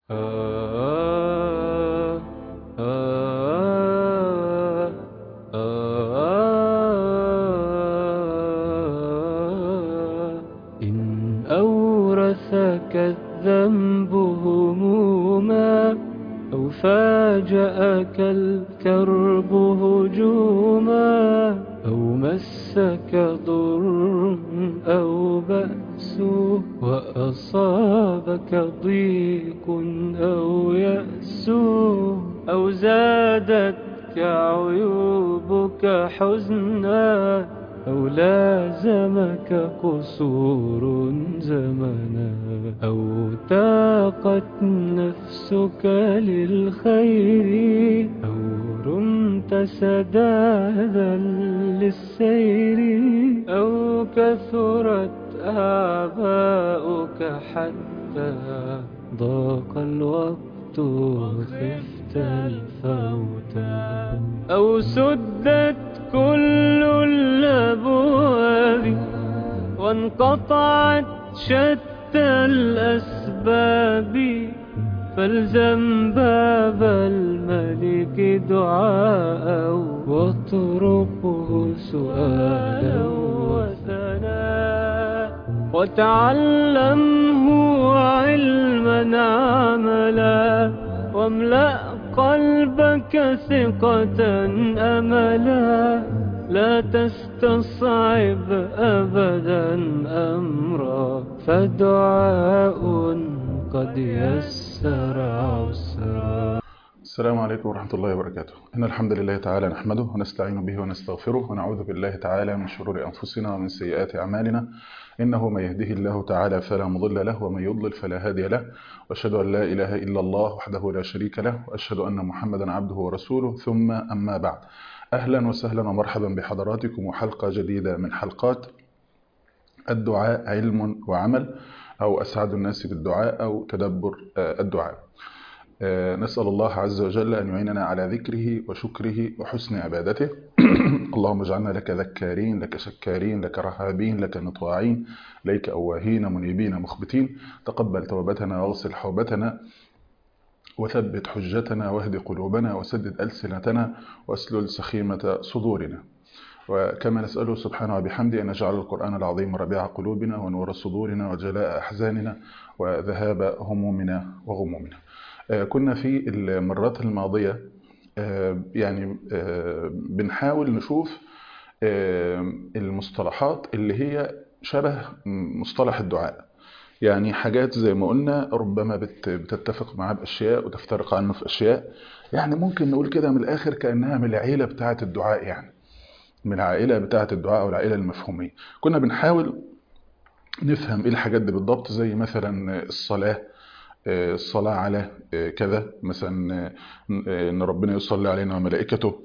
إن أورثك الذنب هموما أو فاجأك الكرب هجوما أو مسك ضر أو بأس وأصابك ضيق أو يأس أو زادتك عيوبك حزنا أو لازمك قصور زمنا أو تاقت نفسك للخير أو رمت سدادا للسير أو كثرت آباؤك حتى ضاق الوقت وخفت الفوت أو سدت كل الأبواب وانقطعت شتى الأسباب فالزم باب الملك دعاء واطرقه سؤالا وثناء وتعلمه علما عملا واملأ قلبك ثقة أملا لا تستصعب أبدا أمرا فدعاء قد يسر عسرا السلام عليكم ورحمة الله وبركاته إن الحمد لله تعالى نحمده ونستعين به ونستغفره ونعوذ بالله تعالى من شرور أنفسنا ومن سيئات أعمالنا إنه من يهده الله تعالى فلا مضل له ومن يضلل فلا هادي له وأشهد أن لا إله إلا الله وحده لا شريك له وأشهد أن محمدا عبده ورسوله ثم أما بعد أهلا وسهلا ومرحبا بحضراتكم وحلقة جديدة من حلقات الدعاء علم وعمل أو أسعد الناس بالدعاء أو تدبر الدعاء نسأل الله عز وجل أن يعيننا على ذكره وشكره وحسن عبادته اللهم اجعلنا لك ذكارين لك شكارين لك رهابين لك مطواعين ليك أواهين منيبين مخبتين تقبل توبتنا واغسل حوبتنا وثبت حجتنا واهد قلوبنا وسدد ألسنتنا واسلل سخيمة صدورنا وكما نسأله سبحانه وبحمده أن يجعل القرآن العظيم ربيع قلوبنا ونور صدورنا وجلاء أحزاننا وذهاب همومنا وغمومنا كنا في المرات الماضية يعني بنحاول نشوف المصطلحات اللي هي شبه مصطلح الدعاء يعني حاجات زي ما قلنا ربما بتتفق معاه بأشياء وتفترق عنه في أشياء يعني ممكن نقول كده من الآخر كأنها من العيلة بتاعة الدعاء يعني من العائلة بتاعة الدعاء أو العائلة المفهومية كنا بنحاول نفهم إيه الحاجات دي بالضبط زي مثلا الصلاة الصلاة على كذا مثلا ان ربنا يصلي علينا وملائكته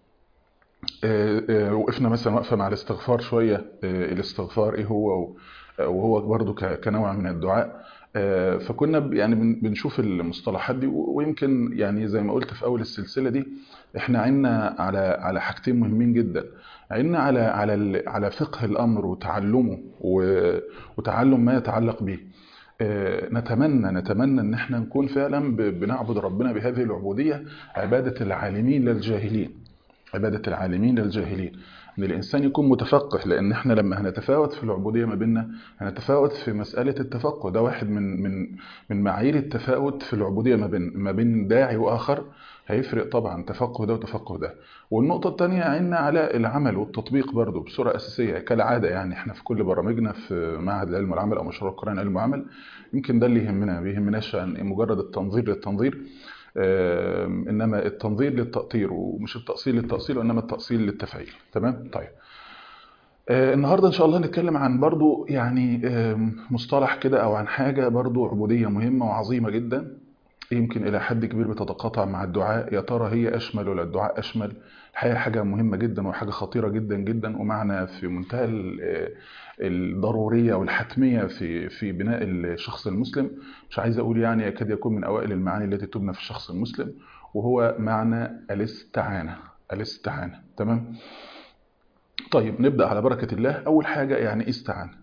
وقفنا مثلا وقفه مع الاستغفار شويه الاستغفار ايه هو وهو برضو كنوع من الدعاء فكنا يعني بنشوف المصطلحات دي ويمكن يعني زي ما قلت في اول السلسله دي احنا عنا على على حاجتين مهمين جدا عنا على على على فقه الامر وتعلمه وتعلم ما يتعلق به نتمنى نتمنى ان احنا نكون فعلا بنعبد ربنا بهذه العبودية عبادة العالمين للجاهلين عبادة العالمين للجاهلين ان الانسان يكون متفقه لان احنا لما هنتفاوت في العبودية ما بيننا هنتفاوت في مسألة التفقه ده واحد من من من معايير التفاوت في العبودية ما بين ما بين داعي واخر هيفرق طبعا تفقه ده وتفقه ده والنقطة الثانية عنا على العمل والتطبيق برضو بصورة أساسية كالعادة يعني احنا في كل برامجنا في معهد العلم والعمل أو مشروع القرآن علم وعمل يمكن ده اللي يهمنا ما بيهمناش عن مجرد التنظير للتنظير آه إنما التنظير للتأطير ومش التأصيل للتأصيل وإنما التأصيل للتفعيل تمام طيب آه النهاردة إن شاء الله نتكلم عن برضو يعني آه مصطلح كده أو عن حاجة برضو عبودية مهمة وعظيمة جدا يمكن إلى حد كبير بتتقاطع مع الدعاء يا ترى هي أشمل ولا الدعاء أشمل الحقيقة حاجة مهمة جدا وحاجة خطيرة جدا جدا ومعنى في منتهى الضرورية والحتمية في في بناء الشخص المسلم مش عايز أقول يعني يكاد يكون من أوائل المعاني التي تبنى في الشخص المسلم وهو معنى الاستعانة الاستعانة تمام طيب نبدأ على بركة الله أول حاجة يعني إيه استعانة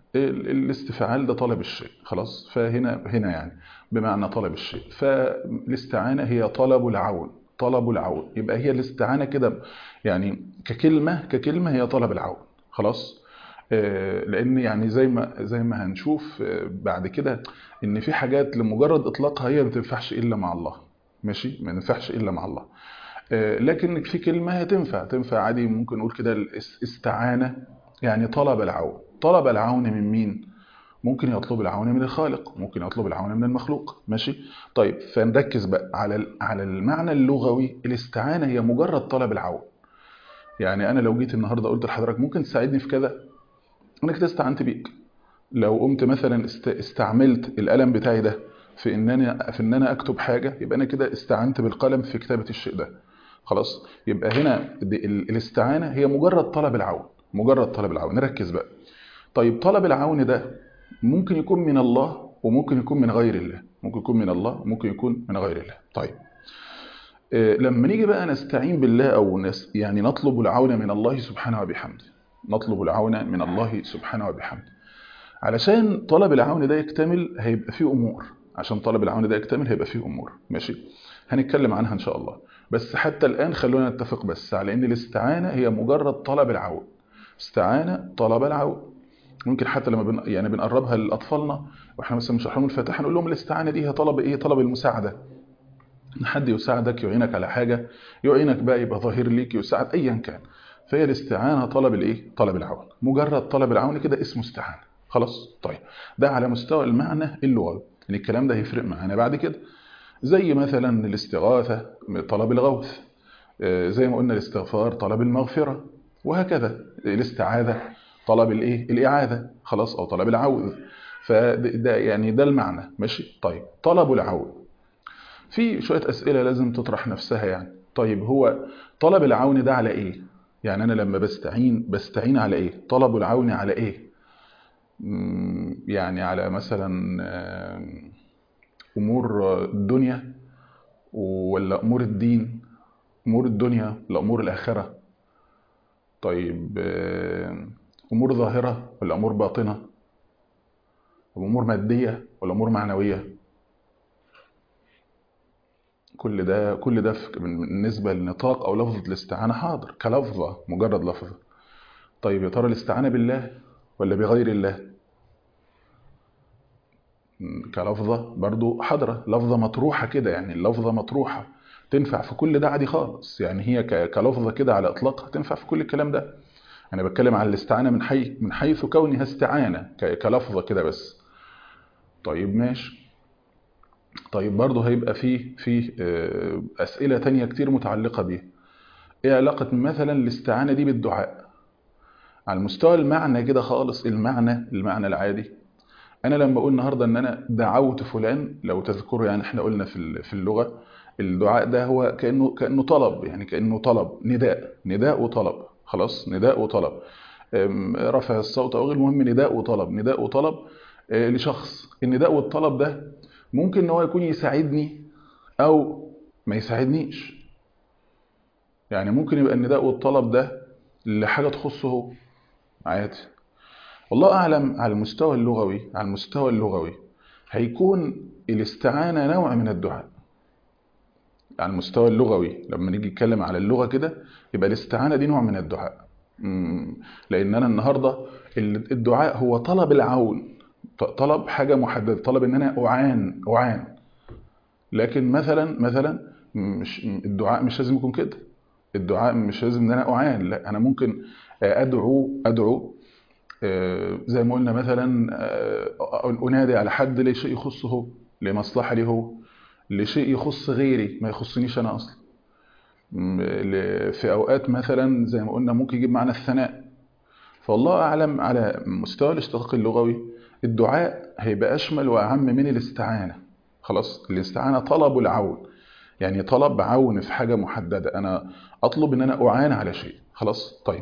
ال- الاستفعال ده طلب الشيء خلاص فهنا هنا يعني بمعنى طلب الشيء فالاستعانة هي طلب العون طلب العون يبقى هي الاستعانة كده يعني ككلمة ككلمة هي طلب العون خلاص آه، لان يعني زي ما زي ما هنشوف آه، بعد كده ان في حاجات لمجرد اطلاقها هي ما تنفعش الا مع الله ماشي ما ينفعش الا مع الله آه، لكن في كلمة هي تنفع تنفع عادي ممكن نقول كده الاس- استعانة يعني طلب العون طلب العون من مين ممكن يطلب العون من الخالق ممكن يطلب العون من المخلوق ماشي طيب فنركز بقى على ال- على المعنى اللغوي الاستعانة هي مجرد طلب العون يعني انا لو جيت النهارده قلت لحضرتك ممكن تساعدني في كذا انا كده استعنت بيك لو قمت مثلا است- استعملت القلم بتاعي ده في ان انا في ان انا اكتب حاجه يبقى انا كده استعنت بالقلم في كتابه الشيء ده خلاص يبقى هنا دي ال- الاستعانه هي مجرد طلب العون مجرد طلب العون نركز بقى طيب طلب العون ده ممكن يكون من الله وممكن يكون من غير الله ممكن يكون من الله وممكن يكون من غير الله طيب آه، لما نيجي بقى نستعين بالله او نس يعني نطلب العون من الله سبحانه وبحمده نطلب العون من الله سبحانه وبحمده علشان طلب العون ده يكتمل هيبقى فيه امور عشان طلب العون ده يكتمل هيبقى فيه امور ماشي هنتكلم عنها ان شاء الله بس حتى الان خلونا نتفق بس على ان الاستعانه هي مجرد طلب العون استعانه طلب العون ممكن حتى لما بن يعني بنقربها لاطفالنا واحنا مثلا بنشرح لهم الفاتحه نقول لهم الاستعانه دي هي طلب ايه طلب المساعده ان حد يساعدك يعينك على حاجه يعينك بقى يبقى ظهير ليك يساعد ايا كان فهي الاستعانه طلب الايه طلب العون مجرد طلب العون كده اسمه استعانه خلاص طيب ده على مستوى المعنى اللغوي ان الكلام ده هيفرق معانا بعد كده زي مثلا الاستغاثه طلب الغوث آه، زي ما قلنا الاستغفار طلب المغفره وهكذا الاستعاذه طلب الايه الاعاذه خلاص او طلب العوذ فده يعني ده المعنى ماشي طيب طلب العون في شويه اسئله لازم تطرح نفسها يعني طيب هو طلب العون ده على ايه يعني انا لما بستعين بستعين على ايه طلب العون على ايه مم، يعني على مثلا آم، امور الدنيا ولا امور الدين امور الدنيا ولا امور الاخره طيب آم، امور ظاهره ولا امور باطنه امور ماديه ولا امور معنويه كل ده كل ده في- بالنسبه لنطاق او لفظه الاستعانه حاضر كلفظه مجرد لفظه طيب يا ترى الاستعانه بالله ولا بغير الله م، كلفظه برضو حاضره لفظه مطروحه كده يعني اللفظه مطروحه تنفع في كل ده عادي خالص يعني هي ك- كلفظه كده على اطلاقها تنفع في كل الكلام ده انا بتكلم عن الاستعانه من حي من حيث كونها استعانه ك- كلفظه كده بس طيب ماشي طيب برضه هيبقى فيه فيه آه، أسئلة تانية كتير متعلقة بيه إيه علاقة مثلا الاستعانة دي بالدعاء على المستوى المعنى كده خالص المعنى المعنى العادي أنا لما أقول النهاردة إن أنا دعوت فلان لو تذكروا يعني إحنا قلنا في ال- في اللغة الدعاء ده هو كأنه كأنه طلب يعني كأنه طلب نداء نداء وطلب خلاص نداء وطلب أم، رفع الصوت أو غير المهم نداء وطلب نداء وطلب آه، لشخص النداء والطلب ده ممكن ان هو يكون يساعدني او ما يساعدنيش يعني ممكن يبقى النداء والطلب ده لحاجة تخصه هو عادي والله أعلم على المستوى اللغوي على المستوى اللغوي هيكون الاستعانة نوع من الدعاء على المستوى اللغوي لما نيجي نتكلم على اللغة كده يبقى الاستعانة دي نوع من الدعاء مم، لأن أنا النهاردة ال- الدعاء هو طلب العون ط- طلب حاجة محددة طلب إن أنا أعان أعان لكن مثلا مثلا مش الدعاء مش لازم يكون كده الدعاء مش لازم ان انا اعان لا انا ممكن ادعو ادعو آه، زي ما قلنا مثلا آه، انادي على حد لشيء يخصه هو لمصلحه ليه هو لشيء يخص غيري ما يخصنيش انا اصلا م- ل- في اوقات مثلا زي ما قلنا ممكن يجيب معنى الثناء فالله اعلم على مستوى الاشتقاق اللغوي الدعاء هيبقى اشمل واعم من الاستعانه خلاص الاستعانه طلب العون يعني طلب عون في حاجه محدده انا اطلب ان انا اعان على شيء خلاص طيب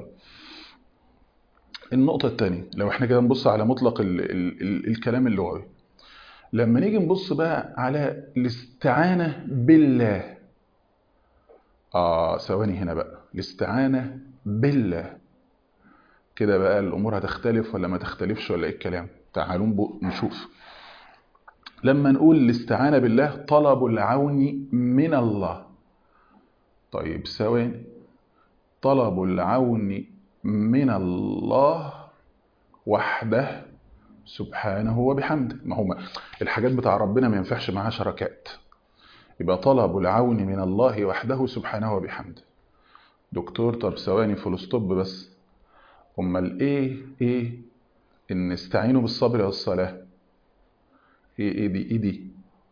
النقطه الثانيه لو احنا كده نبص على مطلق ال ال ال الكلام اللغوي لما نيجي نبص بقى على الاستعانه بالله اه ثواني هنا بقى الاستعانه بالله كده بقى الامور هتختلف ولا ما تختلفش ولا ايه الكلام تعالوا نشوف لما نقول الاستعانة بالله طلب العون من الله طيب ثواني طلب العون من الله وحده سبحانه وبحمده ما هو الحاجات بتاع ربنا ما ينفعش معاها شركات يبقى طلب العون من الله وحده سبحانه وبحمده دكتور طب ثواني فول ستوب بس امال ايه ايه ان استعينوا بالصبر والصلاه ايه ايه دي ايه دي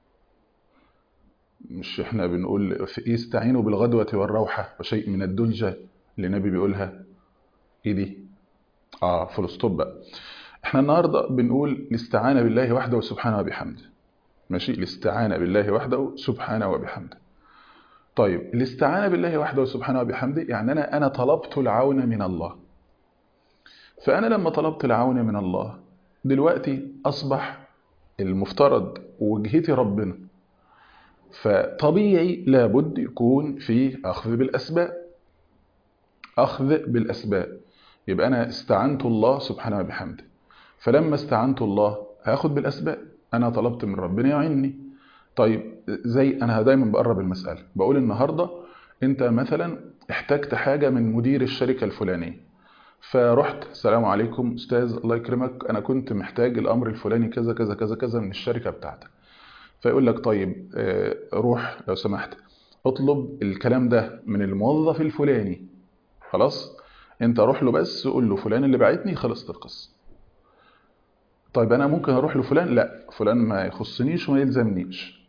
مش احنا بنقول في ايه استعينوا بالغدوة والروحة وشيء من الدلجة اللي النبي بيقولها ايه دي اه فول ستوب بقى احنا النهارده بنقول الاستعانة بالله وحده سبحانه وبحمده ماشي الاستعانة بالله وحده سبحانه وبحمده طيب الاستعانة بالله وحده سبحانه وبحمده يعني انا انا طلبت العون من الله فانا لما طلبت العون من الله دلوقتي اصبح المفترض وجهتي ربنا فطبيعي لابد يكون في أخذ بالأسباب أخذ بالأسباب يبقى أنا استعنت الله سبحانه وبحمده فلما استعنت الله هاخد بالأسباب أنا طلبت من ربنا يعيني طيب زي أنا دايما بقرب المسألة بقول النهاردة أنت مثلا احتجت حاجة من مدير الشركة الفلانية فرحت السلام عليكم أستاذ الله يكرمك أنا كنت محتاج الأمر الفلاني كذا كذا كذا كذا من الشركة بتاعتك فيقول لك طيب روح لو سمحت اطلب الكلام ده من الموظف الفلاني خلاص انت روح له بس قول له فلان اللي بعتني خلصت القصه طيب انا ممكن اروح لفلان لا فلان ما يخصنيش وما يلزمنيش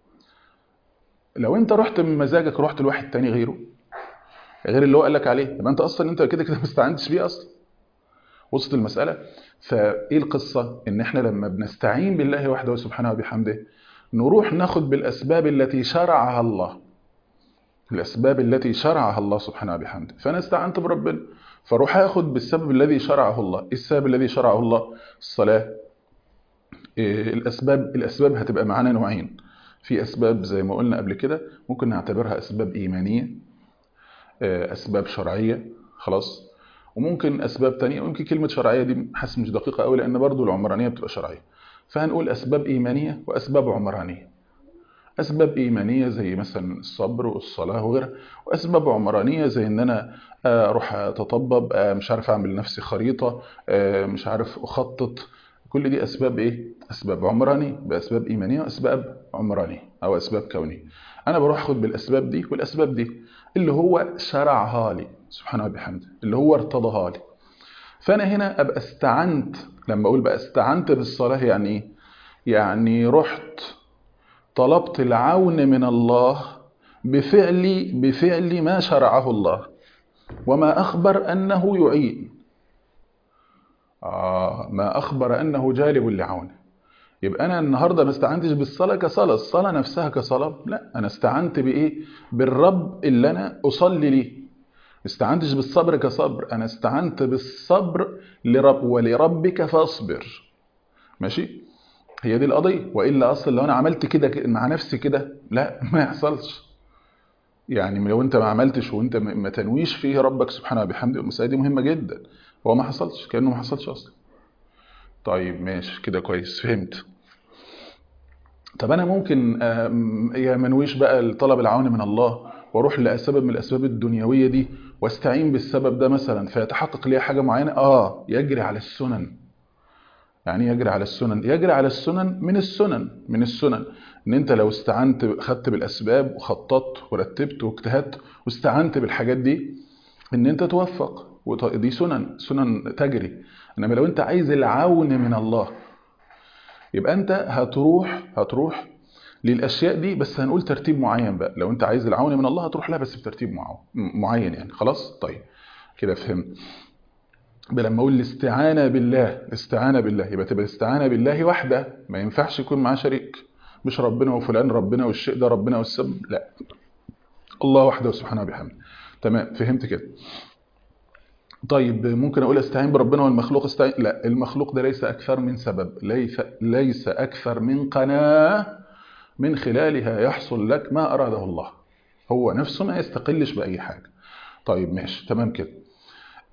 لو انت رحت من مزاجك رحت لواحد تاني غيره غير اللي هو قال لك عليه يبقى انت اصلا انت كده كده ما استعنتش بيه اصلا وسط المساله فايه القصه ان احنا لما بنستعين بالله وحده سبحانه وبحمده نروح ناخد بالأسباب التي شرعها الله الأسباب التي شرعها الله سبحانه وبحمده فأنا استعنت بربنا فاروح اخد بالسبب الذي شرعه الله ايه السبب الذي شرعه الله الصلاة إيه الأسباب الأسباب هتبقى معانا نوعين في أسباب زي ما قلنا قبل كده ممكن نعتبرها أسباب إيمانية أسباب شرعية خلاص وممكن أسباب تانية ويمكن كلمة شرعية دي حاسس مش دقيقة قوي لأن برضو العمرانية بتبقى شرعية فهنقول أسباب إيمانية وأسباب عمرانية أسباب إيمانية زي مثلا الصبر والصلاة وغيرها وأسباب عمرانية زي إن أنا أروح أتطبب مش عارف أعمل لنفسي خريطة مش عارف أخطط كل دي أسباب إيه؟ أسباب عمرانية بأسباب إيمانية وأسباب عمرانية أو أسباب كونية أنا بروح أخد بالأسباب دي والأسباب دي اللي هو شرعها لي سبحانه وبحمده اللي هو ارتضاها لي فأنا هنا أبقى استعنت لما أقول بقى استعنت بالصلاة يعني إيه؟ يعني رحت طلبت العون من الله بفعل بفعل ما شرعه الله وما أخبر أنه يعين آه ما أخبر أنه جالب لعونه يبقى أنا النهاردة ما استعنتش بالصلاة كصلاة الصلاة نفسها كصلاة لا أنا استعنت بإيه بالرب اللي أنا أصلي ليه استعنتش بالصبر كصبر أنا استعنت بالصبر لرب ولربك فاصبر ماشي هي دي القضية وإلا أصلا لو أنا عملت كده مع نفسي كده لا ما يحصلش يعني لو أنت ما عملتش وأنت ما تنويش فيه ربك سبحانه وبحمده المسألة دي مهمة جدا هو ما حصلش كأنه ما حصلش أصلا طيب ماشي كده كويس فهمت طب أنا ممكن يا منويش بقى طلب العون من الله واروح لسبب من الأسباب الدنيوية دي واستعين بالسبب ده مثلا فيتحقق لي حاجة معينة آه يجري على السنن يعني يجري على السنن يجري على السنن من السنن من السنن ان انت لو استعنت خدت بالاسباب وخططت ورتبت واجتهدت واستعنت بالحاجات دي ان انت توفق ودي سنن سنن تجري انما لو انت عايز العون من الله يبقى انت هتروح هتروح للاشياء دي بس هنقول ترتيب معين بقى لو انت عايز العون من الله هتروح لها بس بترتيب معين يعني خلاص طيب كده فهمت لما اقول الاستعانه بالله الاستعانه بالله يبقى تبقى الاستعانه بالله وحده ما ينفعش يكون معاه شريك مش ربنا وفلان ربنا والشيء ده ربنا والسبب لا الله وحده سبحانه وبحمده تمام فهمت كده طيب ممكن اقول استعين بربنا والمخلوق استعين لا المخلوق ده ليس اكثر من سبب ليس ليس اكثر من قناه من خلالها يحصل لك ما اراده الله هو نفسه ما يستقلش باي حاجه طيب ماشي تمام كده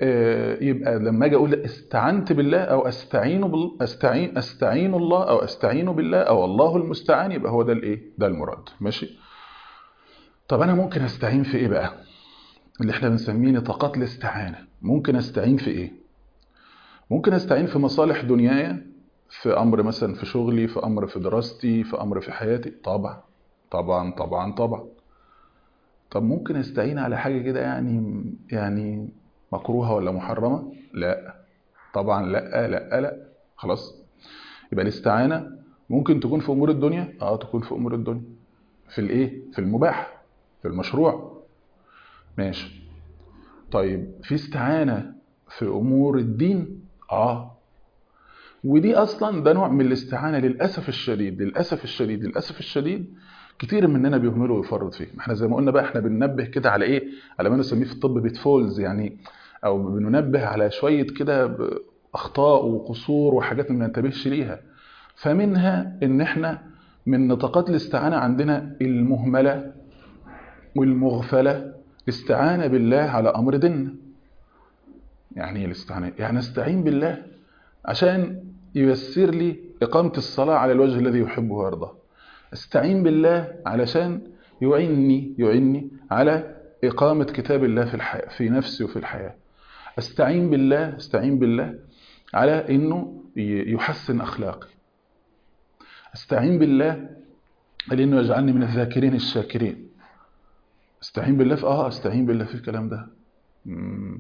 آه، يبقى لما اجي اقول استعنت بالله او استعين بال... استعين استعين الله او استعين بالله او الله المستعان يبقى هو ده الايه ده المراد ماشي طب انا ممكن استعين في ايه بقى اللي احنا بنسميه نطاقات الاستعانه ممكن استعين في ايه ممكن استعين في مصالح دنياي في امر مثلا في شغلي في امر في دراستي في امر في حياتي طبعا طبعا طبعا طبعا طب ممكن استعين على حاجه كده يعني يعني مكروهه ولا محرمه لا طبعا لا لا لا خلاص يبقى الاستعانه ممكن تكون في امور الدنيا اه تكون في امور الدنيا في الايه في المباح في المشروع ماشي طيب في استعانه في امور الدين اه ودي اصلا ده نوع من الاستعانه للاسف الشديد للاسف الشديد للاسف الشديد كتير مننا بيهملوا ويفرط فيه ما احنا زي ما قلنا بقى احنا بننبه كده على ايه على ما نسميه في الطب بيتفولز يعني او بننبه على شويه كده ب- اخطاء وقصور وحاجات ما بننتبهش ليها فمنها ان احنا من نطاقات الاستعانه عندنا المهمله والمغفله الاستعانه بالله على امر ديننا يعني ايه الاستعانه يعني استعين بالله عشان ييسر لي اقامه الصلاه على الوجه الذي يحبه ويرضاه استعين بالله علشان يعني يعني على إقامة كتاب الله في الحياة في نفسي وفي الحياة استعين بالله استعين بالله على إنه ي- يحسن أخلاقي استعين بالله على إنه يجعلني من الذاكرين الشاكرين استعين بالله في آه استعين بالله في الكلام ده مم.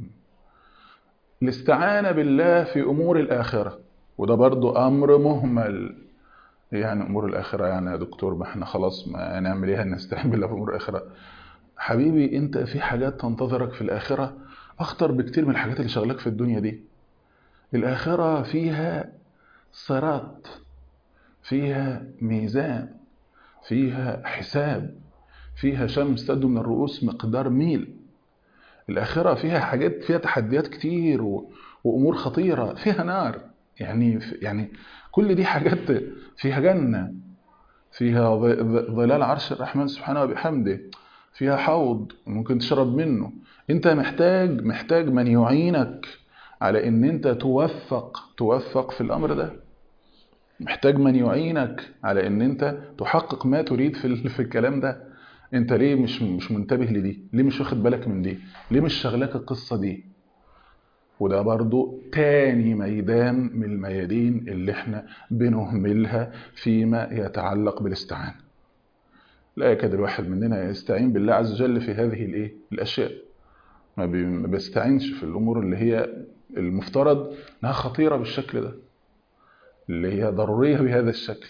الاستعانة بالله في أمور الآخرة وده برضو أمر مهمل يعني امور الاخره يعني يا دكتور ما احنا خلاص ما نعمل ايه نستعين بالله في امور الاخره حبيبي انت في حاجات تنتظرك في الاخره اخطر بكتير من الحاجات اللي شغلك في الدنيا دي الاخره فيها صراط فيها ميزان فيها حساب فيها شمس تبدو من الرؤوس مقدار ميل الآخرة فيها حاجات فيها تحديات كتير و... وأمور خطيرة فيها نار يعني يعني كل دي حاجات فيها جنة فيها ظ- ظ- ظلال عرش الرحمن سبحانه وبحمده فيها حوض ممكن تشرب منه انت محتاج محتاج من يعينك على ان انت توفق توفق في الامر ده محتاج من يعينك على ان انت تحقق ما تريد في ال- في الكلام ده انت ليه مش مش منتبه لدي ليه مش واخد بالك من دي ليه مش شغلك القصة دي وده برضو تاني ميدان من الميادين اللي احنا بنهملها فيما يتعلق بالاستعانة لا يكاد الواحد مننا يستعين بالله عز وجل في هذه الايه الاشياء ما بي- ما بيستعينش في الامور اللي هي المفترض انها خطيرة بالشكل ده اللي هي ضرورية بهذا الشكل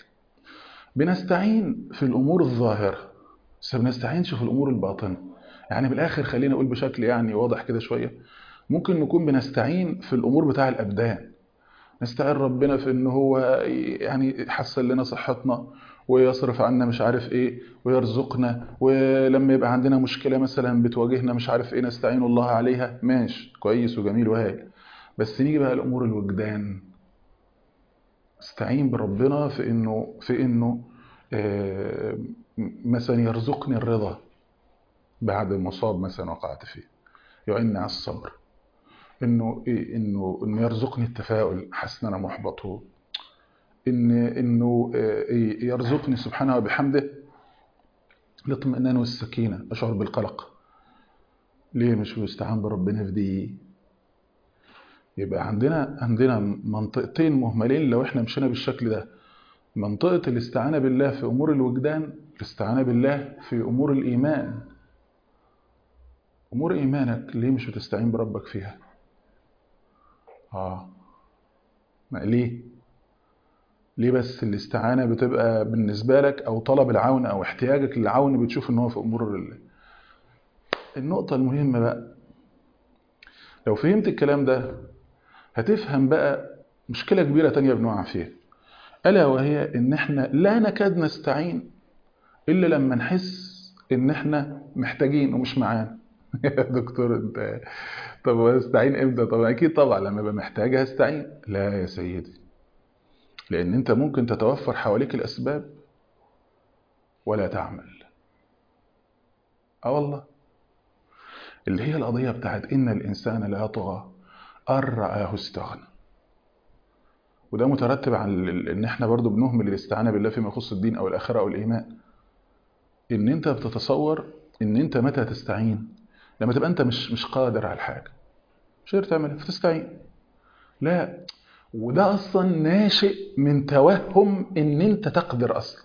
بنستعين في الامور الظاهرة بس ما بنستعينش في الامور الباطنة يعني بالاخر خلينا اقول بشكل يعني واضح كده شوية ممكن نكون بنستعين في الامور بتاع الابدان نستعين ربنا في ان هو يعني يحسن لنا صحتنا ويصرف عنا مش عارف ايه ويرزقنا ولما يبقى عندنا مشكلة مثلا بتواجهنا مش عارف ايه نستعين الله عليها ماشي كويس وجميل وهايل بس نيجي بقى الامور الوجدان استعين بربنا في انه في انه آه، مثلا يرزقني الرضا بعد المصاب مثلا وقعت فيه يعيني على الصبر انه إيه انه انه يرزقني التفاؤل حاسس ان انا محبط هو ان انه آه، إيه، يرزقني سبحانه وبحمده الاطمئنان والسكينه اشعر بالقلق ليه مش بيستعان بربنا في دي يبقى عندنا عندنا منطقتين مهملين لو احنا مشينا بالشكل ده منطقة الاستعانة بالله في أمور الوجدان الاستعانة بالله في أمور الإيمان أمور إيمانك ليه مش بتستعين بربك فيها آه ما ليه ليه بس الاستعانة بتبقى بالنسبة لك أو طلب العون أو احتياجك للعون بتشوف إن هو في أمور ال... النقطة المهمة بقى لو فهمت الكلام ده هتفهم بقى مشكلة كبيرة تانية بنقع فيها ألا وهي إن إحنا لا نكاد نستعين إلا لما نحس إن إحنا محتاجين ومش معانا يا دكتور أنت طب هستعين إمتى؟ طب أكيد طبعا لما أبقى محتاج هستعين لا يا سيدي لأن أنت ممكن تتوفر حواليك الأسباب ولا تعمل آه والله اللي هي القضية بتاعت إن الإنسان لا يطغى أن رآه استغنى وده مترتب عن ال- ان احنا برضو بنهمل الاستعانة بالله فيما يخص الدين او الاخرة او الايمان ان انت بتتصور ان انت متى تستعين لما تبقى انت مش مش قادر على الحاجة مش قادر تعملها فتستعين لا وده اصلا ناشئ من توهم ان انت تقدر اصلا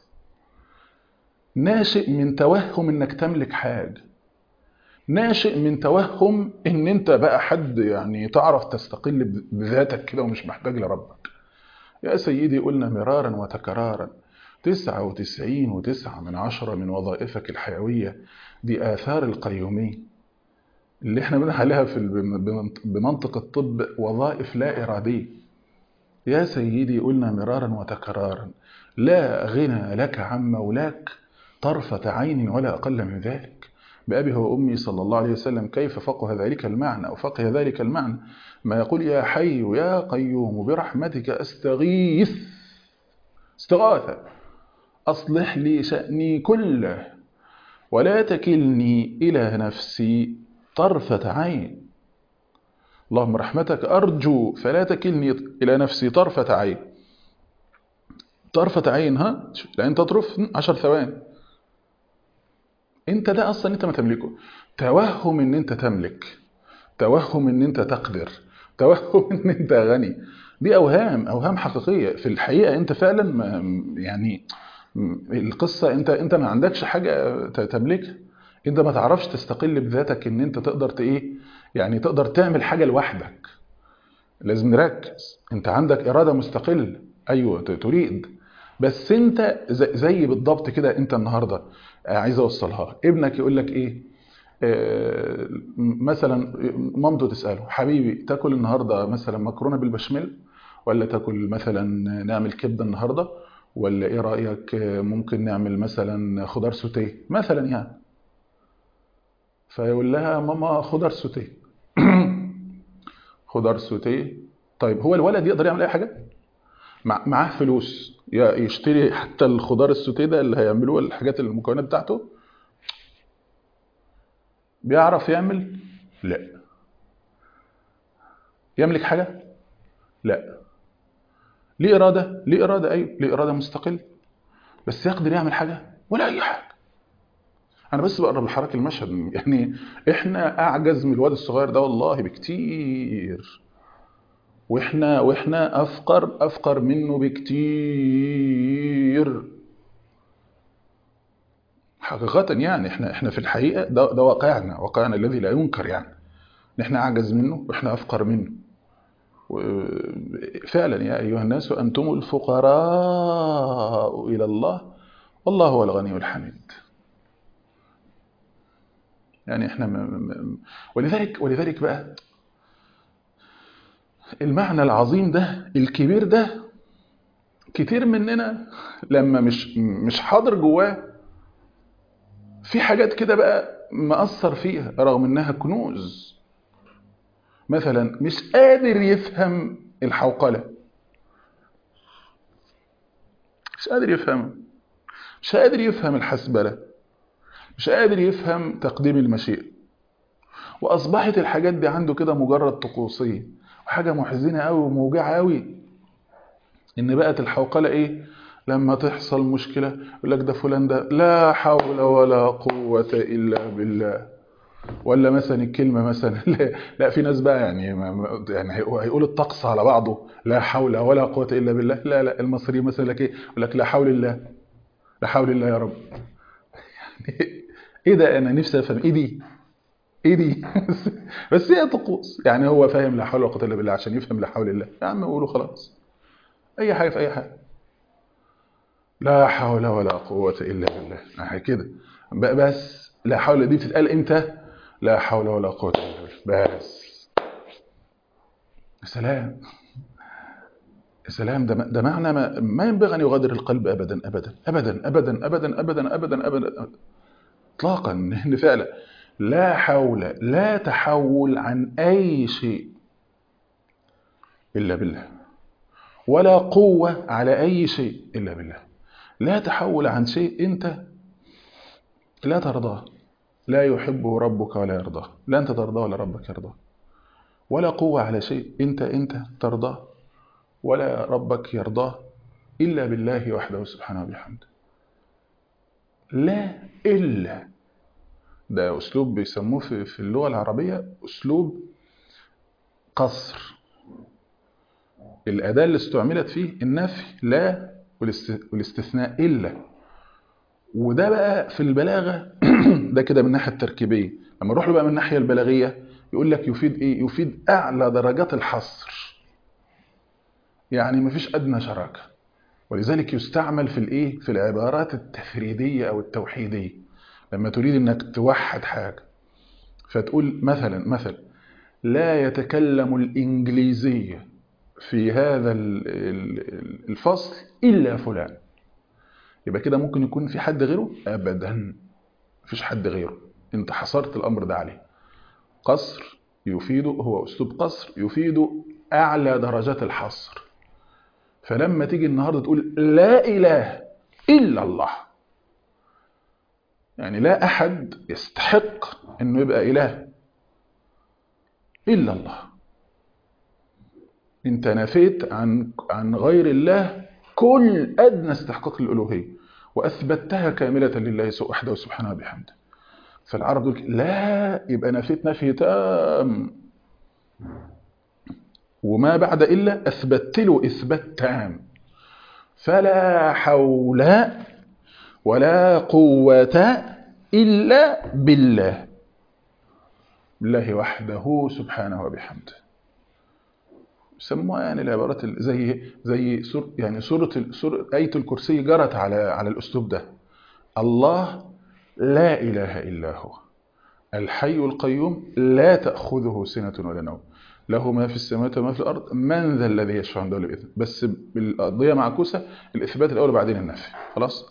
ناشئ من توهم انك تملك حاجة ناشئ من توهم ان انت بقى حد يعني تعرف تستقل بذاتك كده ومش محتاج لربك يا سيدي قلنا مرارا وتكرارا تسعة وتسعين وتسعة من عشرة من وظائفك الحيوية دي آثار القيومية اللي احنا بنقول عليها في ال- بمنطق الطب وظائف لا إرادية يا سيدي قلنا مرارا وتكرارا لا غنى لك عن مولاك طرفة عين ولا أقل من ذلك بأبي وأمي صلى الله عليه وسلم كيف فقه ذلك المعنى أو فقه ذلك المعنى ما يقول يا حي يا قيوم برحمتك أستغيث استغاثة أصلح لي شأني كله ولا تكلني إلى نفسي طرفة عين اللهم رحمتك أرجو فلا تكلني إلى نفسي طرفة عين طرفة عين ها لأن تطرف عشر ثواني انت ده اصلا انت ما تملكه توهم ان انت تملك توهم ان انت تقدر توهم ان انت غني دي اوهام اوهام حقيقيه في الحقيقه انت فعلا ما يعني القصه انت انت ما عندكش حاجه تملكها انت ما تعرفش تستقل بذاتك ان انت تقدر ايه يعني تقدر تعمل حاجه لوحدك لازم نركز انت عندك اراده مستقله ايوه تريد بس انت زي بالضبط كده انت النهارده عايز اوصلها ابنك يقول لك ايه آه مثلا مامته تساله حبيبي تاكل النهارده مثلا مكرونه بالبشاميل ولا تاكل مثلا نعمل كبده النهارده ولا ايه رايك ممكن نعمل مثلا خضار سوتيه مثلا يعني فيقول لها ماما خضار سوتيه خضار سوتيه طيب هو الولد يقدر يعمل اي حاجه معاه فلوس يشتري حتى الخضار السوتيه ده اللي هيعملوه الحاجات المكونات بتاعته بيعرف يعمل لا يملك حاجه لا ليه اراده ليه اراده ايوه ليه اراده مستقل بس يقدر يعمل حاجه ولا اي حاجه انا بس بقرب لحركه المشهد يعني احنا اعجز من الواد الصغير ده والله بكتير واحنا واحنا افقر افقر منه بكتير حقيقة يعني احنا احنا في الحقيقة ده, ده واقعنا واقعنا الذي لا ينكر يعني احنا اعجز منه واحنا افقر منه فعلا يا ايها الناس انتم الفقراء الى الله والله هو الغني الحميد يعني احنا م... م... ولذلك ولذلك بقى المعنى العظيم ده الكبير ده كتير مننا لما مش مش حاضر جواه في حاجات كده بقى مأثر فيها رغم انها كنوز مثلا مش قادر يفهم الحوقلة مش قادر يفهم مش قادر يفهم الحسبلة مش قادر يفهم تقديم المشيئة وأصبحت الحاجات دي عنده كده مجرد طقوسية وحاجة محزنة قوي وموجعة قوي إن بقت الحوقلة إيه لما تحصل مشكلة يقول لك ده فلان ده لا حول ولا قوة إلا بالله ولا مثلا الكلمة مثلا لا, لا في ناس بقى يعني يعني هيقول الطقس على بعضه لا حول ولا قوة إلا بالله لا لا المصري مثلا لك إيه يقول لك لا حول الله لا حول الله يا رب يعني إيه ده أنا نفسي أفهم إيه دي ايه دي بس هي طقوس يعني هو فاهم لا حول ولا قوه الا بالله عشان يفهم لا حول الله يا عم قولوا خلاص اي حاجه في اي حاجه لا حول ولا قوه الا بالله يعني كده بس لا حول دي بتتقال امتى لا حول ولا قوه الا بالله بس سلام سلام ده ده معنى ما, ما ينبغي ان يغادر القلب ابدا ابدا ابدا ابدا ابدا ابدا ابدا ابدا اطلاقا ان فعلا لا حول لا تحول عن أي شيء إلا بالله ولا قوة على أي شيء إلا بالله لا تحول عن شيء أنت لا ترضاه لا يحبه ربك ولا يرضاه لا أنت ترضاه ولا ربك يرضاه ولا قوة على شيء أنت أنت ترضاه ولا ربك يرضاه إلا بالله وحده سبحانه وبحمده لا إلا ده أسلوب بيسموه في في اللغة العربية أسلوب قصر الأداة اللي استعملت فيه النفي لا والاستثناء إلا وده بقى في البلاغة ده كده من الناحية التركيبية لما نروح له بقى من الناحية البلاغية يقول لك يفيد إيه يفيد أعلى درجات الحصر يعني مفيش أدنى شراكة ولذلك يستعمل في الإيه في العبارات التفريدية أو التوحيدية لما تريد أنك توحد حاجة فتقول مثلا مثلا لا يتكلم الإنجليزية في هذا الفصل إلا فلان يبقى كده ممكن يكون في حد غيره أبدا مفيش حد غيره انت حصرت الأمر ده عليه قصر يفيد هو أسلوب قصر يفيد أعلى درجات الحصر فلما تيجي النهاردة تقول لا إله إلا الله يعني لا أحد يستحق أنه يبقى إله إلا الله انت نفيت عن عن غير الله كل ادنى استحقاق الالوهيه واثبتها كامله لله وحده سبحانه وبحمده فالعرب دول لا يبقى نفيت نفي تام وما بعد الا اثبت له اثبات تام فلا حول ولا قوه الا بالله بالله وحده سبحانه وبحمده سموها يعني العبارات زي زي سور يعني سوره سورة آية الكرسي جرت على على الأسلوب ده الله لا إله إلا هو الحي القيوم لا تأخذه سنة ولا نوم له ما في السماوات وما في الأرض من ذا الذي يشفع عنده بإذن بس بالقضية معكوسة الإثبات الأول وبعدين النفي خلاص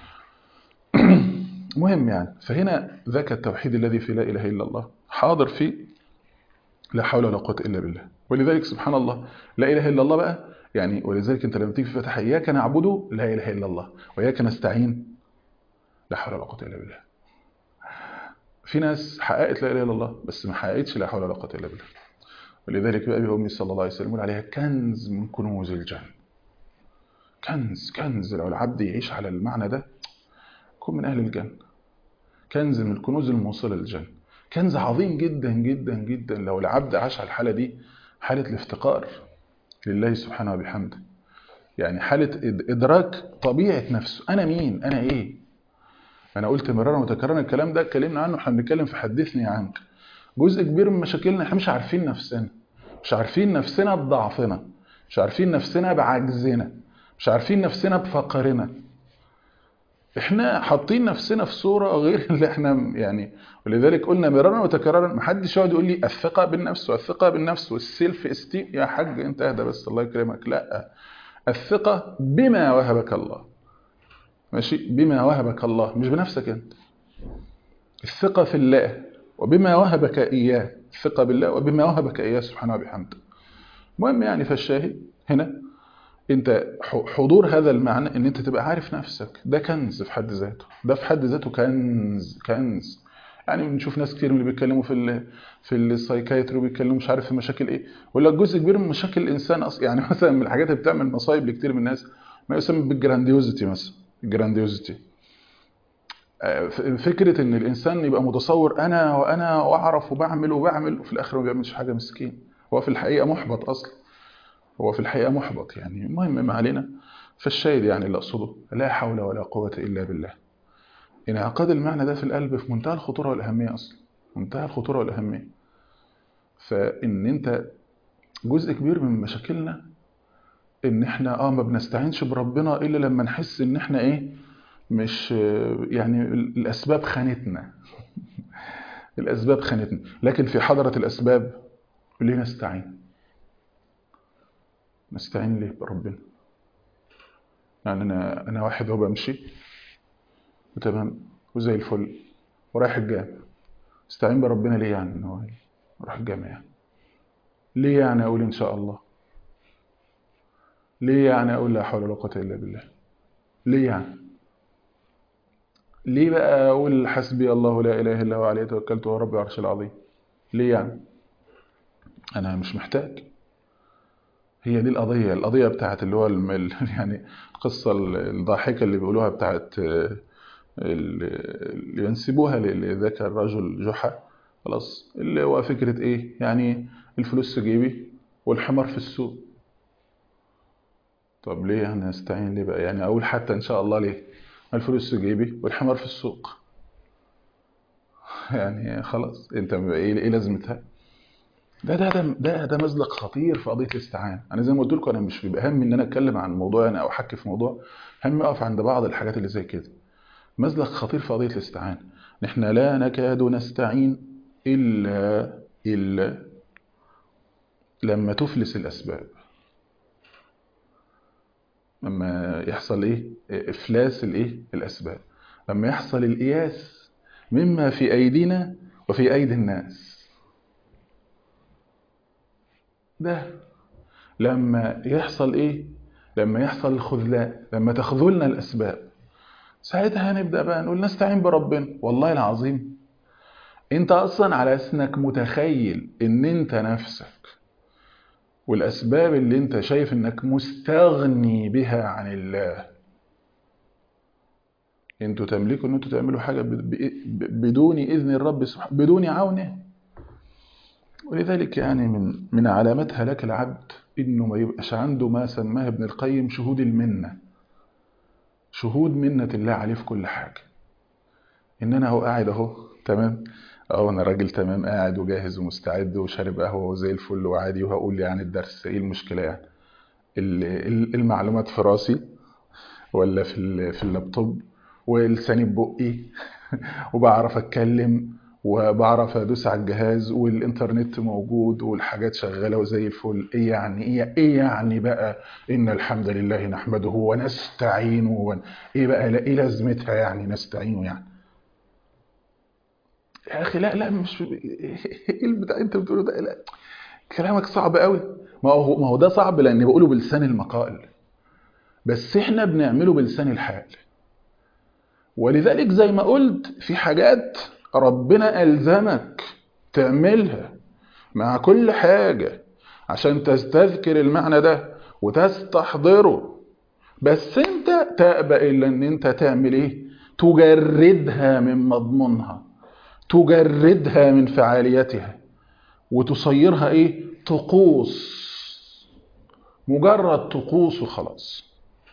مهم يعني فهنا ذاك التوحيد الذي في لا إله إلا الله حاضر فيه لا حول ولا قوة إلا بالله ولذلك سبحان الله لا إله إلا الله بقى يعني ولذلك أنت لما تيجي في فتح إياك نعبده لا إله إلا الله وإياك نستعين لا حول ولا قوة إلا بالله في ناس حققت لا إله إلا الله بس ما حققتش لا حول ولا قوة إلا بالله ولذلك بقى أمي صلى الله عليه وسلم يقول عليها كنز من كنوز الجنة كنز كنز لو العبد يعيش على المعنى ده يكون من أهل الجنة كنز من الكنوز الموصلة للجنة كنز عظيم جدا جدا جدا لو العبد عاش على الحالة دي حالة الافتقار لله سبحانه وبحمده يعني حالة إدراك طبيعة نفسه أنا مين أنا إيه أنا قلت مرارا وتكرارا الكلام ده اتكلمنا عنه احنا بنتكلم في حدثني عنك جزء كبير من مشاكلنا احنا مش عارفين نفسنا مش عارفين نفسنا بضعفنا مش عارفين نفسنا بعجزنا مش عارفين نفسنا بفقرنا احنا حاطين نفسنا في صورة غير اللي احنا يعني ولذلك قلنا مرارا وتكرارا محدش يقعد يقول لي الثقة بالنفس والثقة بالنفس والسيلف استيم يا حاج انت اهدى بس الله يكرمك لا الثقة بما وهبك الله ماشي بما وهبك الله مش بنفسك انت الثقة في الله وبما وهبك إياه الثقة بالله وبما وهبك إياه سبحانه وبحمده المهم يعني فالشاهد هنا انت حضور هذا المعنى ان انت تبقى عارف نفسك ده كنز في حد ذاته ده في حد ذاته كنز كنز يعني بنشوف ناس كتير من اللي بيتكلموا في ال في السايكايتري وبيتكلموا مش عارف في مشاكل ايه يقول لك جزء كبير من مشاكل الانسان اصلا يعني مثلا من الحاجات اللي بتعمل مصايب لكتير من الناس ما يسمى بالجرانديوزيتي مثلا الجرانديوزيتي فكره ان الانسان يبقى متصور انا وانا واعرف وبعمل وبعمل وفي الاخر ما بيعملش حاجه مسكين هو في الحقيقه محبط اصلا هو في الحقيقة محبط يعني المهم ما علينا فالشاهد يعني اللي أقصده لا حول ولا قوة إلا بالله انعقاد المعنى ده في القلب في منتهى الخطورة والأهمية أصلا منتهى الخطورة والأهمية فإن أنت جزء كبير من مشاكلنا إن إحنا آه ما بنستعينش بربنا إلا لما نحس إن إحنا إيه مش يعني الأسباب خانتنا الأسباب خانتنا لكن في حضرة الأسباب ليه نستعين نستعين ليه بربنا يعني انا انا واحد هو بمشي وتمام وزي الفل ورايح الجامع استعين بربنا ليه يعني ان هو اروح الجامع يعني ليه يعني اقول ان شاء الله ليه يعني اقول لا حول ولا قوه الا بالله ليه يعني ليه بقى اقول حسبي الله لا اله الا هو عليه توكلت وهو رب العرش العظيم ليه يعني انا مش محتاج هي دي القضيه القضيه بتاعت اللي هو الم- ال- يعني القصه الضاحكه اللي بيقولوها بتاعت آه، ال- اللي ينسبوها ل- لذاك الرجل جحا خلاص اللي هو فكره ايه يعني الفلوس في جيبي والحمار في السوق طب ليه يعني استعين ليه بقى يعني اقول حتى ان شاء الله ليه الفلوس في جيبي والحمار في السوق يعني خلاص انت ايه ايه لازمتها ده ده ده ده, ده مزلق خطير في قضيه الاستعانه انا زي ما قلت لكم انا مش بيبقى همي ان انا اتكلم عن موضوع انا او احكي في موضوع همي اقف عند بعض الحاجات اللي زي كده مزلق خطير في قضيه الاستعانه نحن لا نكاد نستعين الا الا لما تفلس الاسباب لما يحصل ايه افلاس الايه الاسباب لما يحصل الاياس مما في ايدينا وفي ايدي الناس ده لما يحصل ايه لما يحصل الخذلان لما تخذلنا الاسباب ساعتها هنبدا بقى نقول نستعين بربنا والله العظيم انت اصلا على اسنك متخيل ان انت نفسك والاسباب اللي انت شايف انك مستغني بها عن الله انتوا تملكوا ان انتوا تعملوا حاجه ب- ب- بدون اذن الرب سبحانه بدون عونه ولذلك يعني من من علامات هلاك العبد انه ما يبقاش عنده ما سماه ابن القيم شهود المنه شهود منه الله عليه في كل حاجه ان انا اهو قاعد اهو تمام اه انا راجل تمام قاعد وجاهز ومستعد وشارب قهوه وزي الفل وعادي وهقول يعني الدرس ايه المشكله يعني ال- ال- المعلومات في راسي ولا في ال- في اللابتوب ولساني ببقي وبعرف اتكلم وبعرف ادوس على الجهاز والانترنت موجود والحاجات شغاله وزي الفل ايه يعني ايه ايه يعني بقى ان الحمد لله نحمده ونستعينه ون... ايه بقى لا ايه لازمتها يعني نستعينه يعني يا اخي لا لا مش ايه البتاع انت بتقوله ده لا كلامك صعب قوي ما هو ما هو ده صعب لان بقوله بلسان المقال بس احنا بنعمله بلسان الحال ولذلك زي ما قلت في حاجات ربنا ألزمك تعملها مع كل حاجة عشان تستذكر المعنى ده وتستحضره بس انت تأبى إلا ان انت تعمل ايه تجردها من مضمونها تجردها من فعاليتها وتصيرها ايه طقوس مجرد طقوس وخلاص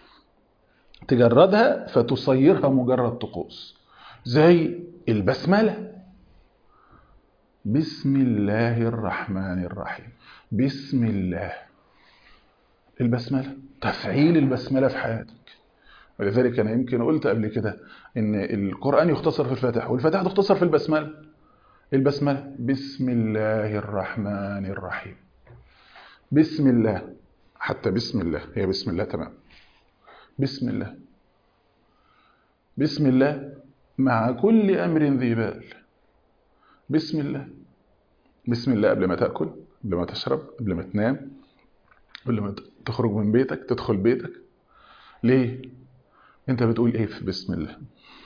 تجردها فتصيرها مجرد طقوس زي البسملة بسم الله الرحمن الرحيم بسم الله البسملة تفعيل البسملة في حياتك ولذلك أنا يمكن قلت قبل كده إن القرآن يختصر في الفاتحة والفاتحة تختصر في البسملة البسملة بسم الله الرحمن الرحيم بسم الله حتى بسم الله هي بسم الله تمام بسم الله بسم الله مع كل أمر ذي بال بسم الله بسم الله قبل ما تأكل قبل ما تشرب قبل ما تنام قبل ما تخرج من بيتك تدخل بيتك ليه انت بتقول ايه في بسم الله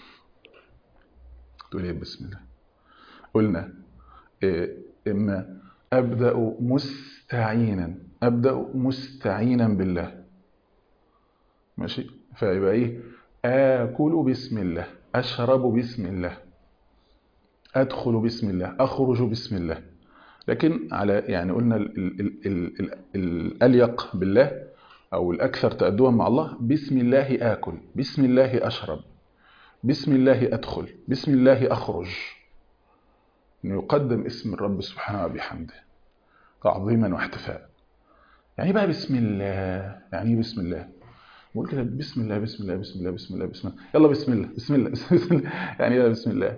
تقول ايه بسم الله قلنا إيه اما ابدا مستعينا ابدا مستعينا بالله ماشي فيبقى ايه اكل بسم الله اشرب بسم الله ادخل بسم الله اخرج بسم الله لكن على يعني قلنا ال ال ال ال ال الاليق بالله او الاكثر تادبا مع الله بسم الله اكل بسم الله اشرب بسم الله ادخل بسم الله اخرج انه يقدم اسم الرب سبحانه وبحمده تعظيما واحتفاء يعني بقى بسم الله يعني ايه بسم الله بقول كده بسم الله بسم الله بسم الله بسم الله بسم الله يلا بسم الله بسم الله بسم الله يعني ايه بسم الله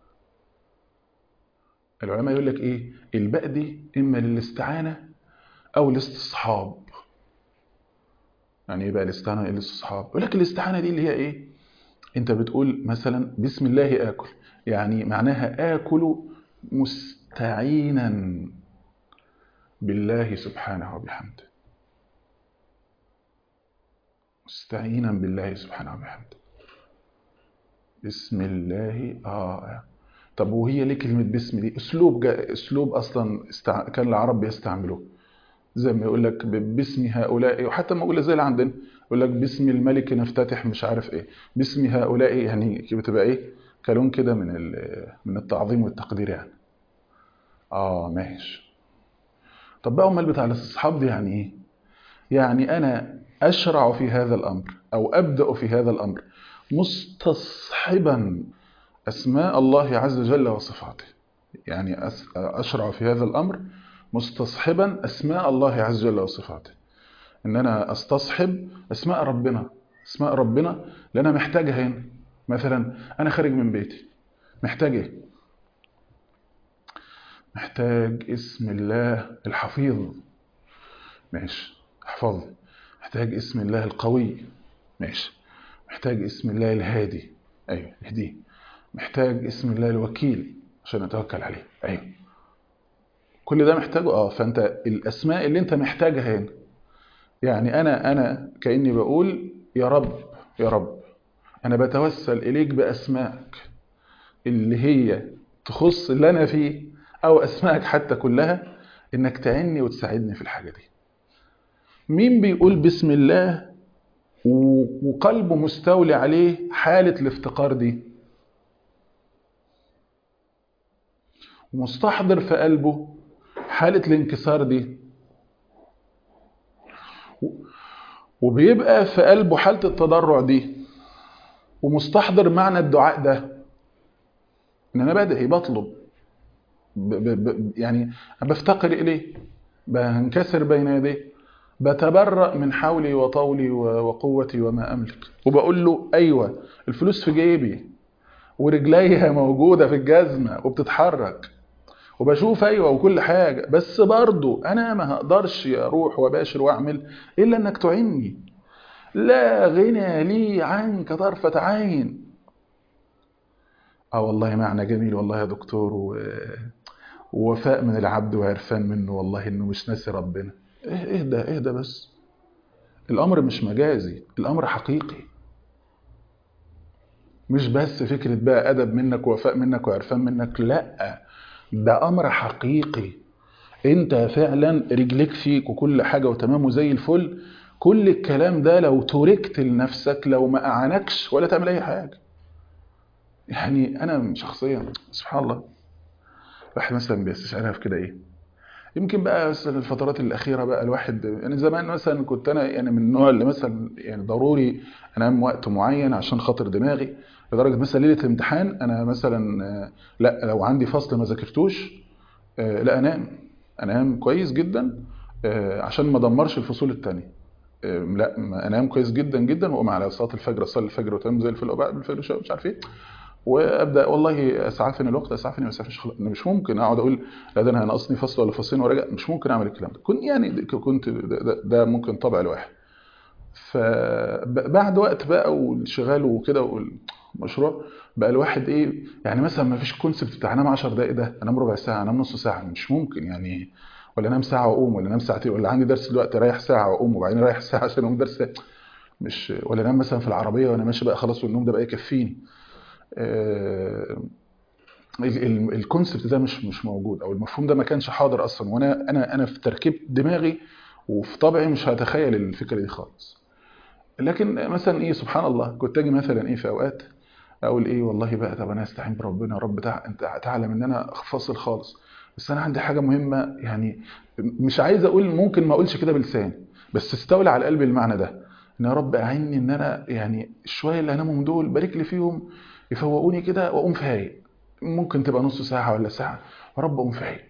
العلماء يقول لك ايه الباء دي اما للاستعانه او الاستصحاب يعني ايه بقى الاستعانه الاستصحاب يقول لك الاستعانه دي اللي هي ايه انت بتقول مثلا بسم الله اكل يعني معناها اكل مستعينا بالله سبحانه وبحمده مستعينا بالله سبحانه وبحمده بسم الله اه طب وهي ليه كلمة باسم دي اسلوب جا اسلوب اصلا استع... كان العرب بيستعملوه زي ما يقول لك ب- باسم هؤلاء وحتى ما اقول زي اللي عندنا يقول لك باسم الملك نفتتح مش عارف ايه باسم هؤلاء يعني بتبقى ايه كلون كده من ال- من التعظيم والتقدير يعني اه ماشي طب بقى امال بتاع الاستصحاب دي يعني ايه يعني انا اشرع في هذا الامر او ابدا في هذا الامر مستصحبا اسماء الله عز وجل وصفاته يعني أس- اشرع في هذا الامر مستصحبا اسماء الله عز وجل وصفاته ان انا استصحب اسماء ربنا اسماء ربنا اللي انا محتاجها هنا مثلا انا خارج من بيتي محتاج ايه محتاج اسم الله الحفيظ ماشي احفظه محتاج اسم الله القوي ماشي محتاج اسم الله الهادي ايوه اهديه محتاج اسم الله الوكيل عشان اتوكل عليه ايوه كل ده محتاجه اه فانت الاسماء اللي انت محتاجها هنا يعني انا انا كاني بقول يا رب يا رب انا بتوسل اليك باسمائك اللي هي تخص اللي انا فيه او اسمائك حتى كلها انك تعني وتساعدني في الحاجه دي مين بيقول بسم الله و- وقلبه مستولي عليه حاله الافتقار دي ومستحضر في قلبه حاله الانكسار دي وبيبقى في قلبه حالة التضرع دي ومستحضر معنى الدعاء ده ان انا بدعي بطلب ب ب ب يعني بفتقر اليه بنكسر بين يديه بتبرأ من حولي وطولي و- وقوتي وما املك وبقول له ايوه الفلوس في جيبي ورجليها موجودة في الجزمة وبتتحرك وبشوف ايوه وكل حاجة بس برضو انا ما هقدرش اروح واباشر واعمل الا انك تعني لا غنى لي عنك طرفة عين اه والله معنى جميل والله يا دكتور و... ووفاء من العبد وعرفان منه والله انه مش ناسي ربنا إيه- اهدى اهدى بس الامر مش مجازي الامر حقيقي مش بس فكرة بقى ادب منك ووفاء منك وعرفان منك لا ده امر حقيقي انت فعلا رجليك فيك وكل حاجة وتمام وزي الفل كل الكلام ده لو تركت لنفسك لو ما اعانكش ولا تعمل اي حاجة يعني انا شخصيا سبحان الله الواحد مثلا بيستشعرها في كده ايه يمكن بقى مثلا الفترات الاخيره بقى الواحد يعني زمان مثلا كنت انا يعني من النوع اللي مثلا يعني ضروري انام وقت معين عشان خاطر دماغي لدرجه مثلا ليله الامتحان انا مثلا آه، لا لو عندي فصل ما ذاكرتوش آه، لا انام انام كويس جدا آه، عشان ما ادمرش الفصول الثانيه لا ما انام كويس جدا جدا واقوم على صلاه الفجر اصلي الفجر وتمام زي الفل وبعد الفجر شوية مش عارف ايه وابدا والله اسعفني الوقت اسعفني ما اسعفنيش خلاص أنا مش ممكن اقعد اقول لا ده انا هنقصني فصل ولا فصلين وراجع مش ممكن اعمل الكلام ده كنت يعني كنت ده, ده, ده ممكن طبع الواحد فبعد وقت بقى والشغال وكده والمشروع بقى الواحد ايه يعني مثلا ما فيش كونسبت بتاع انام 10 دقائق ده انام ربع ساعه انام نص ساعه مش ممكن يعني ولا انام ساعه واقوم ولا انام ساعتين ولا عندي درس دلوقتي رايح ساعه واقوم وبعدين رايح ساعه عشان اقوم درس مش ولا انام مثلا في العربيه وانا ماشي بقى خلاص والنوم ده بقى يكفيني الكونسبت ده مش مش موجود او المفهوم ده ما كانش حاضر اصلا وانا انا انا في تركيب دماغي وفي طبعي مش هتخيل الفكره دي خالص لكن مثلا ايه سبحان الله كنت اجي مثلا ايه في اوقات اقول ايه والله بقى طب انا استعين بربنا يا رب تع... انت تعلم ان انا فاصل خالص بس انا عندي حاجه مهمه يعني مش عايز اقول ممكن ما اقولش كده بلساني بس استولى على قلبي المعنى ده ان يا رب اعني ان انا يعني الشويه اللي هنامهم دول بارك لي فيهم يفوقوني كده واقوم فايق ممكن تبقى نص ساعه ولا ساعه يا رب اقوم فايق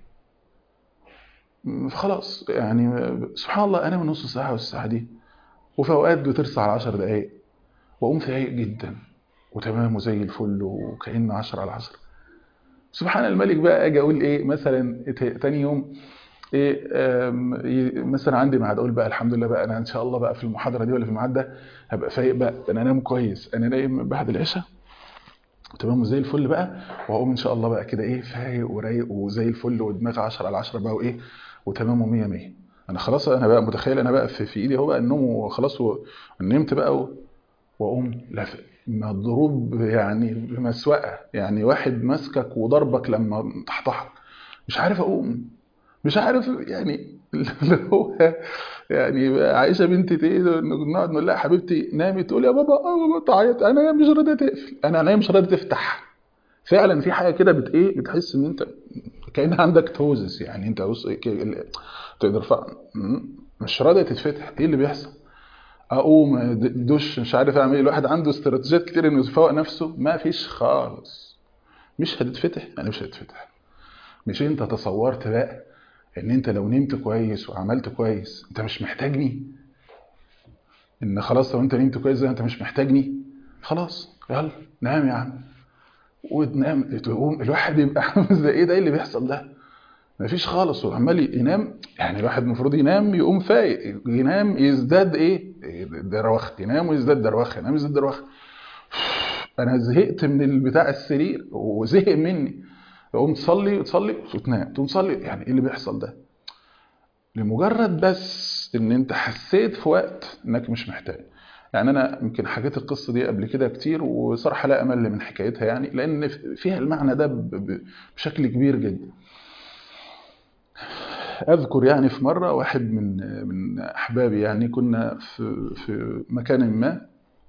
خلاص يعني سبحان الله انام نص ساعه والساعه دي وفي اوقات بترسى على 10 دقائق واقوم فايق جدا وتمام وزي الفل وكانه 10 على 10 سبحان الملك بقى اجي اقول ايه مثلا تاني يوم ايه مثلا عندي ميعاد اقول بقى الحمد لله بقى انا ان شاء الله بقى في المحاضره دي ولا في الميعاد ده هبقى فايق بقى انا انام كويس انا نايم بعد العشاء تمام وزي الفل بقى واقوم ان شاء الله بقى كده ايه فايق ورايق وزي الفل ودماغي 10 على 10 بقى وايه وتمام و100 100 انا خلاص انا بقى متخيل انا بقى في, في ايدي اهو بقى النوم وخلاص ونمت بقى واقوم لافق مضروب يعني بمسوقه يعني واحد ماسكك وضربك لما تحتحك مش عارف اقوم مش عارف يعني اللي هو يعني عائشه بنتي ايه نقعد نقول لها حبيبتي نامي تقول يا بابا اه بابا تعيط انا مش راضيه تقفل انا عينيا مش راضيه تفتح فعلا في حاجه كده بت ايه بتحس ان انت كان عندك توزس يعني انت بص إيه كده ال- تقدر ف... م- مش راضيه تتفتح ايه اللي بيحصل اقوم د- دش مش عارف اعمل ايه الواحد عنده استراتيجيات كتير انه يفوق نفسه ما فيش خالص مش هتتفتح يعني مش هتتفتح مش انت تصورت بقى ان انت لو نمت كويس وعملت كويس انت مش محتاجني ان خلاص لو انت نمت كويس ده انت مش محتاجني خلاص يلا نام يا عم وتنام تقوم الواحد يبقى عامل زي ايه ده ايه اللي بيحصل ده مفيش خالص وعمال ينام يعني الواحد المفروض ينام يقوم فايق ينام يزداد ايه دروخ ينام ويزداد دروخ ينام يزداد دروخ انا زهقت من البتاع السرير وزهق مني تقوم تصلي وتصلي وتنام تقوم تصلي يعني ايه اللي بيحصل ده لمجرد بس ان انت حسيت في وقت انك مش محتاج يعني انا يمكن حكيت القصه دي قبل كده كتير وصراحه لا امل من حكايتها يعني لان فيها المعنى ده ب- ب- بشكل كبير جدا اذكر يعني في مره واحد من من احبابي يعني كنا في في مكان ما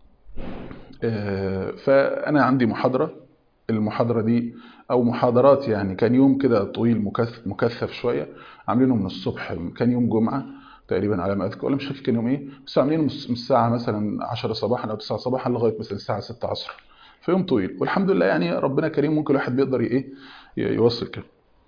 آه، فانا عندي محاضره المحاضره دي او محاضرات يعني كان يوم كده طويل مكثف مكثف شويه عاملينه من الصبح كان يوم جمعه تقريبا على ما اذكر ولا مش فاكر كان يوم ايه بس عاملينه من من الساعه مثلا 10 صباحا او 9 صباحا لغايه مثلا الساعه 6 عصرا في يوم طويل والحمد لله يعني ربنا كريم ممكن الواحد بيقدر ي- ايه ي- يوصل كده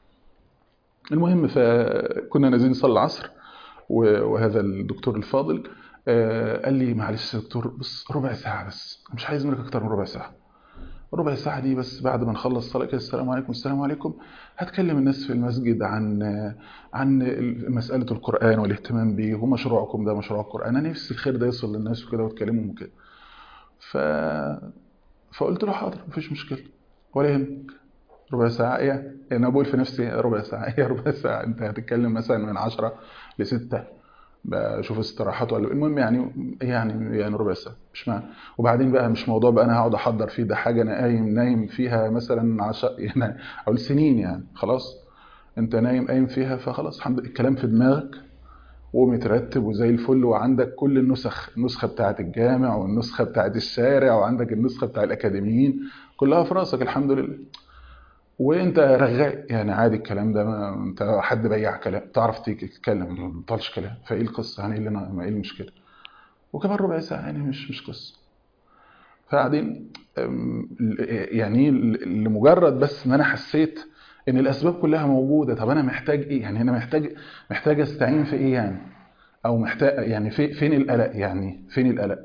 المهم فكنا نازلين نصلي العصر و- وهذا الدكتور الفاضل آه، قال لي معلش يا دكتور بس ربع ساعة بس مش عايز منك أكتر من ربع ساعة ربع ساعة دي بس بعد ما نخلص صلاة كده السلام عليكم السلام عليكم هتكلم الناس في المسجد عن عن مسألة القرآن والاهتمام بيه ومشروعكم ده مشروع القرآن أنا نفسي الخير ده يوصل للناس وكده وتكلمهم وكده ف فقلت له حاضر مفيش مشكلة ولا يهمك ربع ساعة ايه انا بقول في نفسي ربع ساعة ايه ربع ساعة انت هتتكلم مثلا من عشرة لستة بشوف استراحات ولا المهم يعني يعني يعني ربع ساعة مش معنى وبعدين بقى مش موضوع بقى انا هقعد احضر فيه ده حاجة انا قايم نايم فيها مثلا عشر يعني او سنين يعني خلاص انت نايم قايم فيها فخلاص الحمد لله الكلام في دماغك ومترتب وزي الفل وعندك كل النسخ النسخة بتاعة الجامع والنسخة بتاعة الشارع وعندك النسخة بتاع الأكاديميين كلها في راسك الحمد لله وانت رغاء يعني عادي الكلام ده ما انت حد بيع كلام تعرف تيجي تتكلم ما بتطلش كلام فايه القصه يعني ايه اللي انا ايه المشكله وكمان ربع ساعه يعني مش مش قصه فقاعدين أم، يعني لمجرد بس ان انا حسيت ان الاسباب كلها موجوده طب انا محتاج ايه يعني انا محتاج محتاج استعين في ايه يعني او محتاج يعني في فين القلق يعني فين القلق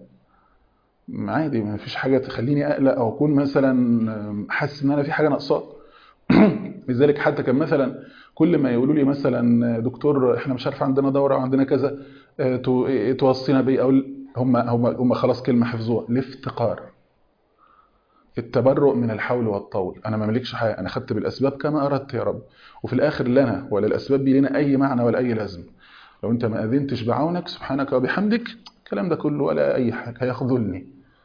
عادي ما فيش حاجه تخليني اقلق او اكون مثلا حاسس ان انا في حاجه ناقصاك لذلك حتى كان مثلا كل ما يقولوا لي مثلا دكتور احنا مش عارف عندنا دوره او عندنا كذا اه، تو- اه، توصينا بيه او هم هم هم خلاص كلمه حفظوها الافتقار التبرؤ من الحول والطول انا ما ملكش حاجه انا خدت بالاسباب كما اردت يا رب وفي الاخر لنا ولا الاسباب دي لنا اي معنى ولا اي لازمه لو انت ما اذنتش بعونك سبحانك وبحمدك الكلام ده كله ولا اي حاجه هيخذلني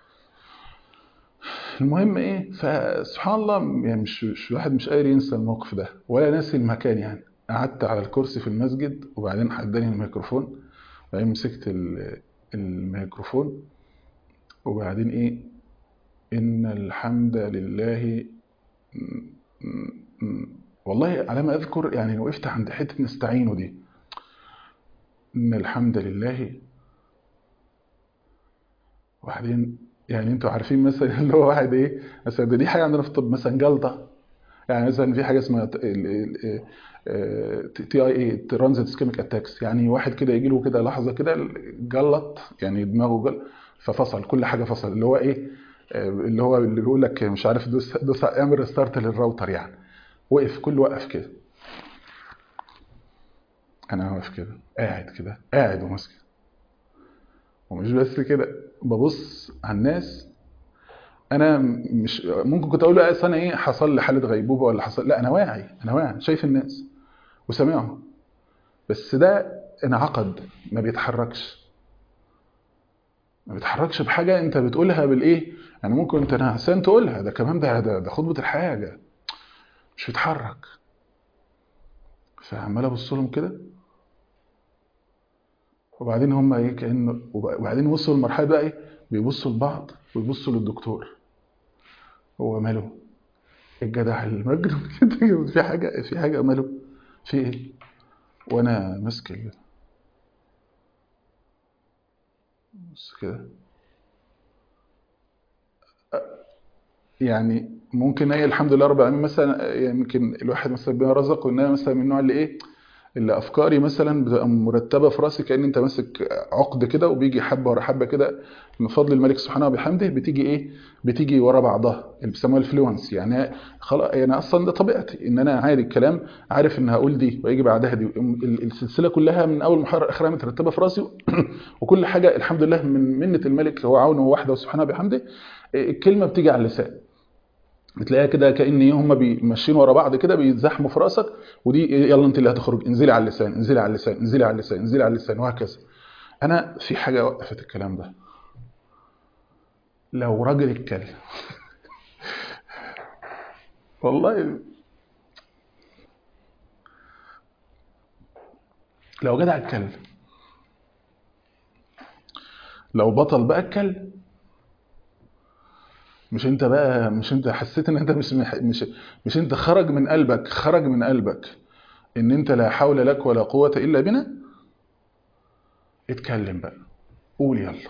المهم ايه فسبحان الله يعني مش مش الواحد مش قادر ينسى الموقف ده ولا ناسي المكان يعني قعدت على الكرسي في المسجد وبعدين اداني الميكروفون وبعدين مسكت ال- الميكروفون وبعدين ايه ان الحمد لله م- م- م- والله على ما اذكر يعني وقفت عند حته نستعينه دي ان الحمد لله وبعدين يعني انتوا عارفين مثلا اللي هو واحد ايه مثلا ده دي حاجه عندنا في الطب مثلا جلطه يعني مثلا في حاجه اسمها تي اي اي ترانزيت اسكيميك اتاكس يعني واحد كده يجي له كده لحظه كده جلط يعني دماغه جل ففصل كل حاجه فصل اللي هو ايه آه، اللي هو اللي بيقول لك مش عارف دوس دوس اعمل ريستارت للراوتر يعني وقف كل وقف كده انا واقف كده قاعد كده قاعد وماسك ومش بس كده ببص على الناس انا مش ممكن كنت اقول له اصل انا ايه حصل لي حاله غيبوبه ولا حصل لا انا واعي انا واعي شايف الناس وسامعهم بس ده انعقد ما بيتحركش ما بيتحركش بحاجه انت بتقولها بالايه يعني ممكن انت نعسان تقولها ده كمان ده ده, ده خطبه الحاجه مش بيتحرك فعمال ابص لهم كده وبعدين هم ايه كانه وبعدين وصلوا لمرحله بقى ايه بيبصوا لبعض ويبصوا للدكتور هو ماله الجدع المجنون كده في حاجه في حاجه ماله في ايه وانا ماسك ال- بص كده يعني ممكن هي الحمد لله رب العالمين مثلا يمكن الواحد مثلا بما رزقه ان انا مثلا من النوع اللي ايه اللي افكاري مثلا بتبقى مرتبه في راسي كان انت ماسك عقد كده وبيجي حبه ورا حبه كده من فضل الملك سبحانه وبحمده بتيجي ايه بتيجي ورا بعضها اللي بيسموها الفلونس يعني خلاص يعني اصلا ده طبيعتي ان انا عادي الكلام عارف ان هقول دي ويجي بعدها دي ال- السلسله كلها من اول محاضره لاخرها مترتبه في راسي وكل حاجه الحمد لله من منه الملك هو عونه وحده سبحانه وبحمده الكلمه بتيجي على اللسان بتلاقيها كده كان هم ماشيين ورا بعض كده بيتزحموا في راسك ودي يلا انت اللي هتخرج انزلي على اللسان انزلي على اللسان انزلي على اللسان انزلي على اللسان وهكذا انا في حاجه وقفت الكلام ده لو راجل اتكلم والله لو جدع اتكلم لو بطل بقى اتكلم مش انت بقى مش انت حسيت ان انت مش مح- مش مش انت خرج من قلبك خرج من قلبك ان انت لا حول لك ولا قوة الا بنا اتكلم بقى قول يلا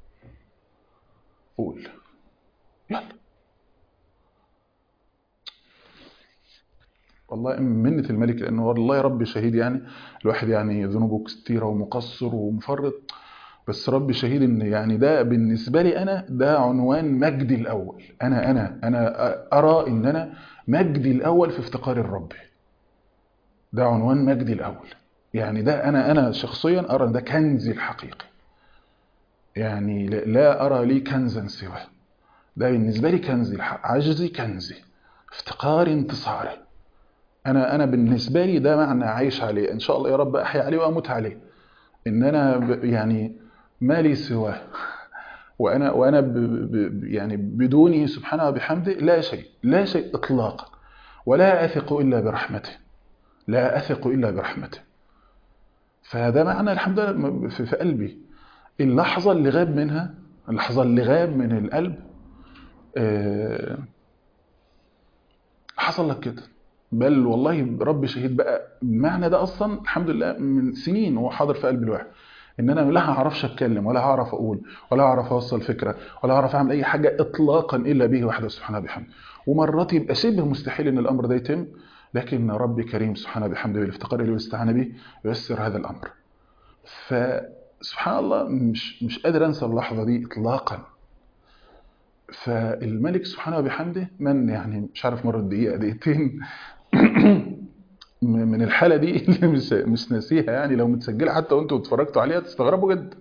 قول يلا والله منة الملك لانه والله يا رب شهيد يعني الواحد يعني ذنوبه كتيرة ومقصر ومفرط بس ربي شهيد ان يعني ده بالنسبه لي انا ده عنوان مجدي الاول انا انا انا ارى ان انا مجدي الاول في افتقار الرب ده عنوان مجدي الاول يعني ده انا انا شخصيا ارى ان ده كنزي الحقيقي يعني لا- لا ارى لي كنزا سواه ده بالنسبه لي كنزي الحق عجزي كنزي افتقاري انتصاري انا انا بالنسبه لي ده معنى عايش عليه ان شاء الله يا رب احيا عليه واموت عليه ان انا ب- يعني ما لي سواه وانا وانا ب ب يعني بدونه سبحانه وبحمده لا شيء لا شيء اطلاقا ولا اثق الا برحمته لا اثق الا برحمته فده معنى الحمد لله في في قلبي اللحظه اللي غاب منها اللحظه اللي غاب من القلب آه، حصل لك كده بل والله ربي شهيد بقى المعنى ده اصلا الحمد لله من سنين هو حاضر في قلب الواحد ان انا لا هعرفش اتكلم ولا هعرف اقول ولا هعرف اوصل فكره ولا هعرف اعمل اي حاجه اطلاقا الا به وحده سبحانه وبحمده ومرات يبقى شبه مستحيل ان الامر ده يتم لكن ربي كريم سبحانه وبحمده بالافتقار اليه والاستعانه به ييسر هذا الامر فسبحان الله مش مش قادر انسى اللحظه دي اطلاقا فالملك سبحانه وبحمده من يعني مش عارف مرة دقيقة دقيقتين من الحالة دي اللي مش مش ناسيها يعني لو متسجلة حتى وانتوا اتفرجتوا عليها تستغربوا جدا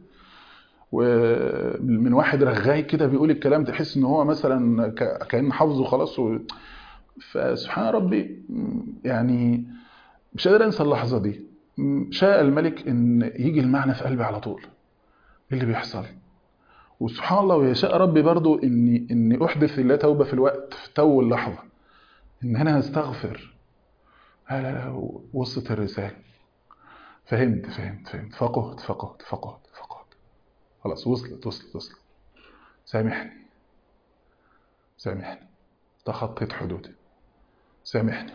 ومن واحد رغاي كده بيقول الكلام تحس ان هو مثلا ك- كأن حافظه خلاص و... فسبحان ربي يعني مش قادر انسى اللحظة دي شاء الملك ان يجي المعنى في قلبي على طول ايه اللي بيحصل وسبحان الله ويشاء ربي برضو اني اني احدث الله توبه في الوقت في تو اللحظه ان انا استغفر لا لا لا وصلت الرساله فهمت فهمت فهمت فقهت فقهت فقهت فقهت خلاص وصلت وصلت وصلت سامحني سامحني تخطيت حدودي سامحني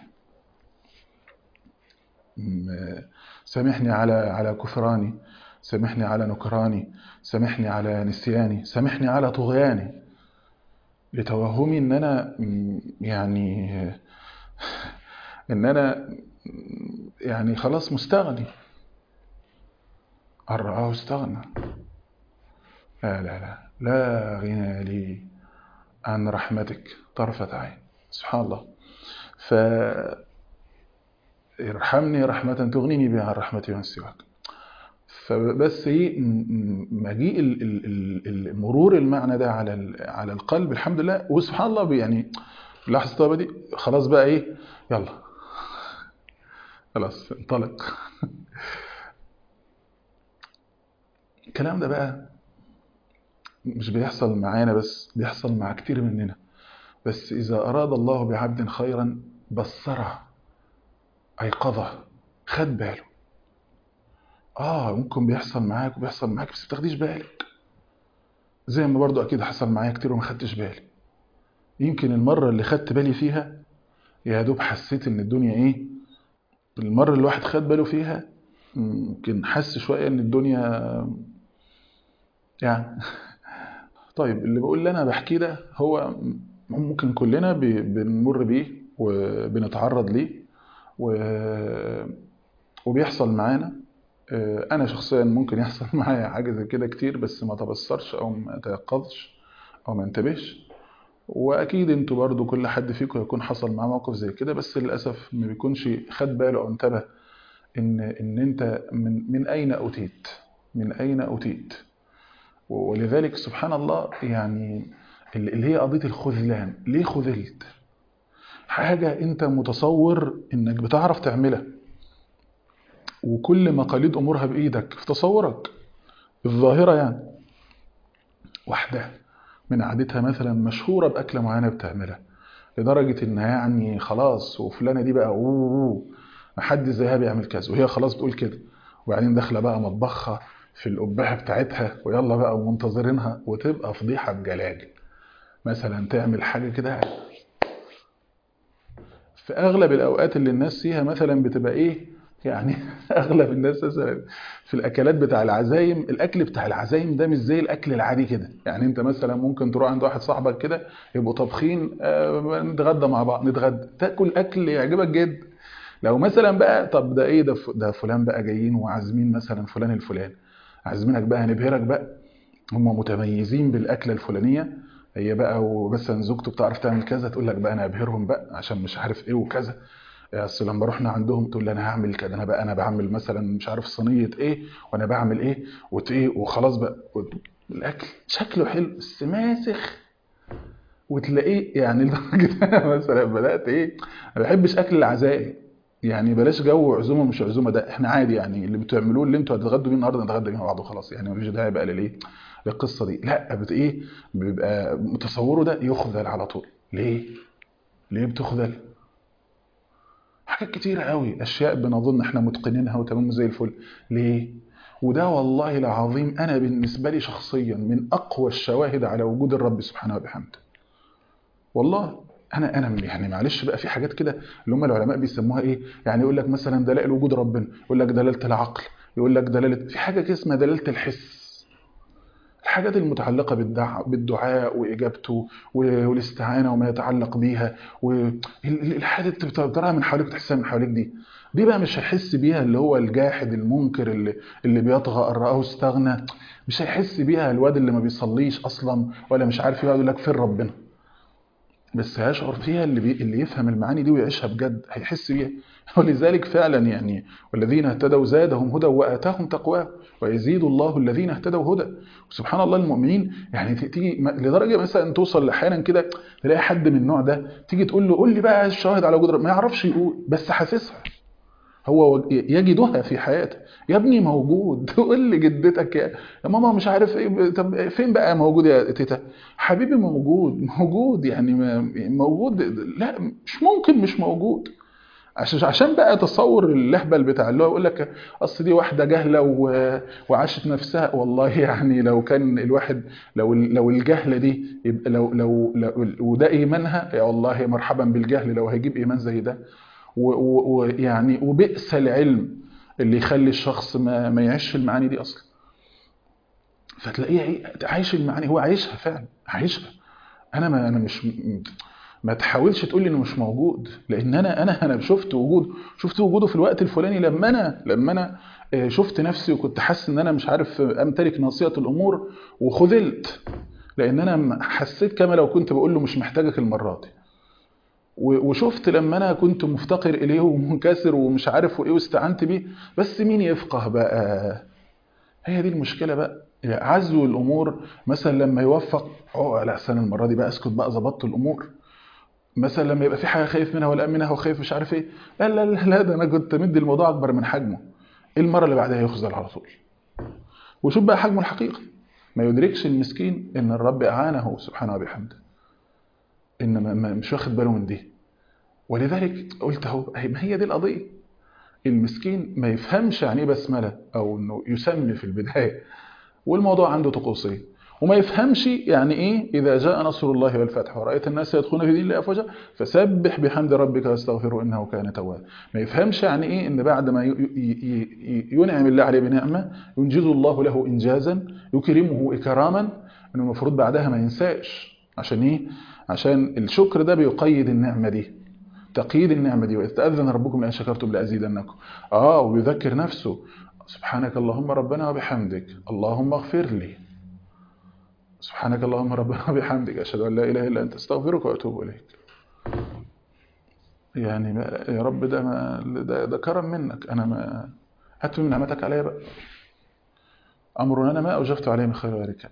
م- سامحني على على كفراني سامحني على نكراني سامحني على نسياني سامحني على طغياني لتوهمي ان انا م، يعني ان انا م، يعني خلاص مستغني أن رآه استغنى لا لا لا لا غنى لي عن رحمتك طرفة عين سبحان الله ف ارحمني رحمة تغنيني بها عن رحمتي من سواك فبس ايه م- م- مجيء ال- ال- ال- ال- مرور المعنى ده على ال- على القلب الحمد لله وسبحان الله بي- يعني لحظة التوبة دي خلاص بقى ايه يلا خلاص انطلق الكلام ده بقى مش بيحصل معانا بس بيحصل مع كتير مننا بس إذا أراد الله بعبد خيرا بصره أيقظه خد باله آه ممكن بيحصل معاك وبيحصل معاك بس بتاخديش بالك زي ما برضو أكيد حصل معايا كتير وما خدتش بالي يمكن المرة اللي خدت بالي فيها يا دوب حسيت إن الدنيا إيه المرة اللي الواحد خد باله فيها يمكن حس شوية إن الدنيا يعني طيب اللي بقول اللي أنا بحكيه ده هو ممكن كلنا بنمر بيه وبنتعرض ليه و... وبيحصل معانا انا شخصيا ممكن يحصل معايا حاجه زي كده كتير بس ما تبصرش او ما اتيقظش او ما انتبهش واكيد انتوا برضو كل حد فيكم يكون حصل معاه موقف زي كده بس للاسف ما بيكونش خد باله او انتبه ان ان انت من من اين اتيت من اين اتيت ولذلك سبحان الله يعني اللي هي قضيه الخذلان ليه خذلت حاجه انت متصور انك بتعرف تعملها وكل مقاليد امورها بايدك في تصورك الظاهره يعني واحده من عادتها مثلا مشهوره باكله معينه بتعملها لدرجه انها يعني خلاص وفلانه دي بقى اوه محدش زيها بيعمل كذا وهي خلاص بتقول كده وبعدين داخله بقى مطبخها في القبعه بتاعتها ويلا بقى ومنتظرينها وتبقى فضيحه بجلاجل مثلا تعمل حاجه كده في اغلب الاوقات اللي الناس فيها مثلا بتبقى ايه يعني اغلب الناس مثلا في الاكلات بتاع العزايم الاكل بتاع العزايم ده مش زي الاكل العادي كده يعني انت مثلا ممكن تروح عند واحد صاحبك كده يبقوا طابخين آه نتغدى مع بعض نتغدى تاكل اكل يعجبك جدا لو مثلا بقى طب ده ايه ده ده فلان بقى جايين وعازمين مثلا فلان الفلاني عازمينك بقى هنبهرك بقى هم متميزين بالاكله الفلانيه هي بقى ومثلا زوجته بتعرف تعمل كذا تقول لك بقى انا ابهرهم بقى عشان مش عارف ايه وكذا اصل لما رحنا عندهم تقول لي انا هعمل كده انا بقى انا بعمل مثلا مش عارف صينيه ايه وانا بعمل ايه وايه وخلاص بقى الاكل شكله حلو بس ماسخ وتلاقيه يعني لدرجه مثلا بدات ايه ما بحبش اكل العزائم يعني بلاش جو عزومه مش عزومه ده احنا عادي يعني اللي بتعملوه اللي انتوا هتتغدوا بيه النهارده نتغدى بيه مع بعض وخلاص يعني مفيش داعي بقى لليه للقصه دي لا بت ايه بيبقى متصوره ده يخذل على طول ليه ليه بتخذل حاجات كتيرة قوي أشياء بنظن إحنا متقنينها وتمام زي الفل ليه؟ وده والله العظيم أنا بالنسبة لي شخصيا من أقوى الشواهد على وجود الرب سبحانه وبحمده والله أنا أنا يعني معلش بقى في حاجات كده اللي هم العلماء بيسموها إيه؟ يعني يقول لك مثلا دلائل وجود ربنا يقول لك دلالة العقل يقول لك دلالة في حاجة كده اسمها دلالة الحس الحاجات المتعلقة بالدعاء وإجابته والاستعانة وما يتعلق بيها والحاجات اللي بتراها من حواليك وتحسها من حواليك دي دي بقى مش هيحس بيها اللي هو الجاحد المنكر اللي, اللي بيطغى أن رآه استغنى مش هيحس بيها الواد اللي ما بيصليش أصلا ولا مش عارف يقعد يقول لك فين ربنا بس هيشعر فيها اللي, بي... اللي يفهم المعاني دي ويعيشها بجد هيحس بيها ولذلك فعلا يعني والذين اهتدوا زادهم هدى وآتاهم تقواه ويزيد الله الذين اهتدوا هدى وسبحان الله المؤمنين يعني تيجي لدرجه مثلا توصل احيانا كده تلاقي حد من النوع ده تيجي تقول له قول لي بقى الشواهد على وجود ما يعرفش يقول بس حاسسها هو يجدها في حياته يا ابني موجود قول لي جدتك يا, يا ماما مش عارف ايه طب فين بقى موجود يا تيتا حبيبي موجود موجود يعني موجود لا مش ممكن مش موجود عشان عشان بقى تصور اللهبل بتاع اللي هو يقول لك اصل دي واحده جهله وعاشت نفسها والله يعني لو كان الواحد لو لو الجهله دي يبقى لو لو, لو وده ايمانها يا والله مرحبا بالجهل لو هيجيب ايمان زي ده ويعني وبئس العلم اللي يخلي الشخص ما, ما يعيش المعاني دي اصلا فتلاقيه عايش المعاني هو عايشها فعلا عايشها انا ما انا مش ما تحاولش تقول لي انه مش موجود لان انا انا انا شفت وجوده شفت وجوده في الوقت الفلاني لما انا لما انا شفت نفسي وكنت حاسس ان انا مش عارف امتلك ناصيه الامور وخذلت لان انا حسيت كما لو كنت بقول له مش محتاجك المره دي وشفت لما انا كنت مفتقر اليه ومنكسر ومش عارف وايه واستعنت بيه بس مين يفقه بقى هي دي المشكله بقى عزو الامور مثلا لما يوفق اه لا سنه المره دي بقى اسكت بقى ظبطت الامور مثلا لما يبقى في حاجه خايف منها ولا منها وخايف مش عارف ايه لا لا لا, لا ده انا كنت مدي الموضوع اكبر من حجمه المره اللي بعدها يخذل على طول وشوف بقى حجمه الحقيقي ما يدركش المسكين ان الرب اعانه سبحانه وبحمده ان ما ما- مش واخد باله من دي ولذلك قلت اهو هي- ما هي دي القضيه المسكين ما يفهمش يعني ايه بسمله او انه يسمي في البدايه والموضوع عنده طقوسيه وما يفهمش يعني ايه اذا جاء نصر الله والفتح ورايت الناس يدخلون في دين الله افواجا فسبح بحمد ربك واستغفره انه كان توابا ما يفهمش يعني ايه ان بعد ما ي- ي- ي- ينعم الله عليه بنعمه ينجز الله له انجازا يكرمه اكراما انه المفروض بعدها ما ينساش عشان ايه عشان الشكر ده بيقيد النعمه دي تقييد النعمه دي واذ تاذن ربكم لان شكرتم لازيدنكم اه ويذكر نفسه سبحانك اللهم ربنا وبحمدك اللهم اغفر لي سبحانك اللهم ربنا وبحمدك أشهد أن لا إله إلا أنت أستغفرك وأتوب إليك يعني ما يا رب ده ما ده, ده كرم منك أنا ما هات من نعمتك عليا بقى أمر أنا ما أوجبت عليه من خير وركاب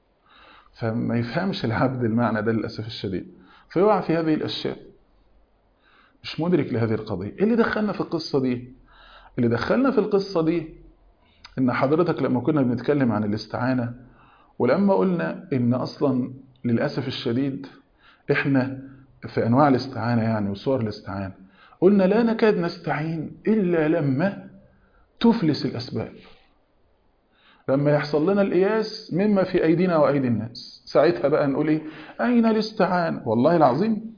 فما يفهمش العبد المعنى ده للأسف الشديد فيقع في هذه الأشياء مش مدرك لهذه القضية إيه اللي دخلنا في القصة دي اللي دخلنا في القصة دي إن حضرتك لما كنا بنتكلم عن الاستعانة ولما قلنا ان اصلا للاسف الشديد احنا في انواع الاستعانه يعني وصور الاستعانه قلنا لا نكاد نستعين الا لما تفلس الاسباب لما يحصل لنا الإياس مما في أيدينا وأيدي الناس ساعتها بقى نقول إيه أين الاستعانة والله العظيم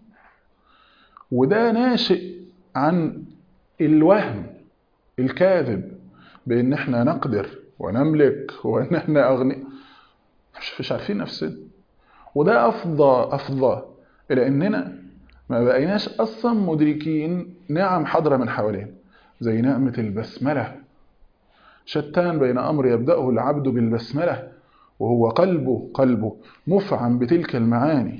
وده ناشئ عن الوهم الكاذب بأن احنا نقدر ونملك وأن احنا أغنياء مش, مش عارفين نفسنا وده أفضى أفضى إلى أننا ما بقيناش أصلا مدركين نعم حاضرة من حوالينا زي نعمة البسملة شتان بين أمر يبدأه العبد بالبسملة وهو قلبه قلبه مفعم بتلك المعاني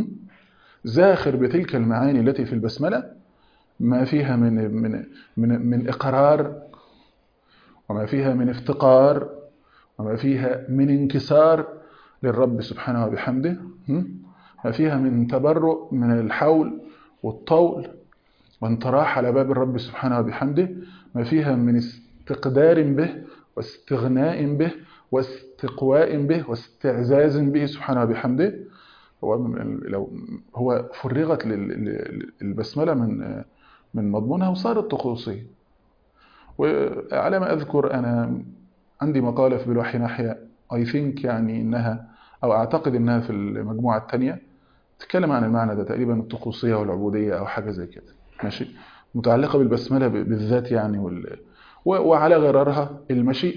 زاخر بتلك المعاني التي في البسملة ما فيها من من من من إقرار وما فيها من افتقار وما فيها من انكسار للرب سبحانه وبحمده ما فيها من تبرؤ من الحول والطول وانطراح على باب الرب سبحانه وبحمده ما فيها من استقدار به واستغناء به واستقواء به واستعزاز به سبحانه وبحمده هو لو هو فرغت البسملة من من مضمونها وصارت طقوسية وعلى ما أذكر أنا عندي مقالة في بالوحي ناحية I think يعني إنها أو أعتقد إنها في المجموعة الثانية تتكلم عن المعنى ده تقريبا الطقوسية والعبودية أو حاجة زي كده ماشي متعلقة بالبسملة بالذات يعني وال... وعلى غرارها المشيئة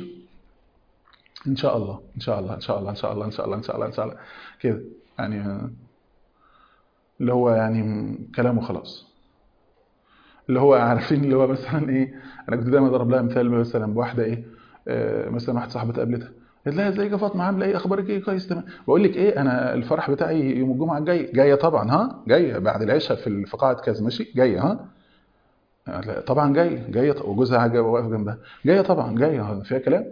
إن شاء الله إن شاء الله إن شاء الله إن شاء الله إن شاء الله إن شاء الله إن شاء الله كده يعني اللي هو يعني كلامه خلاص اللي هو عارفين اللي هو مثلا ايه انا كنت دايما اضرب لها مثال مثلا بواحده ايه آه مثلا واحده صاحبتي قابلتها قالت لها ازيك يا فاطمه عامله ايه اخبارك ايه كويس تمام بقول لك ايه انا الفرح بتاعي يوم الجمعه الجاي جايه طبعا ها جايه بعد العشاء في في قاعه كذا ماشي جايه ها لا طبعا جايه جايه وجوزها واقف جنبها جايه طبعا جايه فيها كلام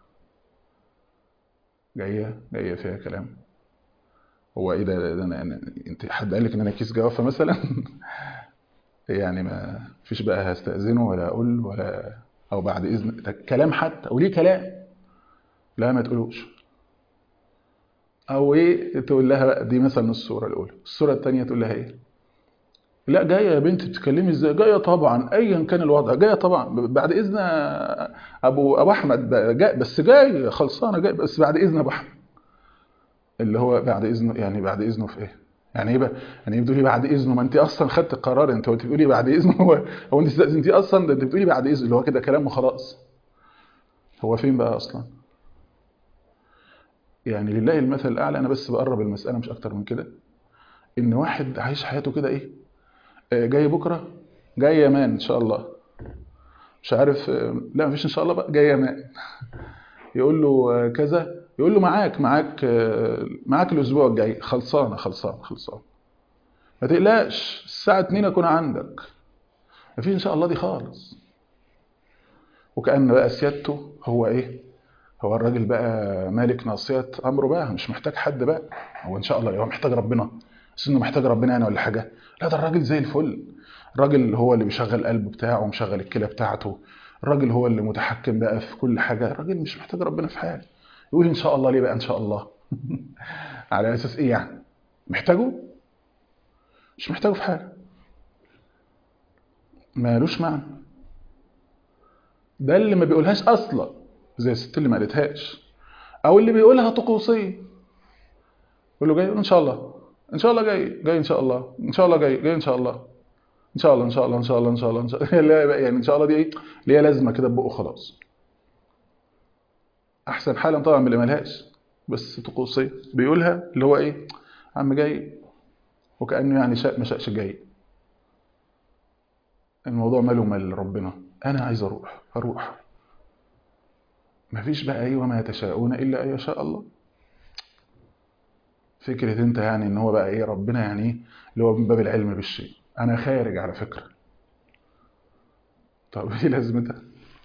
جايه جايه فيها كلام هو ايه ده, ده أنا انت حد قال لك ان انا كيس جوافه مثلا يعني ما فيش بقى هستأذنه ولا اقول ولا او بعد اذن ده كلام حتى وليه كلام لا ما تقولوش او ايه تقول لها بقى دي مثلا الصوره الاولى الصوره الثانيه تقول لها ايه لا جايه يا بنتي بتتكلمي ازاي جايه طبعا ايا كان الوضع جايه طبعا بعد اذن ابو ابو احمد جاي بس جاي خلصانه جاي بس بعد اذن ابو احمد اللي هو بعد اذنه يعني بعد اذنه في ايه يعني ايه بقى يعني بتقولي بعد اذنه ما انت اصلا خدت القرار انت بتقولي بعد اذنه هو هو انت انت اصلا ده انت بتقولي بعد اذنه اللي هو كده كلام وخلاص هو فين بقى اصلا يعني لله المثل الاعلى انا بس بقرب المساله مش اكتر من كده ان واحد عايش حياته كده ايه جاي بكره جاي يا مان ان شاء الله مش عارف لا مفيش ان شاء الله بقى جاي يا مان يقول له كذا يقول له معاك معاك معاك الاسبوع الجاي خلصانه خلصانه خلصانه ما تقلقش الساعه 2 اكون عندك ما فيش ان شاء الله دي خالص وكأن بقى سيادته هو ايه هو الراجل بقى مالك ناصية امره بقى مش محتاج حد بقى هو ان شاء الله هو محتاج ربنا بس انه محتاج ربنا يعني ولا حاجه لا ده الراجل زي الفل الراجل هو اللي بيشغل القلب بتاعه ومشغل الكلى بتاعته الراجل هو اللي متحكم بقى في كل حاجه الراجل مش محتاج ربنا في حاجه يقول ان شاء الله ليه بقى ان شاء الله على اساس ايه يعني محتاجه مش محتاجه في حاجه مالوش معنى ده اللي ما بيقولهاش اصلا زي الست اللي ما قالتهاش او اللي بيقولها طقوسيه يقول له جاي ان شاء الله ان شاء الله جاي جاي ان شاء الله ان شاء الله جاي جاي ان شاء الله ان شاء الله ان شاء الله ان شاء الله ان شاء الله ان شاء الله يعني ان شاء الله دي ايه ليها لازمه كده ببقه خلاص احسن حالا طبعا من اللي ملهاش بس طقوسيه بيقولها اللي هو ايه عم جاي وكانه يعني شاء ما شاءش جاي الموضوع ماله مال ربنا انا عايز اروح اروح مفيش بقى ايه وما يتشاءون الا ان يشاء الله فكره انت يعني ان هو بقى ايه ربنا يعني ايه اللي هو من باب العلم بالشيء انا خارج على فكره طب ايه لازمتها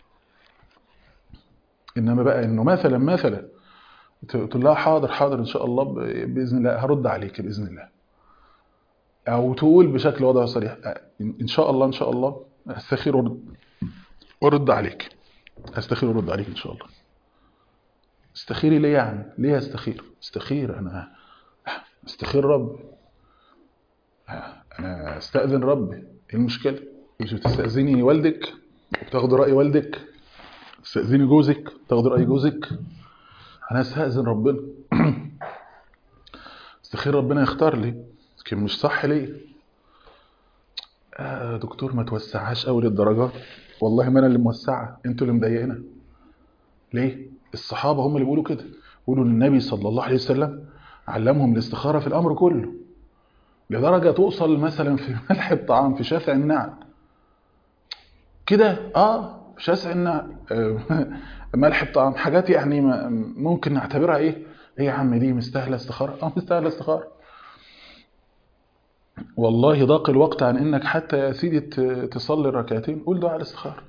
انما بقى انه مثلا مثلا تقول لها حاضر حاضر ان شاء الله باذن الله هرد عليك باذن الله او تقول بشكل واضح وصريح ان شاء الله ان شاء الله استخير ورد ورد عليك استخير ورد عليك ان شاء الله استخيري ليه يعني ليه استخير استخير انا استخير ربي انا استاذن ربي ايه المشكله مش بتستاذني والدك وبتاخد راي والدك تستاذني جوزك تاخد راي جوزك انا استاذن ربنا استخير ربنا يختار لي لكن مش صح ليه آه دكتور ما توسعهاش قوي للدرجات والله ما انا اللي موسعه انتوا اللي مضايقنا ليه الصحابه هم اللي بيقولوا كده بيقولوا النبي صلى الله عليه وسلم علمهم الاستخاره في الامر كله لدرجه توصل مثلا في ملح الطعام في شافع النعل كده اه في شاسع النعل آه ملح الطعام حاجات يعني ممكن نعتبرها ايه ايه يا عم دي مستاهله استخاره اه مستاهله استخاره والله ضاق الوقت عن انك حتى يا سيدي تصلي الركعتين قول دعاء الاستخاره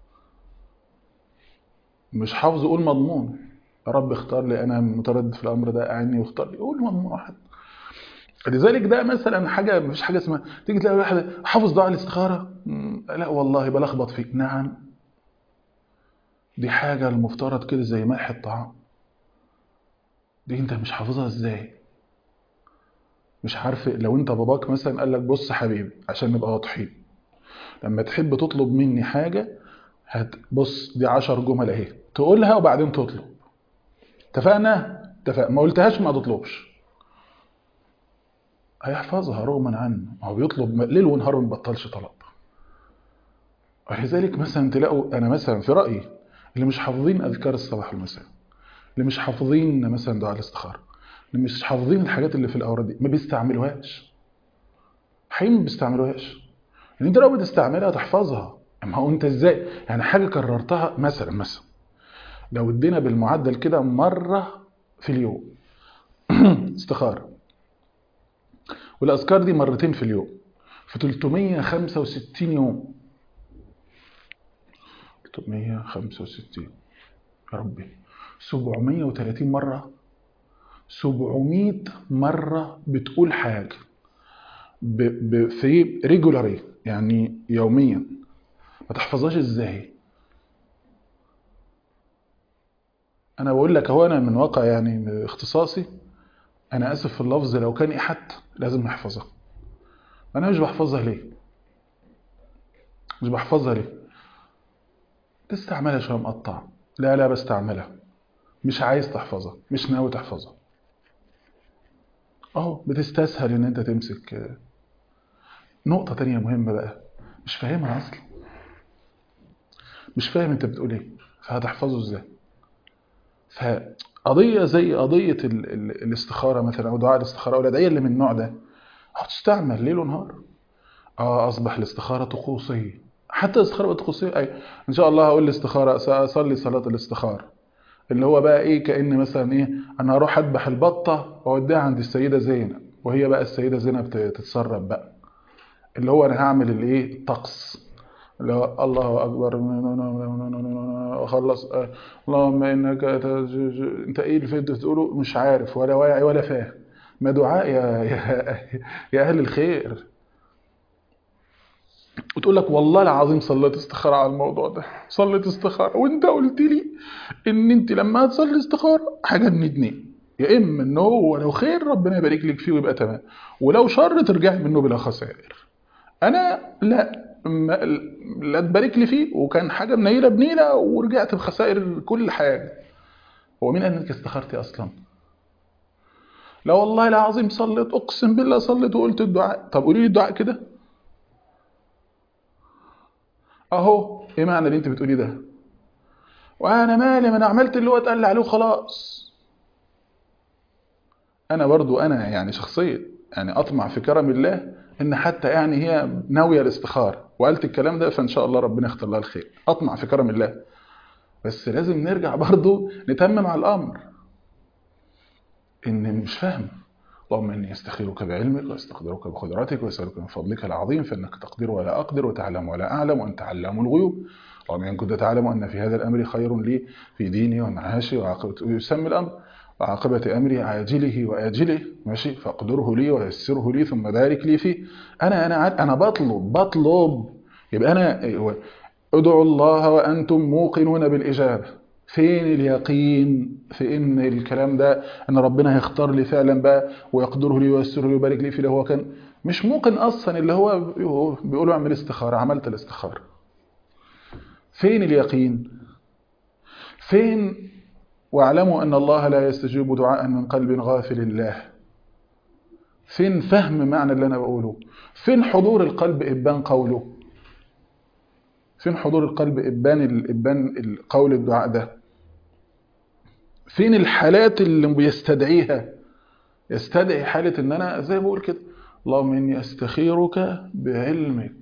مش حافظ قول مضمون يا رب اختار لي انا متردد في الامر ده اعني واختار لي قول مضمون واحد لذلك ده مثلا حاجه مفيش حاجه اسمها تيجي تلاقي واحد حافظ دعاء الاستخاره لا والله بلخبط فيه نعم دي حاجه المفترض كده زي ملح الطعام دي انت مش حافظها ازاي مش عارف لو انت باباك مثلا قال لك بص حبيبي عشان نبقى واضحين لما تحب تطلب مني حاجة هتبص دي عشر جمل اهي تقولها وبعدين تطلب اتفقنا اتفق ما قلتهاش ما تطلبش هيحفظها رغما عنه هو بيطلب ليل ونهار ما بيبطلش طلب ولذلك مثلا تلاقوا انا مثلا في رايي اللي مش حافظين اذكار الصباح والمساء اللي مش حافظين مثلا دعاء الاستخاره اللي مش حافظين الحاجات اللي في الاوراد دي ما بيستعملوهاش حقيقي ما بيستعملوهاش ان انت لو بتستعملها تحفظها اما هو انت ازاي يعني حاجه كررتها مثلا مثلا لو ادينا بالمعدل كده مره في اليوم استخاره والاذكار دي مرتين في اليوم في 365 يوم 365 يا ربي 730 مره 700 مرة بتقول حاجة ب ب في ريجولاري يعني يوميا ما تحفظهاش ازاي انا بقول لك اهو انا من واقع يعني اختصاصي انا اسف في اللفظ لو كان حتى لازم نحفظها انا مش بحفظها ليه مش بحفظها ليه تستعملها شويه مقطع لا لا بستعملها مش عايز تحفظها مش ناوي تحفظها اهو بتستسهل ان انت تمسك نقطة تانية مهمة بقى مش فاهمها اصلا مش فاهم انت بتقول ايه فهتحفظه ازاي فقضية زي قضية ال ال الاستخارة مثلا او دعاء الاستخارة او الادعية اللي من النوع ده هتستعمل ليل ونهار اه اصبح الاستخارة طقوسية حتى الاستخارة طقوسية اي ان شاء الله هقول الاستخارة سأصلي صلاة الاستخارة اللي هو بقى ايه كأن مثلا ايه انا هروح اذبح البطة واوديها عند السيدة زينب وهي بقى السيدة زينب تتصرف بقى اللي هو انا هعمل الايه طقس اللي هو الله اكبر اخلص اللهم انك انت ايه اللي انت بتقوله مش عارف ولا واعي ولا فاهم ما دعاء يا يا, يا اهل الخير وتقول لك والله العظيم صليت استخاره على الموضوع ده صليت استخاره وانت قلت لي ان انت لما هتصلي استخاره حاجه من اتنين يا اما ان هو لو خير ربنا يبارك لك فيه ويبقى تمام ولو شر ترجعي منه بلا خسائر انا لا ما لا تبارك لي فيه وكان حاجه منيله بنيله ورجعت بخسائر كل حاجه هو مين قال انك استخرتي اصلا لا والله العظيم صليت اقسم بالله صليت وقلت الدعاء طب قولي لي الدعاء كده اهو ايه معنى اللي انت بتقوليه ده وانا مالي ما انا عملت اللي هو اتقال لي عليه وخلاص انا برضو انا يعني شخصيا يعني اطمع في كرم الله ان حتى يعني هي ناويه الاستخاره وقالت الكلام ده فان شاء الله ربنا يختار لها الخير اطمع في كرم الله بس لازم نرجع برضو نتمم على الامر ان مش فاهم اللهم اني استخيرك بعلمك واستقدرك بقدرتك واسالك من فضلك العظيم فانك تقدر ولا اقدر وتعلم ولا اعلم وانت علام الغيوب اللهم ان كنت تعلم ان في هذا الامر خير لي في ديني ومعاشي وعاقبه يسمي الامر وعاقبة أمري عاجله وآجله ماشي فاقدره لي ويسره لي ثم بارك لي فيه أنا أنا أنا بطلب بطلب يبقى أنا ادعوا الله وأنتم موقنون بالإجابة فين اليقين في ان الكلام ده ان ربنا هيختار لي فعلا بقى ويقدره لي ويسره لي ويبارك لي فيه اللي هو كان مش موقن اصلا اللي هو بيقولوا اعمل استخاره عملت الاستخاره فين اليقين فين واعلموا ان الله لا يستجيب دعاء من قلب غافل الله فين فهم معنى اللي انا بقوله فين حضور القلب ابان قوله فين حضور القلب ابان ابان قول الدعاء ده فين الحالات اللي بيستدعيها يستدعي حالة ان انا زي ما بقول كده اللهم اني استخيرك بعلمك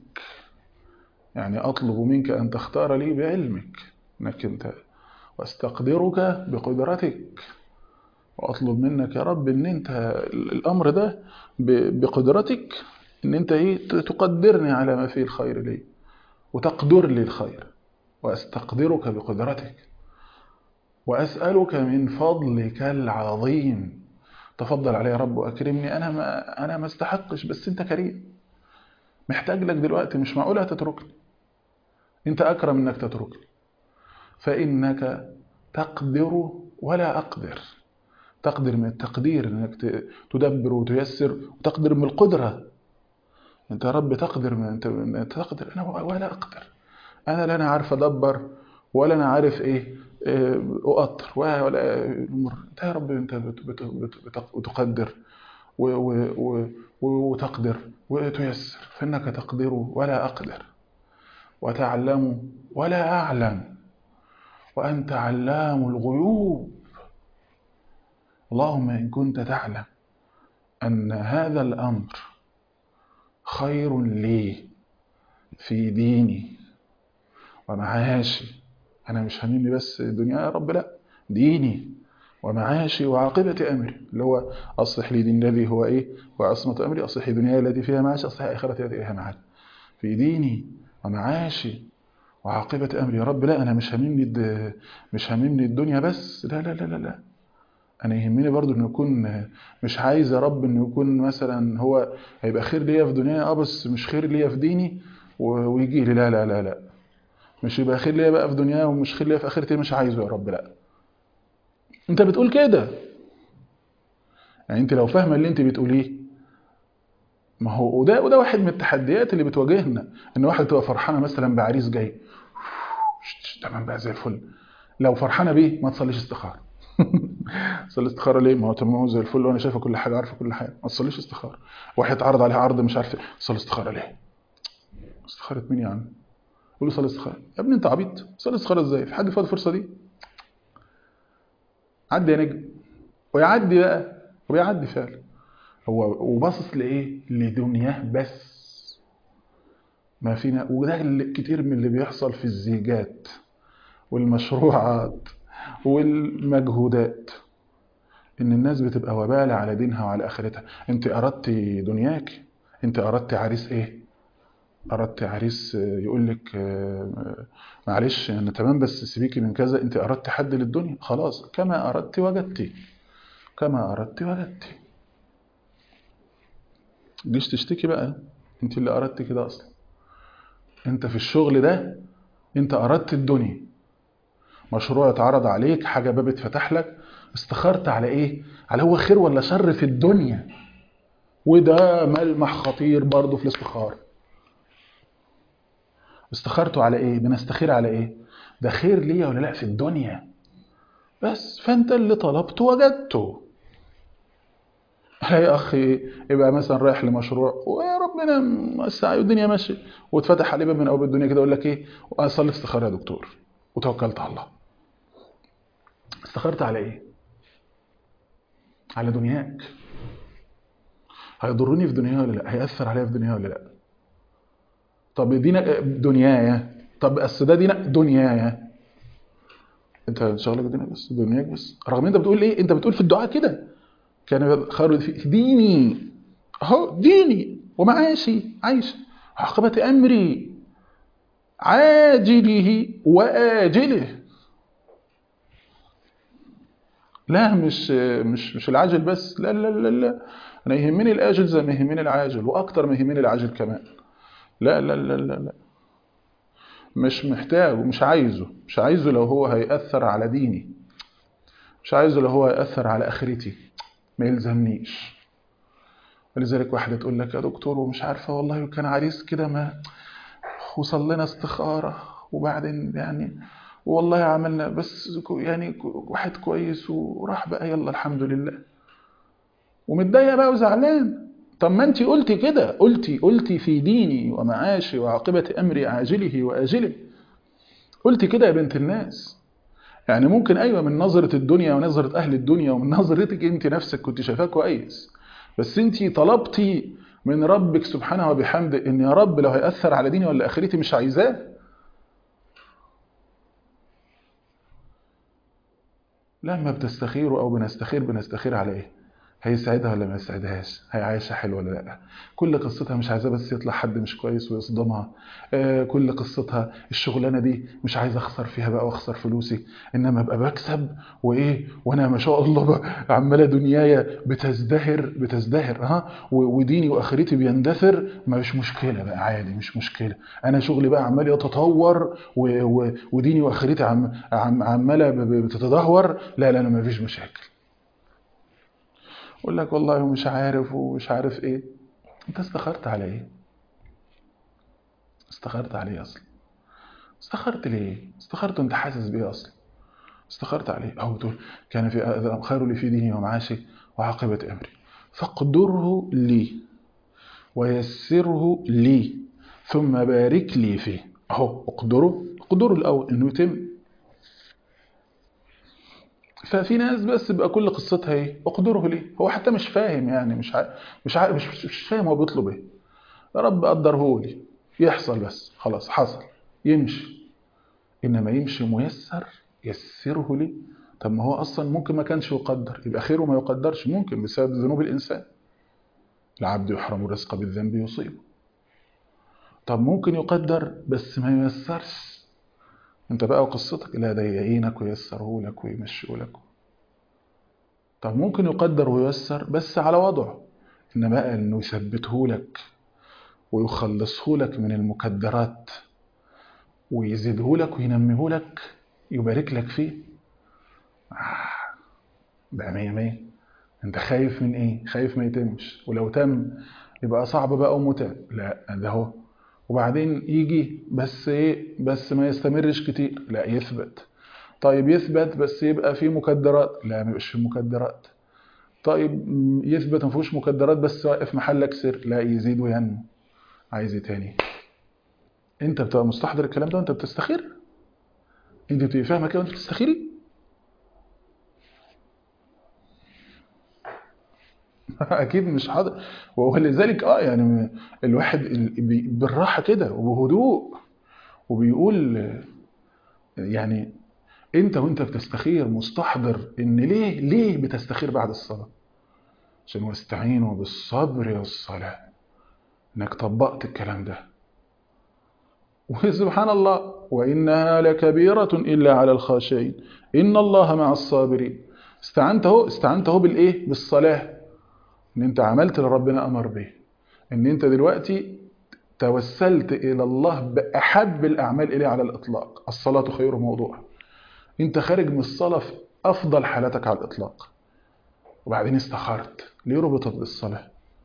يعني اطلب منك ان تختار لي بعلمك انك انت واستقدرك بقدرتك واطلب منك يا رب ان انت الامر ده بقدرتك ان انت ايه تقدرني على ما فيه الخير لي وتقدر لي الخير واستقدرك بقدرتك وأسألك من فضلك العظيم تفضل علي يا رب وأكرمني أنا ما أنا ما استحقش بس أنت كريم محتاج لك دلوقتي مش معقول هتتركني أنت أكرم إنك تتركني فإنك تقدر ولا أقدر تقدر من التقدير إنك تدبر وتيسر وتقدر من القدرة أنت يا رب تقدر من أنت تقدر أنا ولا أقدر أنا لا أنا عارف أدبر ولا أنا عارف إيه أؤطر ولا الأمور أنت يا رب أنت بتقدر وتقدر وتيسر فإنك تقدر ولا أقدر وتعلم ولا أعلم وأنت علام الغيوب اللهم إن كنت تعلم أن هذا الأمر خير لي في ديني ومعاشي أنا مش هاممني بس الدنيا يا رب لا ديني ومعاشي وعاقبة أمري اللي هو أصلح لي دين الذي هو إيه وعصمة أمري أصلح لي دنياي التي فيها معاشي أصلح آخرتي التي فيها معاشي في ديني ومعاشي وعاقبة أمري يا رب لا أنا مش هاممني مش هاممني الدنيا بس لا لا لا لا, لا. أنا يهمني برضو إنه يكون مش عايز يا رب إنه يكون مثلا هو هيبقى خير ليا في دنياي أه بس مش خير ليا في ديني ويجي لي لا لا لا لا مش يبقى خير ليا بقى في دنياي ومش خير ليا في آخرتي مش عايزه يا رب لا أنت بتقول كده يعني أنت لو فاهمة اللي أنت بتقوليه ما هو وده وده واحد من التحديات اللي بتواجهنا ان واحد تبقى فرحانه مثلا بعريس جاي تمام بقى زي الفل لو فرحانه بيه ما تصليش استخاره تصلي استخاره ليه ما هو تمام زي الفل وانا شايفه كل حاجه عارفه كل حاجه ما تصليش استخاره واحد اتعرض عليه عرض مش عارف تصلي استخاره ليه استخاره مين يا عم قول له صلي استخاره يا ابني انت عبيط صلي استخاره ازاي في حد فاضي الفرصه دي عدي يا نجم ويعدي بقى وبيعدي فعلا هو وباصص لايه لدنياه بس ما فينا وده اللي كتير من اللي بيحصل في الزيجات والمشروعات والمجهودات ان الناس بتبقى وبالة على دينها وعلى اخرتها انت اردت دنياك انت اردت عريس ايه اردت عريس يقول لك معلش انا تمام بس سيبيكي من كذا انت اردت حد للدنيا خلاص كما اردت وجدتي كما اردت وجدتي جيش تشتكي بقى انت اللي اردت كده اصلا انت في الشغل ده انت اردت الدنيا مشروع اتعرض عليك حاجه باب اتفتح لك استخرت على ايه على هو خير ولا شر في الدنيا وده ملمح خطير برضه في الاستخاره استخرته على ايه بنستخير على ايه ده خير ليا ولا لا في الدنيا بس فانت اللي طلبته وجدته يا اخي يبقى مثلا رايح لمشروع ويا ربنا الساعه والدنيا ماشيه واتفتح عليه باب من ابواب الدنيا كده يقول لك ايه اصلي استخاره يا دكتور وتوكلت على الله استخرت على ايه على دنياك هيضرني في دنياي ولا لا هيأثر عليا في دنياي ولا لا طب دينك دنياي طب اصل ده دينك دنياي انت شغلك دينك بس دنياك بس رغم انت بتقول ايه انت بتقول في الدعاء كده كان خير في ديني اهو ديني ومعاشي عايش عاقبة امري عاجله واجله لا مش مش مش العاجل بس لا لا لا لا انا يهمني الاجل زي ما يهمني العاجل واكتر ما يهمني العاجل كمان لا لا لا لا لا مش محتاج ومش عايزه مش عايزه لو هو هيأثر على ديني مش عايزه لو هو هيأثر على آخرتي ما يلزمنيش ولذلك واحدة تقول لك يا دكتور ومش عارفة والله كان عريس كده ما وصل لنا استخارة وبعدين يعني والله عملنا بس يعني واحد كويس وراح بقى يلا الحمد لله ومتضايق بقى وزعلان طب ما انت قلتي كده قلتي قلتي في ديني ومعاشي وعاقبة أمري عاجله وآجله قلتي كده يا بنت الناس يعني ممكن أيوة من نظرة الدنيا ونظرة أهل الدنيا ومن نظرتك أنت نفسك كنت شايفاه كويس بس أنت طلبتي من ربك سبحانه وبحمده إن يا رب لو هيأثر على ديني ولا آخرتي مش عايزاه لما بتستخيروا أو بنستخير بنستخير على إيه؟ هيسعدها ولا ما يسعدهاش هيعيشها حلو ولا لا كل قصتها مش عايزاه بس يطلع حد مش كويس ويصدمها آه كل قصتها الشغلانه دي مش عايز اخسر فيها بقى واخسر فلوسي انما ابقى بكسب وايه وانا ما شاء الله بقى عماله دنيايا بتزدهر بتزدهر ها وديني واخرتي بيندثر مش مشكله بقى عادي مش مشكله انا شغلي بقى عمال يتطور وديني واخرتي عم عم عماله بتتدهور لا لا انا ما فيش مشاكل يقول لك والله مش عارف ومش عارف ايه انت استخرت على ايه استخرت عليه اصلا استخرت ليه استخرت انت حاسس بايه اصلا استخرت عليه او تقول كان في خير لي في ديني ومعاشي وعاقبة امري فاقدره لي ويسره لي ثم بارك لي فيه اهو اقدره اقدره الاول انه يتم ففي ناس بس بقى كل قصتها ايه اقدره ليه هو حتى مش فاهم يعني مش عارف مش عارف مش, مش فاهم هو بيطلب ايه يا رب قدره لي يحصل بس خلاص حصل يمشي انما يمشي ميسر يسره لي طب ما هو اصلا ممكن ما كانش يقدر يبقى خيره ما يقدرش ممكن بسبب ذنوب الانسان العبد يحرم الرزق بالذنب يصيبه طب ممكن يقدر بس ما ييسرش انت بقى وقصتك لا ده يعينك وييسره لك ويمشيه لك طب ممكن يقدر وييسر بس على وضعه ان بقى انه يثبته لك ويخلصه لك من المكدرات ويزيده لك وينميه لك يبارك لك فيه آه بقى مية مية انت خايف من ايه خايف ما يتمش ولو تم يبقى صعب بقى ومتعب لا ده هو وبعدين يجي بس ايه بس ما يستمرش كتير لا يثبت طيب يثبت بس يبقى فيه مكدرات لا ما يبقاش فيه مكدرات طيب يثبت ما فيهوش مكدرات بس واقف محلك سر لا يزيد وينمو عايز ايه تاني انت بتبقى مستحضر الكلام ده وانت بتستخير انت بتبقى فاهمه كده وانت بتستخيري اكيد مش حاضر ولذلك اه يعني الواحد بالراحه كده وبهدوء وبيقول يعني انت وانت بتستخير مستحضر ان ليه ليه بتستخير بعد الصلاه عشان واستعينوا بالصبر والصلاه انك طبقت الكلام ده وسبحان الله وانها لكبيره الا على الخاشعين ان الله مع الصابرين استعنت اهو استعنت اهو بالايه بالصلاه ان انت عملت اللي ربنا امر به ان انت دلوقتي توسلت إلى الله بأحب الأعمال إليه على الإطلاق الصلاة خير موضوع أنت خارج من الصلاة في أفضل حالاتك على الإطلاق وبعدين استخرت ليه ربطت بالصلاة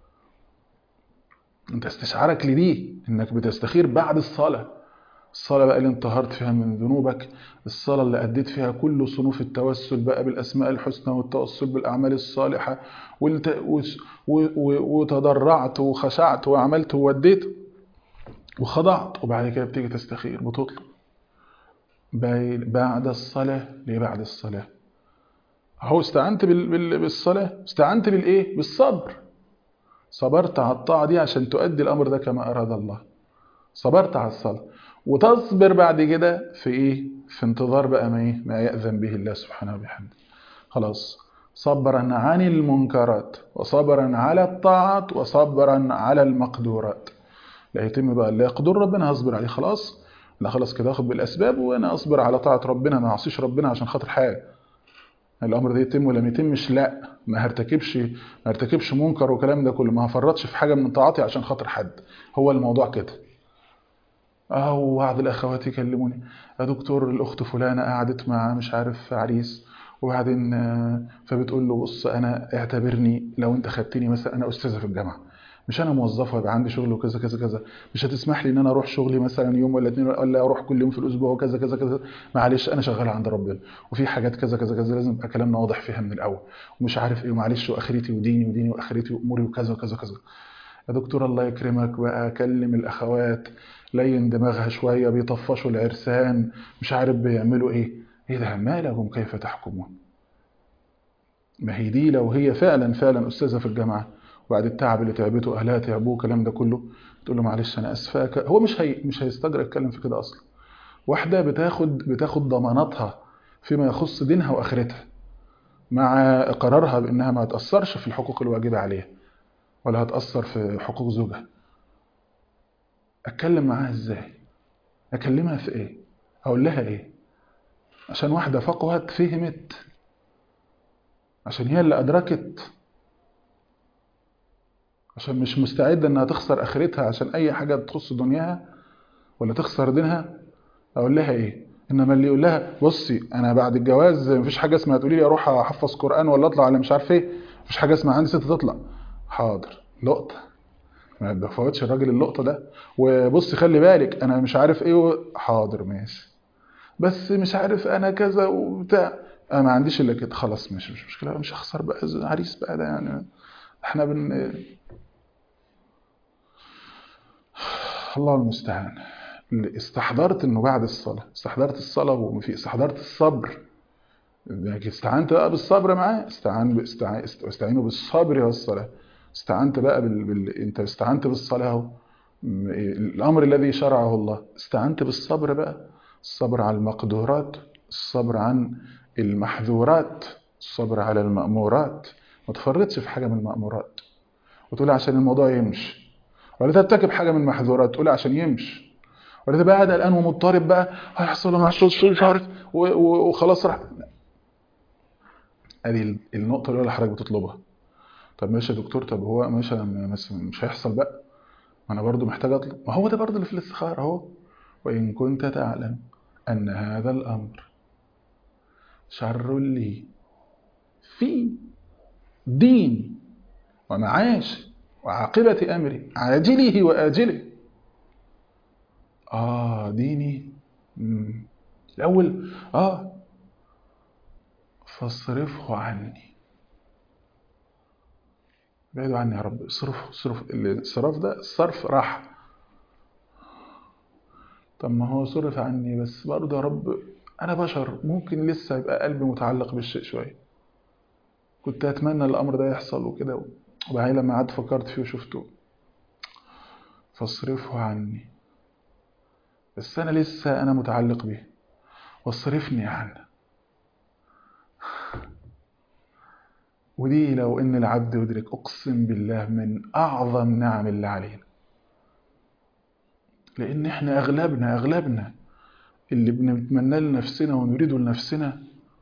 أنت استشعارك لدي إنك بتستخير بعد الصلاة الصلاة بقى اللي انطهرت فيها من ذنوبك الصلاة اللي أديت فيها كل صنوف التوسل بقى بالأسماء الحسنى والتوسل بالأعمال الصالحة والت... و... و... وتضرعت وخشعت وعملت ووديت وخضعت وبعد كده بتيجي تستخير بتطلب بعد الصلاة ليه بعد الصلاة هو استعنت بال... بال... بالصلاة استعنت بالإيه بالصبر صبرت على الطاعة دي عشان تؤدي الأمر ده كما أراد الله صبرت على الصلاة وتصبر بعد كده في ايه في انتظار بقى ما ايه ما يأذن به الله سبحانه وبحمده خلاص صبرا عن المنكرات وصبرا على الطاعات وصبرا على المقدورات لا يتم بقى اللي يقدر ربنا هصبر عليه خلاص لا خلاص كده اخد بالاسباب وانا اصبر على طاعه ربنا ما اعصيش ربنا عشان خاطر حاجه الامر ده يتم ولا ما يتمش لا ما هرتكبش ما هرتكبش منكر وكلام ده كله ما هفرطش في حاجه من طاعتي عشان خاطر حد هو الموضوع كده أو بعض الأخوات يكلموني يا دكتور الأخت فلانة قعدت مع مش عارف عريس وبعدين فبتقول له بص أنا اعتبرني لو أنت خدتني مثلا أنا أستاذة في الجامعة مش أنا موظفة يبقى عندي شغل وكذا كذا كذا مش هتسمح لي إن أنا أروح شغلي مثلا يوم ولا اتنين ولا أروح كل يوم في الأسبوع وكذا كذا كذا معلش أنا شغالة عند ربنا وفي حاجات كذا كذا كذا لازم يبقى كلامنا واضح فيها من الأول ومش عارف إيه ومعلش وآخرتي وديني وديني وآخرتي وأموري وكذا وكذا وكذا يا دكتور الله يكرمك بقى كلم الأخوات لين دماغها شوية بيطفشوا العرسان مش عارف بيعملوا ايه ايه ده ما لهم كيف تحكمون ما هي دي لو هي فعلا فعلا أستاذة في الجامعة وبعد التعب اللي تعبته أهلها تعبوه الكلام ده كله تقول له معلش أنا أسفة هو مش هي مش هيستجرى يتكلم في كده أصلا واحدة بتاخد بتاخد ضماناتها فيما يخص دينها وآخرتها مع إقرارها بأنها ما تأثرش في الحقوق الواجبة عليها ولا هتأثر في حقوق زوجها اتكلم معاها ازاي اكلمها في ايه اقول لها ايه عشان واحده فقهت فهمت عشان هي اللي ادركت عشان مش مستعده انها تخسر اخرتها عشان اي حاجه تخص دنياها ولا تخسر دينها اقول لها ايه انما اللي يقول لها بصي انا بعد الجواز مفيش حاجه اسمها تقولي لي اروح احفظ قران ولا اطلع ولا مش عارف ايه مفيش حاجه اسمها عندي ست تطلع حاضر لقطه ما بفوتش الراجل اللقطه ده وبص خلي بالك انا مش عارف ايه و... حاضر ماشي بس مش عارف انا كذا وبتاع انا ما عنديش الا كده خلاص مش مش مشكله مش هخسر بقى عريس بقى ده يعني احنا بن الله المستعان استحضرت انه بعد الصلاه استحضرت الصلاه وفي استحضرت الصبر استعنت بقى بالصبر معاه استعان استعين استعينوا بالصبر والصلاه استعنت بقى بال... بال... انت استعنت بالصلاه اهو الامر الذي شرعه الله استعنت بالصبر بقى الصبر على المقدورات الصبر عن المحظورات الصبر على المأمورات ما تفرطش في حاجه من المأمورات وتقول عشان الموضوع يمشي ولا ترتكب حاجه من المحظورات تقول عشان يمشي ولا تبقى قاعد قلقان ومضطرب بقى هيحصل ما يحصلش مش عارف وخلاص راح ادي النقطه اللي حضرتك بتطلبها طب ماشي يا دكتور طب هو ماشي مش هيحصل بقى ما انا برضو محتاج اطلب ما هو ده برضو اللي في الاستخاره اهو وان كنت تعلم ان هذا الامر شر لي في ديني ومعاشي وعاقبة أمري عاجله وآجله آه ديني مم. الأول آه فاصرفه عني بعدوا عني يا رب اصرفه اصرف الصرف ده الصرف راح طب ما هو صرف عني بس برضه يا رب انا بشر ممكن لسه يبقى قلبي متعلق بالشيء شويه كنت اتمنى الامر ده يحصل وكده وبعدين لما قعدت فكرت فيه وشفته فاصرفه عني بس انا لسه انا متعلق به واصرفني عنه ودي لو ان العبد يدرك اقسم بالله من اعظم نعم الله علينا لان احنا اغلبنا اغلبنا اللي بنتمنى لنفسنا ونريده لنفسنا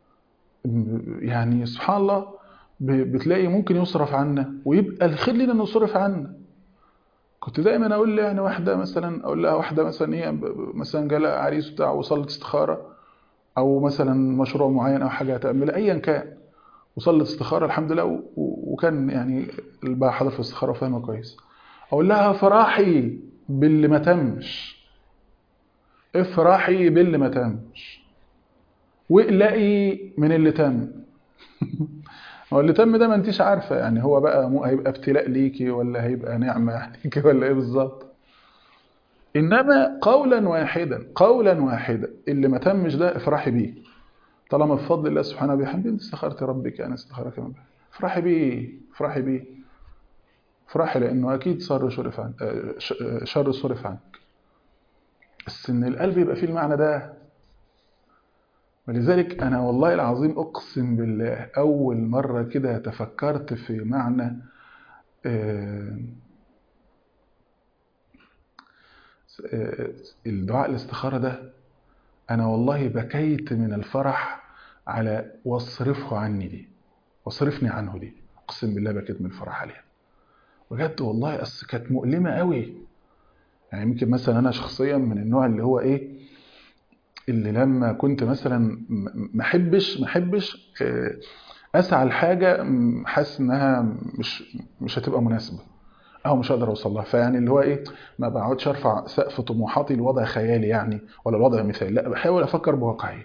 يعني سبحان الله بتلاقي ممكن يصرف عنا ويبقى الخير لنا انه يصرف عنا كنت دايما اقول لي يعني واحده مثلا اقول لها واحده مثلا ايه مثلا جالها عريس بتاع وصلت استخاره او مثلا مشروع معين او حاجه هتعملها ايا كان وصلت استخاره الحمد لله وكان يعني بقى حاضر في الاستخاره وفاهمه كويس اقول لها فرحي باللي ما تمش افرحي باللي ما تمش واقلقي من اللي تم هو اللي تم ده ما انتيش عارفه يعني هو بقى مو هيبقى ابتلاء ليكي ولا هيبقى نعمه عليكي ولا ايه بالظبط انما قولا واحدا قولا واحدا اللي ما تمش ده افرحي بيه طالما بفضل الله سبحانه وبحمده انت استخرت ربك انا استخرك من افرحي بيه افرحي بيه افرحي لانه اكيد شر صرف عنك شر صرف عنك بس ان القلب يبقى فيه المعنى ده ولذلك انا والله العظيم اقسم بالله اول مره كده تفكرت في معنى الدعاء الاستخاره ده انا والله بكيت من الفرح على واصرفه عني دي واصرفني عنه دي اقسم بالله بكيت من الفرح عليها بجد والله اصل كانت مؤلمه قوي يعني يمكن مثلا انا شخصيا من النوع اللي هو ايه اللي لما كنت مثلا ما احبش ما احبش اسعى لحاجه حاسس انها مش مش هتبقى مناسبه او مش هقدر اوصل لها فيعني اللي هو ايه ما بقعدش ارفع سقف طموحاتي لوضع خيالي يعني ولا لوضع مثالي لا بحاول افكر بواقعيه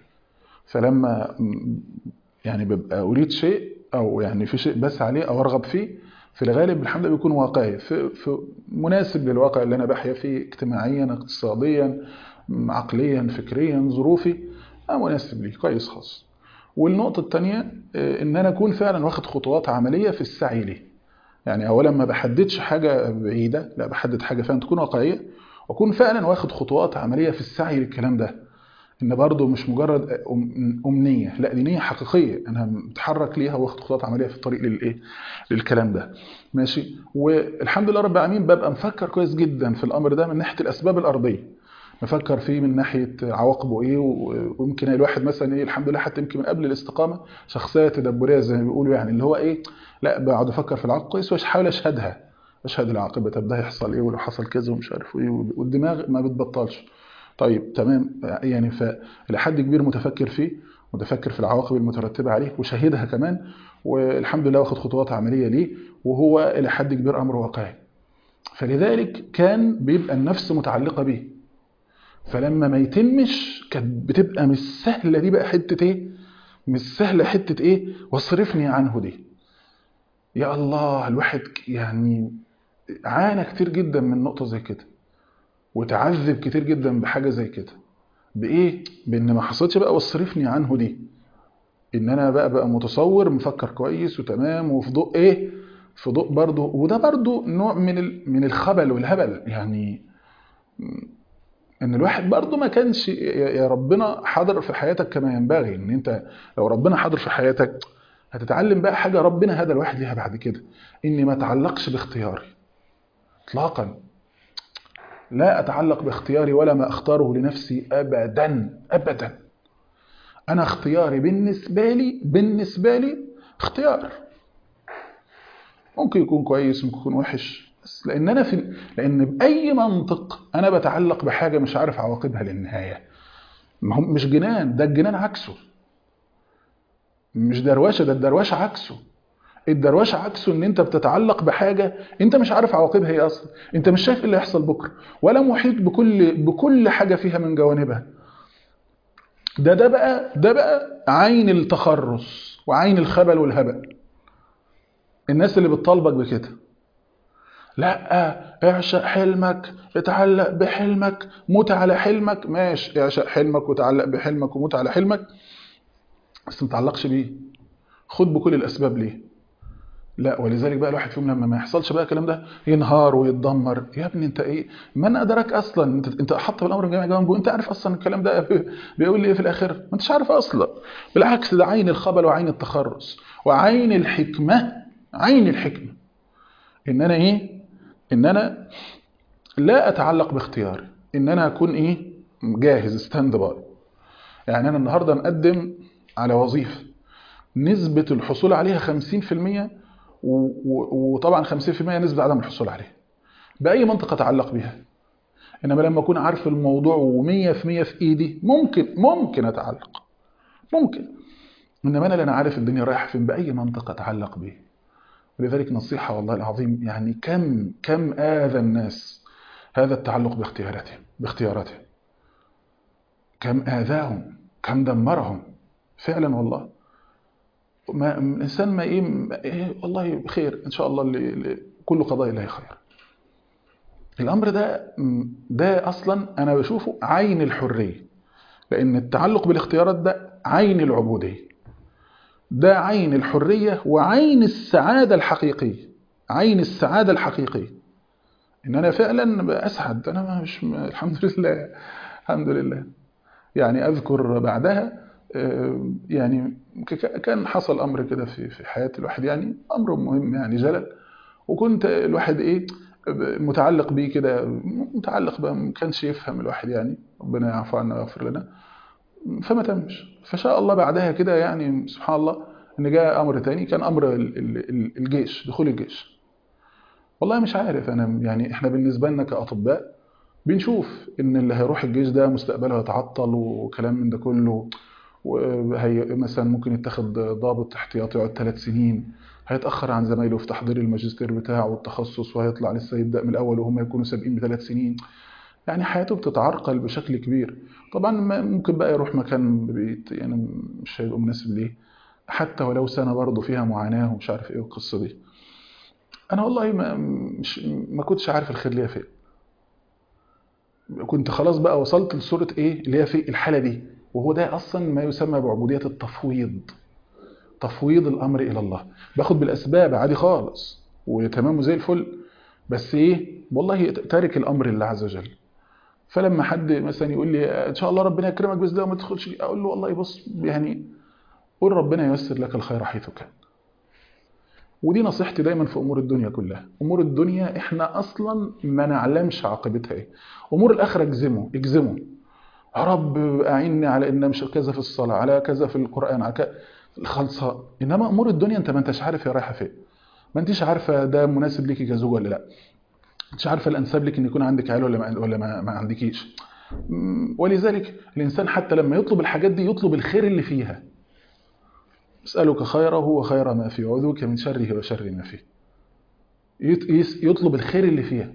فلما يعني ببقى اريد شيء او يعني في شيء بس عليه او ارغب فيه في الغالب الحمد لله بيكون واقعي في, في مناسب للواقع اللي انا بحيا فيه اجتماعيا اقتصاديا عقليا فكريا ظروفي مناسب لي كويس خالص والنقطة الثانية ان انا اكون فعلا واخد خطوات عملية في السعي ليه يعني اولا ما بحددش حاجة بعيدة لا بحدد حاجة فعلا تكون واقعية واكون فعلا واخد خطوات عملية في السعي للكلام ده ان برضه مش مجرد امنية لا دي نية حقيقية انا متحرك ليها واخد خطوات عملية في الطريق للايه للكلام ده ماشي والحمد لله رب العالمين ببقى مفكر كويس جدا في الامر ده من ناحية الاسباب الارضية نفكر فيه من ناحيه عواقبه ايه ويمكن الواحد مثلا ايه الحمد لله حتى يمكن من قبل الاستقامه شخصيه تدبريه زي ما بيقولوا يعني اللي هو ايه لا بقعد افكر في العواقب كويس واحاول اشهدها اشهد العاقبه طب ده هيحصل ايه ولو حصل كذا ومش عارف ايه والدماغ ما بتبطلش طيب تمام يعني فلحد كبير متفكر فيه متفكر في العواقب المترتبه عليه وشاهدها كمان والحمد لله واخد خطوات عمليه ليه وهو الى حد كبير امر واقعي فلذلك كان بيبقى النفس متعلقه بيه فلما ما يتمش كانت بتبقى مش سهله دي بقى حته ايه مش سهله حته ايه واصرفني عنه دي يا الله الواحد يعني عانى كتير جدا من نقطه زي كده وتعذب كتير جدا بحاجه زي كده بايه بان ما حصلتش بقى واصرفني عنه دي ان انا بقى بقى متصور مفكر كويس وتمام وفي ضوء ايه في ضوء برضه وده برضه نوع من من الخبل والهبل يعني ان الواحد برضه ما كانش يا ربنا حاضر في حياتك كما ينبغي ان انت لو ربنا حاضر في حياتك هتتعلم بقى حاجه ربنا هدى الواحد ليها بعد كده اني ما اتعلقش باختياري اطلاقا لا اتعلق باختياري ولا ما اختاره لنفسي ابدا ابدا انا اختياري بالنسبه لي بالنسبه لي اختيار ممكن يكون كويس ممكن يكون وحش بس لان انا في لان باي منطق انا بتعلق بحاجه مش عارف عواقبها للنهايه ما هو مش جنان ده الجنان عكسه مش دروشه ده الدروشه عكسه الدروشه عكسه ان انت بتتعلق بحاجه انت مش عارف عواقبها ايه اصلا انت مش شايف ايه اللي هيحصل بكره ولا محيط بكل بكل حاجه فيها من جوانبها ده ده بقى ده بقى عين التخرص وعين الخبل والهبل الناس اللي بتطالبك بكده لا اعشق حلمك اتعلق بحلمك موت على حلمك ماشي اعشق حلمك وتعلق بحلمك وموت على حلمك بس ما تعلقش بيه خد بكل الاسباب ليه لا ولذلك بقى الواحد فيهم لما ما يحصلش بقى الكلام ده ينهار ويتدمر يا ابني انت ايه من ادراك اصلا انت انت احط بالامر الجميع جنبه انت عارف اصلا الكلام ده بيقول لي ايه في الاخر ما انتش عارف اصلا بالعكس ده عين الخبل وعين التخرص وعين الحكمه عين الحكمه ان انا ايه ان انا لا اتعلق باختياري ان انا اكون ايه جاهز ستاند باي يعني انا النهارده مقدم على وظيفه نسبه الحصول عليها 50% وطبعا 50% نسبه عدم الحصول عليها باي منطق اتعلق بيها انما لما اكون عارف الموضوع ومية في مية في ايدي ممكن ممكن اتعلق ممكن انما انا لا انا عارف الدنيا رايحه فين باي منطق اتعلق به ولذلك نصيحه والله العظيم يعني كم كم اذى الناس هذا التعلق باختياراتهم باختياراتهم كم اذاهم كم دمرهم فعلا والله ما الانسان ما ايه, ما إيه والله خير ان شاء الله اللي اللي كل قضاء الله خير الامر ده ده اصلا انا بشوفه عين الحريه لان التعلق بالاختيارات ده عين العبوديه ده عين الحريه وعين السعاده الحقيقيه عين السعاده الحقيقيه ان انا فعلا اسعد انا مش الحمد لله الحمد لله يعني اذكر بعدها يعني كان حصل امر كده في في حياه الواحد يعني امر مهم يعني جلل وكنت الواحد ايه متعلق بيه كده متعلق بقى ما كانش يفهم الواحد يعني ربنا يعفو عنا ويغفر لنا فما تمش فشاء الله بعدها كده يعني سبحان الله ان جاء امر تاني كان امر الجيش دخول الجيش والله مش عارف انا يعني احنا بالنسبه لنا كاطباء بنشوف ان اللي هيروح الجيش ده مستقبله هيتعطل وكلام من ده كله وهي مثلا ممكن يتخذ ضابط احتياطي يقعد ثلاث سنين هيتاخر عن زمايله في تحضير الماجستير بتاعه والتخصص وهيطلع لسه يبدا من الاول وهم يكونوا سابقين بثلاث سنين يعني حياته بتتعرقل بشكل كبير طبعا ممكن بقى يروح مكان بيت يعني مش هيبقى مناسب ليه حتى ولو سنه برضه فيها معاناه ومش عارف ايه القصه دي انا والله ما مش ما كنتش عارف الخير ليا فين كنت خلاص بقى وصلت لصوره ايه اللي هي في الحاله دي وهو ده اصلا ما يسمى بعبوديه التفويض تفويض الامر الى الله باخد بالاسباب عادي خالص وتمام وزي الفل بس ايه والله تارك الامر لله عز وجل فلما حد مثلا يقول لي ان شاء الله ربنا يكرمك بس ده وما تدخلش اقول له والله بص يعني قول ربنا ييسر لك الخير حيث كان ودي نصيحتي دايما في امور الدنيا كلها امور الدنيا احنا اصلا ما نعلمش عاقبتها ايه امور الاخره اجزموا اجزموا يا رب اعني على ان مش كذا في الصلاه على كذا في القران على كذا خلصة انما امور الدنيا انت ما انتش عارف هي رايحه فين ما انتش عارفه ده مناسب ليكي كزوج ولا لا مش عارفه الانسب لك ان يكون عندك عيال ولا ما ولا ما, ما عندكيش ولذلك الانسان حتى لما يطلب الحاجات دي يطلب الخير اللي فيها اسالك خيره وخير ما فيه واعوذك من شره وشر ما فيه يطلب الخير اللي فيها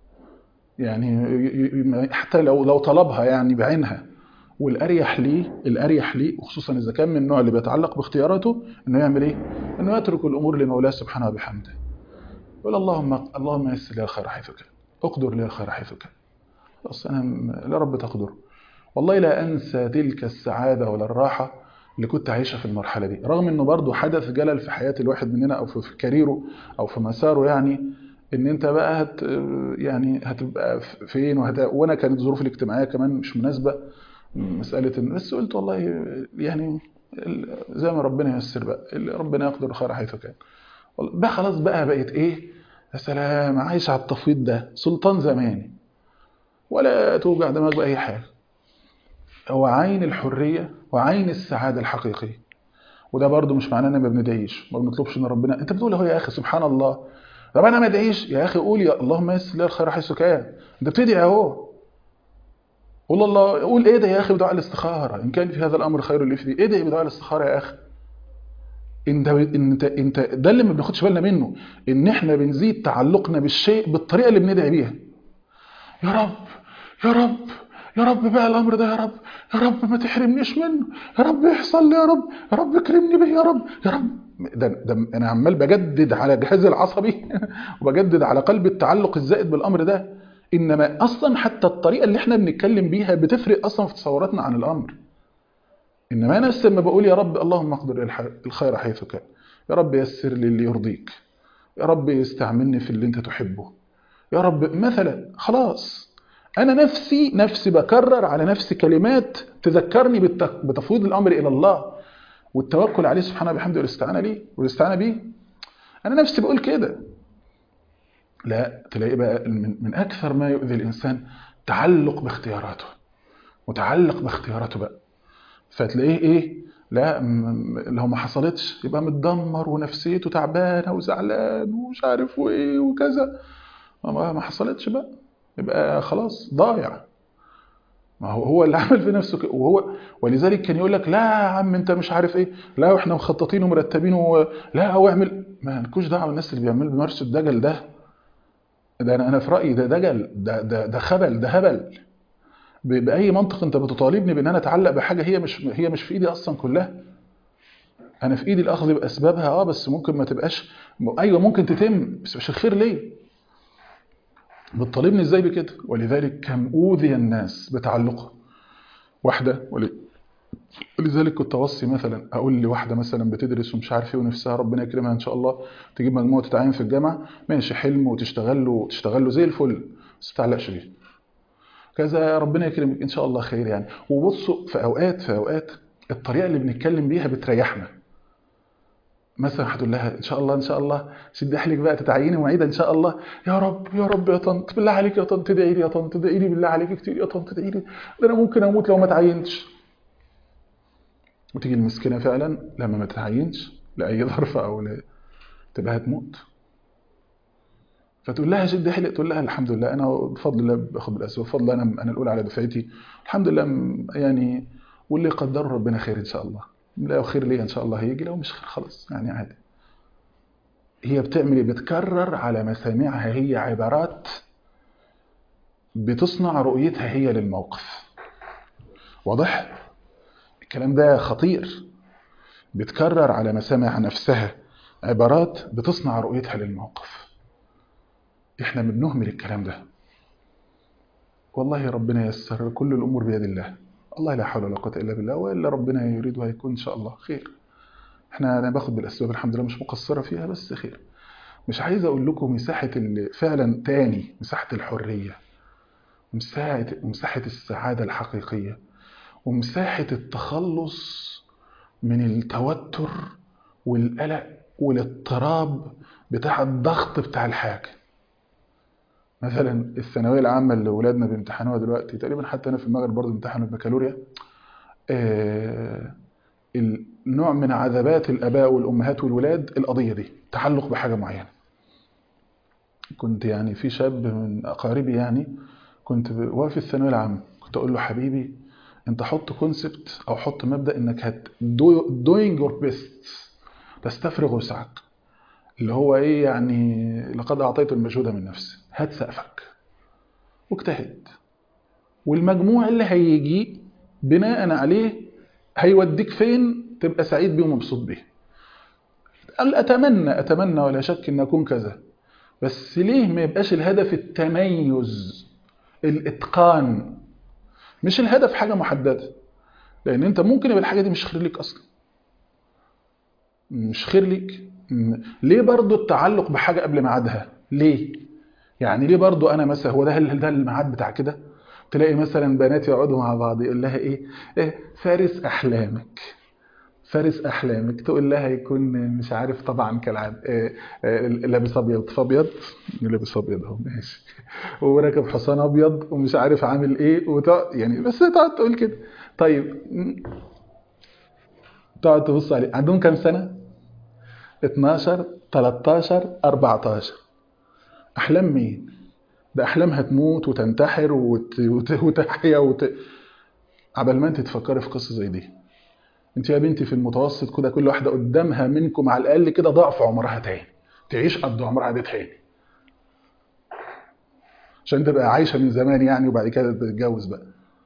يعني حتى لو لو طلبها يعني بعينها والاريح ليه الاريح ليه وخصوصا اذا كان من النوع اللي بيتعلق باختياراته انه يعمل ايه انه يترك الامور لمولاه سبحانه وبحمده يقول اللهم اللهم يسر لي الخير حيث كان اقدر لي الخير حيث كان خلاص انا لا رب تقدر والله لا انسى تلك السعاده ولا الراحه اللي كنت عايشها في المرحله دي رغم انه برضه حدث جلل في حياه الواحد مننا او في كاريره او في مساره يعني ان انت بقى هت يعني هتبقى فين وهت... وانا كانت ظروفي الاجتماعيه كمان مش مناسبه مساله ان بس قلت والله يعني زي ما ربنا ييسر بقى ربنا يقدر الخير حيث كان بقى خلاص بقى بقيت ايه يا سلام عايش على التفويض ده سلطان زماني ولا توجع دماغ باي حاجه هو عين الحريه وعين السعاده الحقيقيه وده برضو مش معناه ان ما بندعيش ما بنطلبش ان ربنا انت بتقول اهو يا اخي سبحان الله طب انا ما ادعيش يا اخي قول يا اللهم يسر لي الخير حيث كان انت بتدعي اهو قول الله قول ايه ده يا اخي بدعاء الاستخاره ان كان في هذا الامر خير اللي في ادعي بدعاء الاستخاره يا اخي انت انت انت ده اللي ما بناخدش بالنا منه ان احنا بنزيد تعلقنا بالشيء بالطريقه اللي بندعي بيها يا رب يا رب يا رب بقى الامر ده يا رب يا رب ما تحرمنيش منه يا رب يحصل لي يا رب يا رب اكرمني به يا رب يا رب ده, ده انا عمال بجدد على جهازي العصبي وبجدد على قلبي التعلق الزائد بالامر ده انما اصلا حتى الطريقه اللي احنا بنتكلم بيها بتفرق اصلا في تصوراتنا عن الامر انما انا لما بقول يا رب اللهم اقدر الخير حيث كان يا رب يسر لي اللي يرضيك يا رب استعملني في اللي انت تحبه يا رب مثلا خلاص انا نفسي نفسي بكرر على نفسي كلمات تذكرني بتفويض الامر الى الله والتوكل عليه سبحانه وبحمده والاستعانه ليه والاستعانه بيه انا نفسي بقول كده لا تلاقي بقى من, من اكثر ما يؤذي الانسان تعلق باختياراته متعلق باختياراته بقى فتلاقيه ايه لا لو ما حصلتش يبقى متدمر ونفسيته تعبانه وزعلان ومش عارف وايه وكذا ما ما حصلتش بقى يبقى خلاص ضايع ما هو هو اللي عمل في نفسه كده وهو ولذلك كان يقول لك لا يا عم انت مش عارف ايه لا واحنا مخططين ومرتبين و... لا هو اعمل ما لكوش دعوه بالناس اللي بيعملوا بيمارسوا الدجل ده ده انا انا في رايي ده دجل ده ده ده خبل ده هبل ب- باي منطق انت بتطالبني بان انا اتعلق بحاجه هي مش هي مش في ايدي اصلا كلها انا في ايدي الاخذ باسبابها اه بس ممكن ما تبقاش م- ايوه ممكن تتم بس مش الخير ليه بتطالبني ازاي بكده ولذلك كم اوذي الناس بتعلقه واحده ول- ولذلك كنت اوصي مثلا اقول لواحده مثلا بتدرس ومش عارف ايه ونفسها ربنا يكرمها ان شاء الله تجيب مجموع تتعين في الجامعه ماشي حلم وتشتغل له وتشتغل له زي الفل بس ما تتعلقش بيه كذا ربنا يكرمك ان شاء الله خير يعني وبصوا في اوقات في اوقات الطريقه اللي بنتكلم بيها بتريحنا مثلا هتقول لها ان شاء الله ان شاء الله شد حيلك بقى تتعيني معيده ان شاء الله يا رب يا رب يا طنط بالله عليك يا طنط ادعي لي يا طنط ادعي لي بالله عليك كتير يا طنط ادعي لي ده انا ممكن اموت لو ما اتعينتش وتيجي المسكينه فعلا لما ما تتعينش لاي ظرف او ل... تبقى هتموت فتقول لها شد حيلك تقول لها الحمد لله انا بفضل الله باخد بالاسباب بفضل الله انا انا الاولى على دفعتي الحمد لله م- يعني واللي قدره ربنا خير ان شاء الله لو خير ليا ان شاء الله هيجي لو مش خير خلاص يعني عادي هي بتعمل إيه؟ بتكرر على مسامعها هي عبارات بتصنع رؤيتها هي للموقف واضح الكلام ده خطير بتكرر على مسامع نفسها عبارات بتصنع رؤيتها للموقف احنا بنهمل الكلام ده والله ربنا ييسر كل الامور بيد الله الله لا حول ولا قوه الا بالله والا ربنا يريد وهيكون ان شاء الله خير احنا انا باخد بالاسباب الحمد لله مش مقصره فيها بس خير مش عايز اقول لكم مساحه ال- فعلا تاني مساحه الحريه مساحه مساحه السعاده الحقيقيه ومساحه التخلص من التوتر والقلق والاضطراب بتاع الضغط بتاع الحاجه مثلا الثانويه العامه اللي ولادنا بيمتحنوها دلوقتي تقريبا حتى انا في المغرب برضه امتحنوا البكالوريا آه، النوع من عذابات الاباء والامهات والولاد القضيه دي تعلق بحاجه معينه كنت يعني في شاب من اقاربي يعني كنت ب- واقف في الثانويه العامه كنت اقول له حبيبي انت حط كونسبت او حط مبدا انك هت دوينج يور بيست تستفرغ وسعك اللي هو ايه يعني لقد اعطيت المجهود من نفسي هات سقفك واجتهد والمجموع اللي هيجي بناء عليه هيوديك فين تبقى سعيد بيه ومبسوط بيه قال اتمنى اتمنى ولا شك ان اكون كذا بس ليه ما يبقاش الهدف التميز الاتقان مش الهدف حاجه محدده لان انت ممكن يبقى الحاجه دي مش خير ليك اصلا مش خير ليك م- ليه برضو التعلق بحاجه قبل ميعادها ليه يعني ليه برضو انا مثلا هو ده هل ده الميعاد بتاع كده تلاقي مثلا بنات يقعدوا مع بعض يقول لها ايه, إيه فارس احلامك فارس احلامك تقول لها يكون مش عارف طبعا كالعاده إيه إيه لابس ابيض فابيض لابس ابيض اهو ماشي وراكب حصان ابيض ومش عارف عامل ايه وتق... يعني بس تقعد تقول كده طيب م- تقعد تبص عليه عندهم كام سنه 12 13 14 احلام مين ده احلام هتموت وتنتحر وت... وت... وتحيا وت... عبال ما انت تفكري في قصه زي دي انت يا بنتي في المتوسط كده كل واحده قدامها منكم على الاقل كده ضعف عمرها تاني تعيش قد عمرها ده تاني عشان تبقى عايشه من زمان يعني وبعد كده تتجوز بقى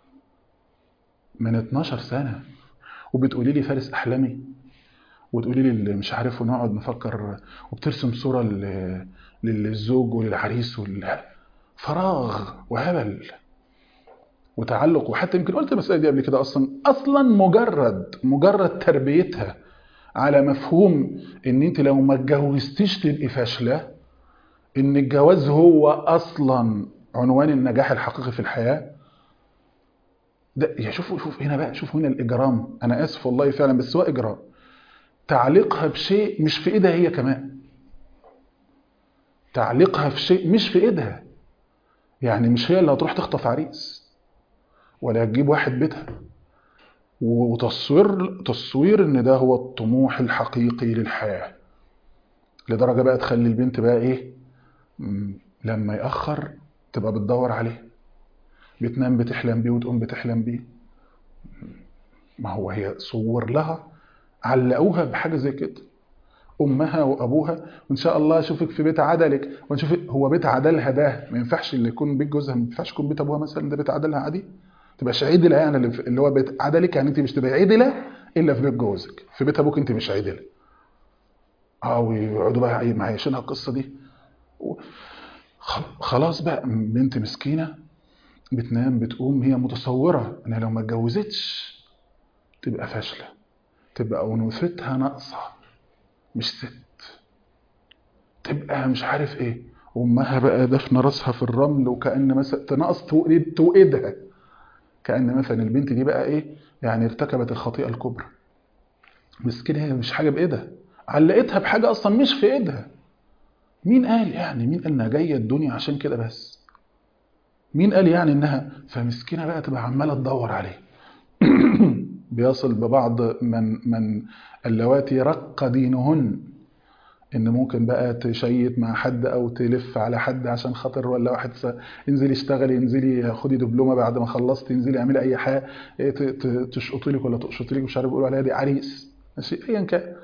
من 12 سنه وبتقولي لي فارس احلامي وتقولي لي اللي مش عارف ونقعد نفكر وبترسم صوره لل- للزوج وللعريس وال... فراغ وهبل وتعلق وحتى يمكن قلت المسألة دي قبل كده أصلا أصلا مجرد مجرد تربيتها على مفهوم إن أنت لو ما اتجوزتيش تبقي فاشلة إن الجواز هو أصلا عنوان النجاح الحقيقي في الحياة ده يا شوفوا شوف هنا بقى شوف هنا الإجرام أنا آسف والله فعلا بس هو إجرام تعليقها بشيء مش في إيدها هي كمان تعليقها في شيء مش في إيدها يعني مش هي اللي هتروح تخطف عريس ولا هتجيب واحد بيتها وتصوير تصوير ان ده هو الطموح الحقيقي للحياه لدرجه بقى تخلي البنت بقى ايه م- لما يأخر تبقى بتدور عليه بتنام بتحلم بيه وتقوم بتحلم بيه ما هو هي صور لها علقوها بحاجة زي كده امها وابوها وان شاء الله اشوفك في بيت عدلك ونشوف هو بيت عدلها ده ما ينفعش اللي يكون بيت جوزها ما ينفعش يكون بيت ابوها مثلا ده بيت عدلها عادي تبقاش عدله يعني اللي, في- اللي هو بيت عدلك يعني انت مش تبقى عدله الا في بيت جوزك في بيت ابوك انت مش عدله اه ويقعدوا بقى إيه معايشينها القصه دي و- خ- خلاص بقى بنت مسكينه بتنام بتقوم هي متصوره انها لو ما اتجوزتش تبقى فاشله تبقى انوثتها ناقصه مش ست تبقى مش عارف ايه امها بقى دفن راسها في الرمل وكأن مثلا تنقص توقد توقدها كأن مثلا البنت دي بقى ايه يعني ارتكبت الخطيئة الكبرى مسكينة هي مش حاجة بإيدها علقتها بحاجة أصلا مش في إيدها مين قال يعني مين قال إنها جاية الدنيا عشان كده بس مين قال يعني إنها فمسكينة بقى تبقى عمالة تدور عليه بيصل ببعض من من اللواتي رق دينهن ان ممكن بقى تشيت مع حد او تلف على حد عشان خاطر ولا واحد س- انزلي اشتغلي انزلي خدي دبلومه بعد ما خلصتي انزلي اعملي اي حاجه إيه ت- ت- تشقطي لك ولا تقشطي لك مش عارف بيقولوا عليها دي عريس ماشي ايا كان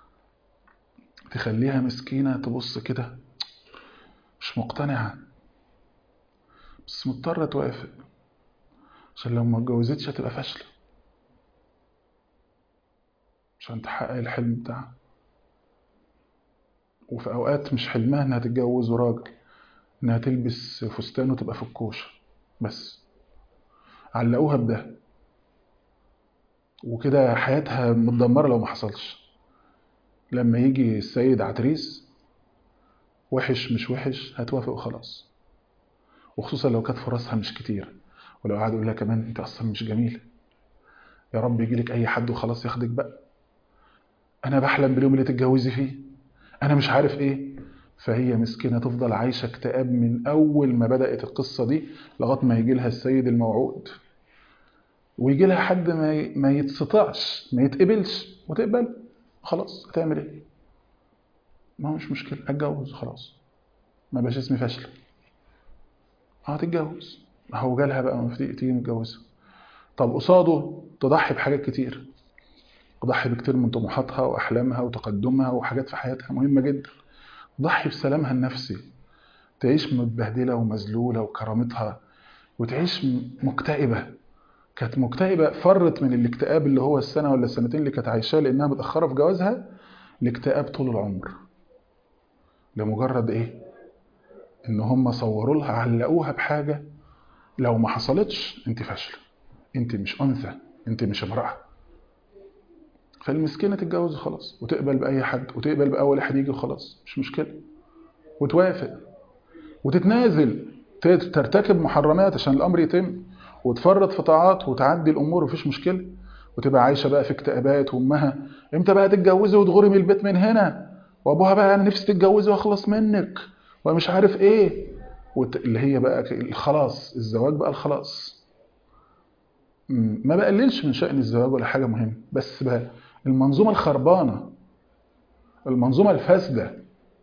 تخليها مسكينه تبص كده مش مقتنعه بس مضطره توافق عشان لو ما اتجوزتش هتبقى فاشله عشان تحقق الحلم بتاعها وفي اوقات مش حلمها انها تتجوز راجل انها تلبس فستان وتبقى في الكوشه بس علقوها بده وكده حياتها متدمره لو ما حصلش لما يجي السيد عتريس وحش مش وحش هتوافق وخلاص وخصوصا لو كانت فرصها مش كتير ولو قعد يقول لها كمان انت اصلا مش جميله يا رب يجي لك اي حد وخلاص ياخدك بقى انا بحلم باليوم اللي تتجوزي فيه انا مش عارف ايه فهي مسكينه تفضل عايشه اكتئاب من اول ما بدات القصه دي لغايه ما يجي لها السيد الموعود ويجي لها حد ما ي- ما يتسطعش ما يتقبلش وتقبل خلاص هتعمل ايه ما هو مش مشكله اتجوز خلاص ما بقاش اسمي فاشله اه هتتجوز هو جالها بقى ما تيجي تيجي نتجوزها طب قصاده تضحي بحاجات كتير تضحي بكتير من طموحاتها واحلامها وتقدمها وحاجات في حياتها مهمه جدا تضحي بسلامها النفسي تعيش متبهدله ومذلوله وكرامتها وتعيش م- مكتئبه كانت مكتئبه فرت من الاكتئاب اللي هو السنه ولا السنتين اللي كانت عايشاه لانها متاخره في جوازها لاكتئاب طول العمر لمجرد ايه ان هم صوروا لها علقوها بحاجه لو ما حصلتش انت فاشله انت مش انثى انت مش امراه فالمسكينه تتجوز وخلاص وتقبل باي حد وتقبل باول واحد يجي وخلاص مش مشكله وتوافق وتتنازل ت- ترتكب محرمات عشان الامر يتم وتفرط في طاعات وتعدي الامور مفيش مشكله وتبقى عايشه بقى في اكتئابات وامها امتى بقى تتجوزي وتغوري من البيت من هنا وابوها بقى انا نفسي تتجوزي واخلص منك ومش عارف ايه وت... اللي هي بقى ك- الخلاص الزواج بقى الخلاص م- ما بقللش من شأن الزواج ولا حاجه مهمه بس بقى المنظومه الخربانه المنظومه الفاسده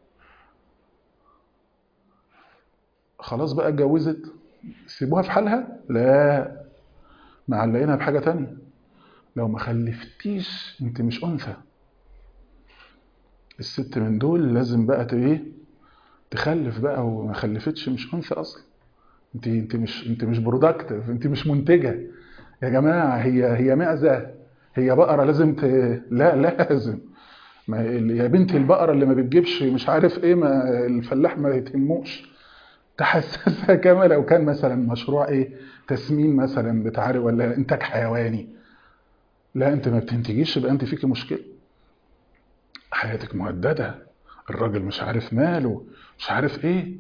خلاص بقى اتجوزت سيبوها في حالها لا معلقينها بحاجه تانية لو ما خلفتيش انت مش انثى الست من دول لازم بقى ت- ايه تخلف بقى وما خلفتش مش انثى اصلا انت انت مش انت مش برودكتيف انت مش منتجه يا جماعه هي هي معزه هي بقره لازم ت... لا لازم ما ال- يا بنتي البقره اللي ما بتجيبش مش عارف ايه ما الفلاح ما يتهموش تحسسها كما لو كان مثلا مشروع ايه تسمين مثلا بتاع ولا انتاج حيواني لا انت ما بتنتجيش يبقى انت فيكي مشكله حياتك مهدده الراجل مش عارف ماله مش عارف ايه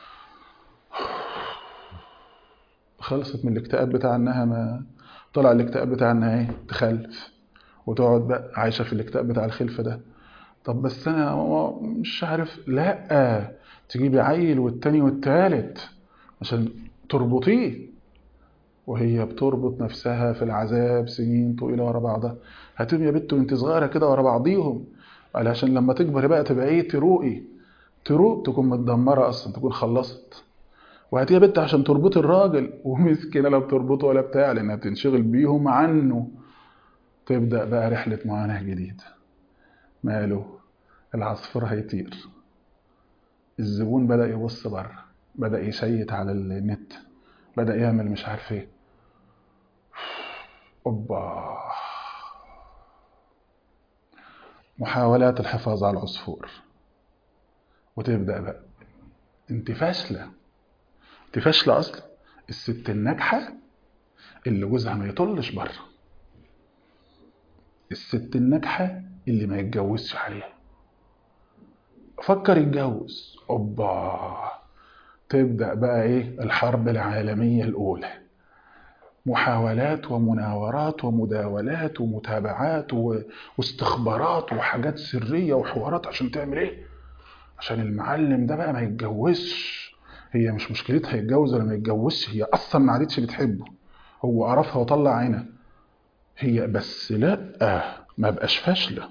خلصت من الاكتئاب بتاع انها ما طلع الاكتئاب بتاع انها ايه تخلف وتقعد بقى عايشه في الاكتئاب بتاع الخلفه ده طب بس انا مش عارف لا تجيبي عيل والتاني والتالت عشان تربطيه وهي بتربط نفسها في العذاب سنين طويله ورا بعضها هاتهم يا بت وانت صغيره كده ورا بعضيهم علشان لما تكبري بقى تبقى ايه تروقي تروق تكون متدمره اصلا تكون خلصت وهاتيها بنت عشان تربط الراجل ومسكينه لا بتربطه ولا بتاع لانها بتنشغل بيهم عنه تبدا بقى رحله معاناه جديده ماله العصفور هيطير الزبون بدا يبص بره بدا يشيت على النت بدا يعمل مش عارف ايه اوبا محاولات الحفاظ على العصفور وتبدا بقى انت فاشله انت فاشله اصلا الست الناجحه اللي جوزها ما يطلش بره الست الناجحه اللي ما يتجوزش عليها فكر يتجوز اوبا تبدا بقى ايه الحرب العالميه الاولى محاولات ومناورات ومداولات ومتابعات واستخبارات وحاجات سريه وحوارات عشان تعمل ايه عشان المعلم ده بقى ما يتجوزش هي مش مشكلتها يتجوز ولا ما يتجوزش هي اصلا ما عادتش بتحبه هو عرفها وطلع عينها هي بس لا ما بقاش فاشله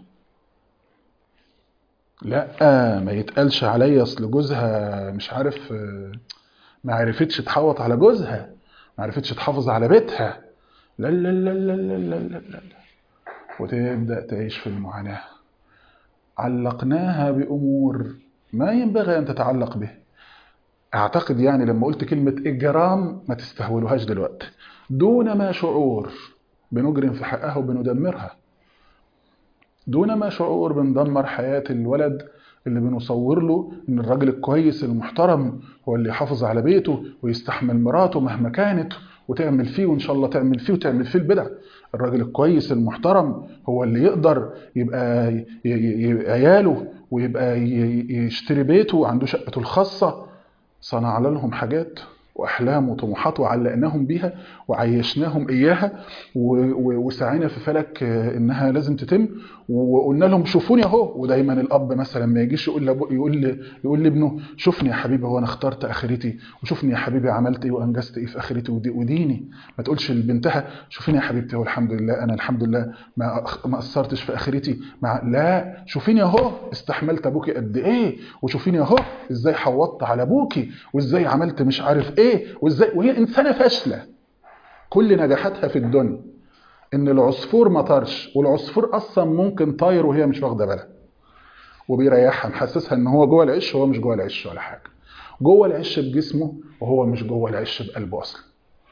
لا ما يتقالش عليا اصل جوزها مش عارف ما عرفتش تحوط على جوزها ما عرفتش تحافظ على بيتها لا لا لا لا لا لا لا لا وتبدا تعيش في المعاناه علقناها بامور ما ينبغي ان تتعلق به اعتقد يعني لما قلت كلمه اجرام ما تستهولوهاش دلوقتي دون ما شعور بنجرم في حقها وبندمرها دون ما شعور بندمر حياة الولد اللي بنصور له ان الراجل الكويس المحترم هو اللي يحافظ على بيته ويستحمل مراته مهما كانت وتعمل فيه وان شاء الله تعمل فيه وتعمل فيه البدع الراجل الكويس المحترم هو اللي يقدر يبقى, يبقى عياله ويبقى يشتري بيته وعنده شقته الخاصة صنع لهم حاجات واحلام وطموحات وعلقناهم بيها وعيشناهم اياها وسعينا في فلك انها لازم تتم وقلنا لهم شوفوني اهو ودايما الاب مثلا ما يجيش يقول لأبو يقول يقول لابنه شوفني يا حبيبي هو انا اخترت اخرتي وشوفني يا حبيبي عملت ايه وانجزت ايه في اخرتي وديني ما تقولش لبنتها شوفيني يا حبيبتي هو الحمد لله انا الحمد لله ما ما قصرتش في اخرتي مع لا شوفيني اهو استحملت ابوكي قد ايه وشوفيني اهو ازاي حوضت على ابوكي وازاي عملت مش عارف ايه وازاي وهي انسانه فاشله كل نجاحاتها في الدنيا ان العصفور ما طارش والعصفور اصلا ممكن طاير وهي مش واخده بالها وبيريحها محسسها ان هو جوه العش وهو مش جوه العش ولا حاجه جوه العش بجسمه وهو مش جوه العش بقلبه اصلا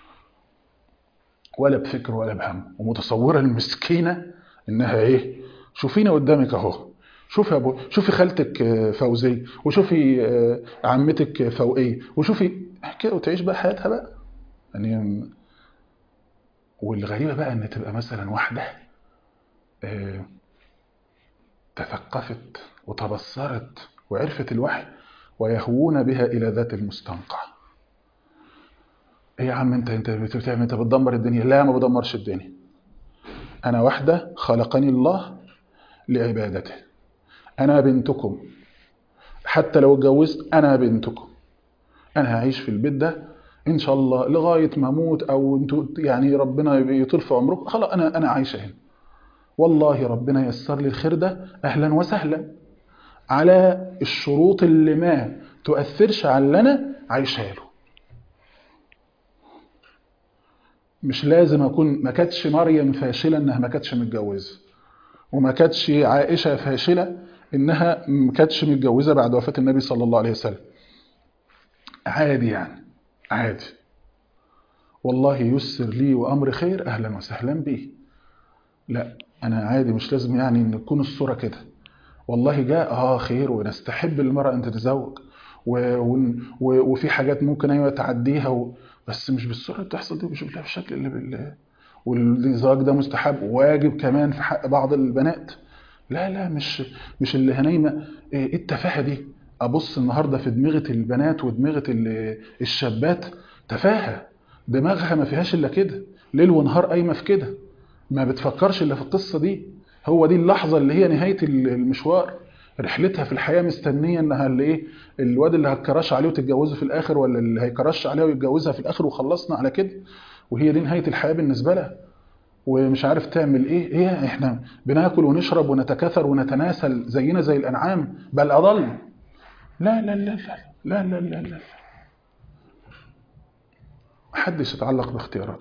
ولا بفكر ولا بهم ومتصوره المسكينه انها ايه شوفينا قدامك اهو شوفي يا ابو شوفي خالتك فوزيه وشوفي عمتك فوقيه وشوفي كده وتعيش بقى حياتها بقى يعني والغريبه بقى ان تبقى مثلا واحده تثقفت وتبصرت وعرفت الوحي ويهوون بها الى ذات المستنقع ايه يا عم انت انت بتعمل انت بتدمر الدنيا لا ما بدمرش الدنيا انا واحده خلقني الله لعبادته انا بنتكم حتى لو اتجوزت انا بنتكم انا هعيش في البيت ده ان شاء الله لغايه ما اموت او انتوا يعني ربنا يطول في عمركم خلاص انا انا عايشه هنا والله ربنا يسر لي الخير ده اهلا وسهلا على الشروط اللي ما تؤثرش على اللي انا عايشها له مش لازم اكون ما كانتش مريم فاشله انها ما كانتش متجوزه وما كانتش عائشه فاشله انها ما كانتش متجوزه بعد وفاه النبي صلى الله عليه وسلم عادي يعني عادي والله يسر لي وامر خير اهلا وسهلا به لا انا عادي مش لازم يعني ان تكون الصوره كده والله جاء اه خير ونستحب المراه ان تتزوج و... و... وفي حاجات ممكن ايوه تعديها و... بس مش بالصوره اللي بتحصل دي مش بالشكل اللي بال... والزواج ده مستحب واجب كمان في حق بعض البنات لا لا مش مش اللي هنايمه ايه التفاهه دي ابص النهارده في دماغه البنات ودماغه الشابات تفاهه دماغها ما فيهاش الا كده ليل ونهار قايمه في كده ما بتفكرش الا في القصه دي هو دي اللحظه اللي هي نهايه المشوار رحلتها في الحياه مستنيه انها اللي ايه الواد اللي هتكرش عليه وتتجوزه في الاخر ولا اللي هيكرش عليها ويتجوزها في الاخر وخلصنا على كده وهي دي نهايه الحياه بالنسبه لها ومش عارف تعمل ايه ايه احنا بناكل ونشرب ونتكاثر ونتناسل زينا زي الانعام بل اضل لا لا لا لا لا لا لا لا محدش يتعلق باختياراته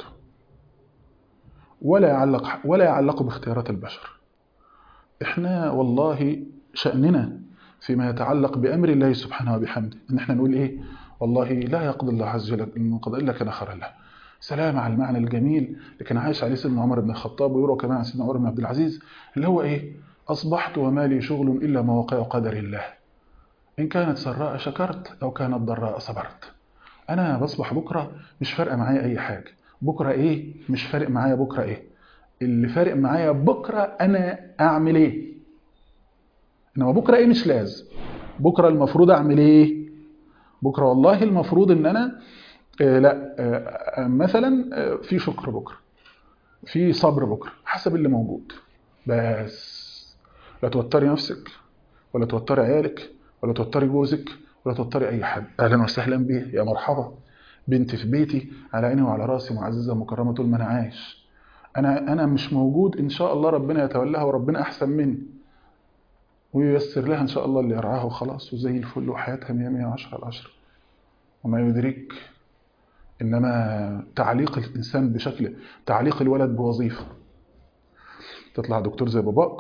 ولا يعلق ولا يعلق باختيارات البشر احنا والله شأننا فيما يتعلق بأمر الله سبحانه وبحمده ان احنا نقول ايه والله لا يقضي الله عز وجل من قضاء الا كان خيرا له سلام على المعنى الجميل اللي كان عايش عليه سيدنا عمر بن الخطاب ويروى كمان عن سيدنا عمر بن عبد العزيز اللي هو ايه اصبحت وما لي شغل الا ما وقع قدر الله ان كانت سراء شكرت او كانت ضراء صبرت انا بصبح بكره مش فارقه معايا اي حاجه بكره ايه مش فارق معايا بكره ايه اللي فارق معايا بكره انا اعمل ايه انما بكره ايه مش لازم بكره المفروض اعمل ايه بكره والله المفروض ان انا آه لا آه مثلا آه في شكر بكره في صبر بكره حسب اللي موجود بس لا توتري نفسك ولا توتري عيالك ولا توتري جوزك ولا توتري اي حد اهلا وسهلا بيه يا مرحبا بنت في بيتي على عيني وعلى راسي معززه مكرمه طول ما انا عايش انا انا مش موجود ان شاء الله ربنا يتولاها وربنا احسن مني وييسر لها ان شاء الله اللي يرعاها وخلاص وزي الفل وحياتها 100 110 على 10 وما يدرك انما تعليق الانسان بشكل تعليق الولد بوظيفه تطلع دكتور زي باباك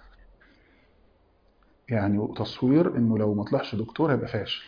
يعني تصوير انه لو ما طلعش دكتور هيبقى فاشل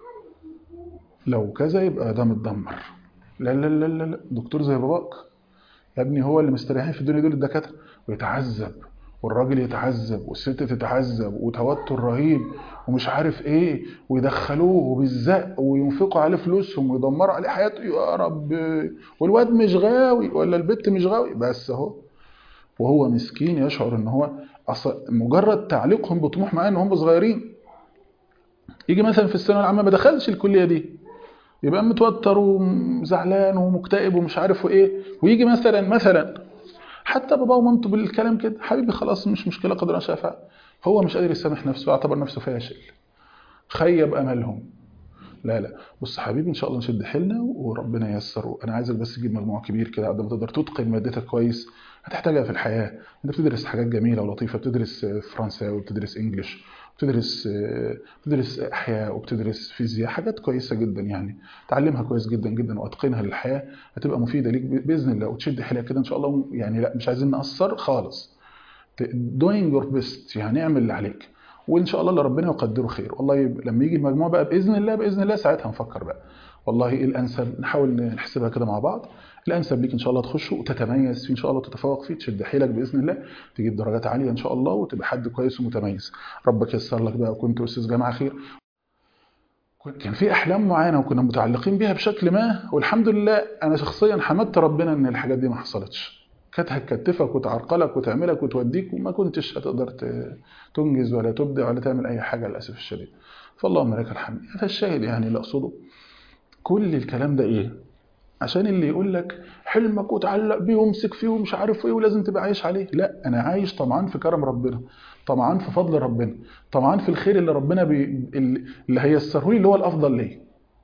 لو كذا يبقى ده متدمر لا لا لا لا لا دكتور زي باباك يا ابني هو اللي مستريحين في الدنيا دول الدكاتره ويتعذب والراجل يتعذب والست تتعذب وتوتر رهيب ومش عارف ايه ويدخلوه وبالزق وينفقوا عليه فلوسهم ويدمروا عليه حياته يا رب والواد مش غاوي ولا البت مش غاوي بس اهو وهو مسكين يشعر ان هو مجرد تعليقهم بطموح معاه ان هم صغيرين يجي مثلا في الثانويه العامه ما دخلش الكليه دي يبقى متوتر وزعلان ومكتئب ومش عارف ايه ويجي مثلا مثلا حتى باباه ومامته بالكلام كده حبيبي خلاص مش مشكله قدر ما شاء فعل هو مش قادر يسامح نفسه يعتبر نفسه فاشل خيب املهم لا لا بص حبيبي ان شاء الله نشد حيلنا وربنا ييسر انا عايزك بس تجيب مجموع كبير كده قد ما تقدر تتقن مادتك كويس هتحتاجها في الحياه انت بتدرس حاجات جميله ولطيفه بتدرس فرنساوي وبتدرس انجلش بتدرس بتدرس احياء وبتدرس فيزياء حاجات كويسه جدا يعني تعلمها كويس جدا جدا واتقنها للحياه هتبقى مفيده ليك باذن الله وتشد حيلك كده ان شاء الله يعني لا مش عايزين نقصر خالص doing your best يعني اعمل اللي عليك وان شاء الله اللي ربنا يقدره خير والله لما يجي المجموع بقى باذن الله باذن الله ساعتها نفكر بقى والله ايه الانسب نحاول نحسبها كده مع بعض الانسب ليك ان شاء الله تخش وتتميز فيه ان شاء الله وتتفوق فيه تشد حيلك باذن الله تجيب درجات عاليه ان شاء الله وتبقى حد كويس ومتميز ربك ييسر لك بقى وكنت استاذ جامعه خير كان في احلام معينه وكنا متعلقين بيها بشكل ما والحمد لله انا شخصيا حمدت ربنا ان الحاجات دي ما حصلتش كانت هتكتفك وتعرقلك وتعملك وتوديك وما كنتش هتقدر تنجز ولا تبدع ولا تعمل اي حاجه للاسف الشديد فاللهم لك الحمد هذا الشاهد يعني اللي اقصده كل الكلام ده ايه عشان اللي يقول لك حلمك وتعلق بيه وامسك فيه ومش عارف ايه ولازم تبقى عايش عليه لا انا عايش طمعان في كرم ربنا طمعان في فضل ربنا طمعان في الخير اللي ربنا بي... اللي هيسره لي اللي هو الافضل ليا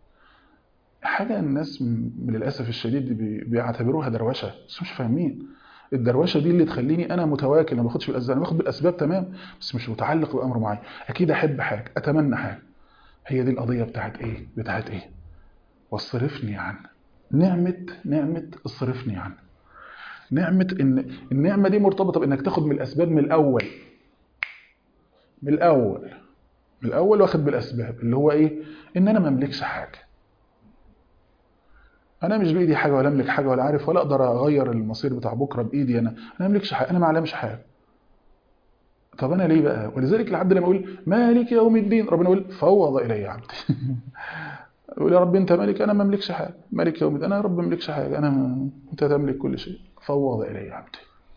حاجه الناس للاسف الشديد بي... بيعتبروها دروشه بس مش فاهمين الدروشه دي اللي تخليني انا متواكل ما باخدش بالاسباب انا باخد بالاسباب تمام بس مش متعلق بامر معين اكيد احب حاجه اتمنى حاجه هي دي القضيه بتاعت ايه بتاعت ايه واصرفني عنه نعمة نعمة اصرفني عنه نعمة ان النعمة دي مرتبطة بانك تاخد من الاسباب من الاول من الاول من الاول واخد بالاسباب اللي هو ايه ان انا ما املكش حاجة انا مش بايدي حاجة ولا املك حاجة ولا عارف ولا اقدر اغير المصير بتاع بكرة بايدي انا انا ما املكش حاجة انا ما اعلمش حاجة طب انا ليه بقى ولذلك العبد لما يقول مالك يوم الدين ربنا يقول فوض الي عبدي يقول يا رب انت مالك انا ما املكش حاجه مالك يوم انا يا رب ما املكش حاجه انا م... انت تملك كل شيء فوض الي عبدي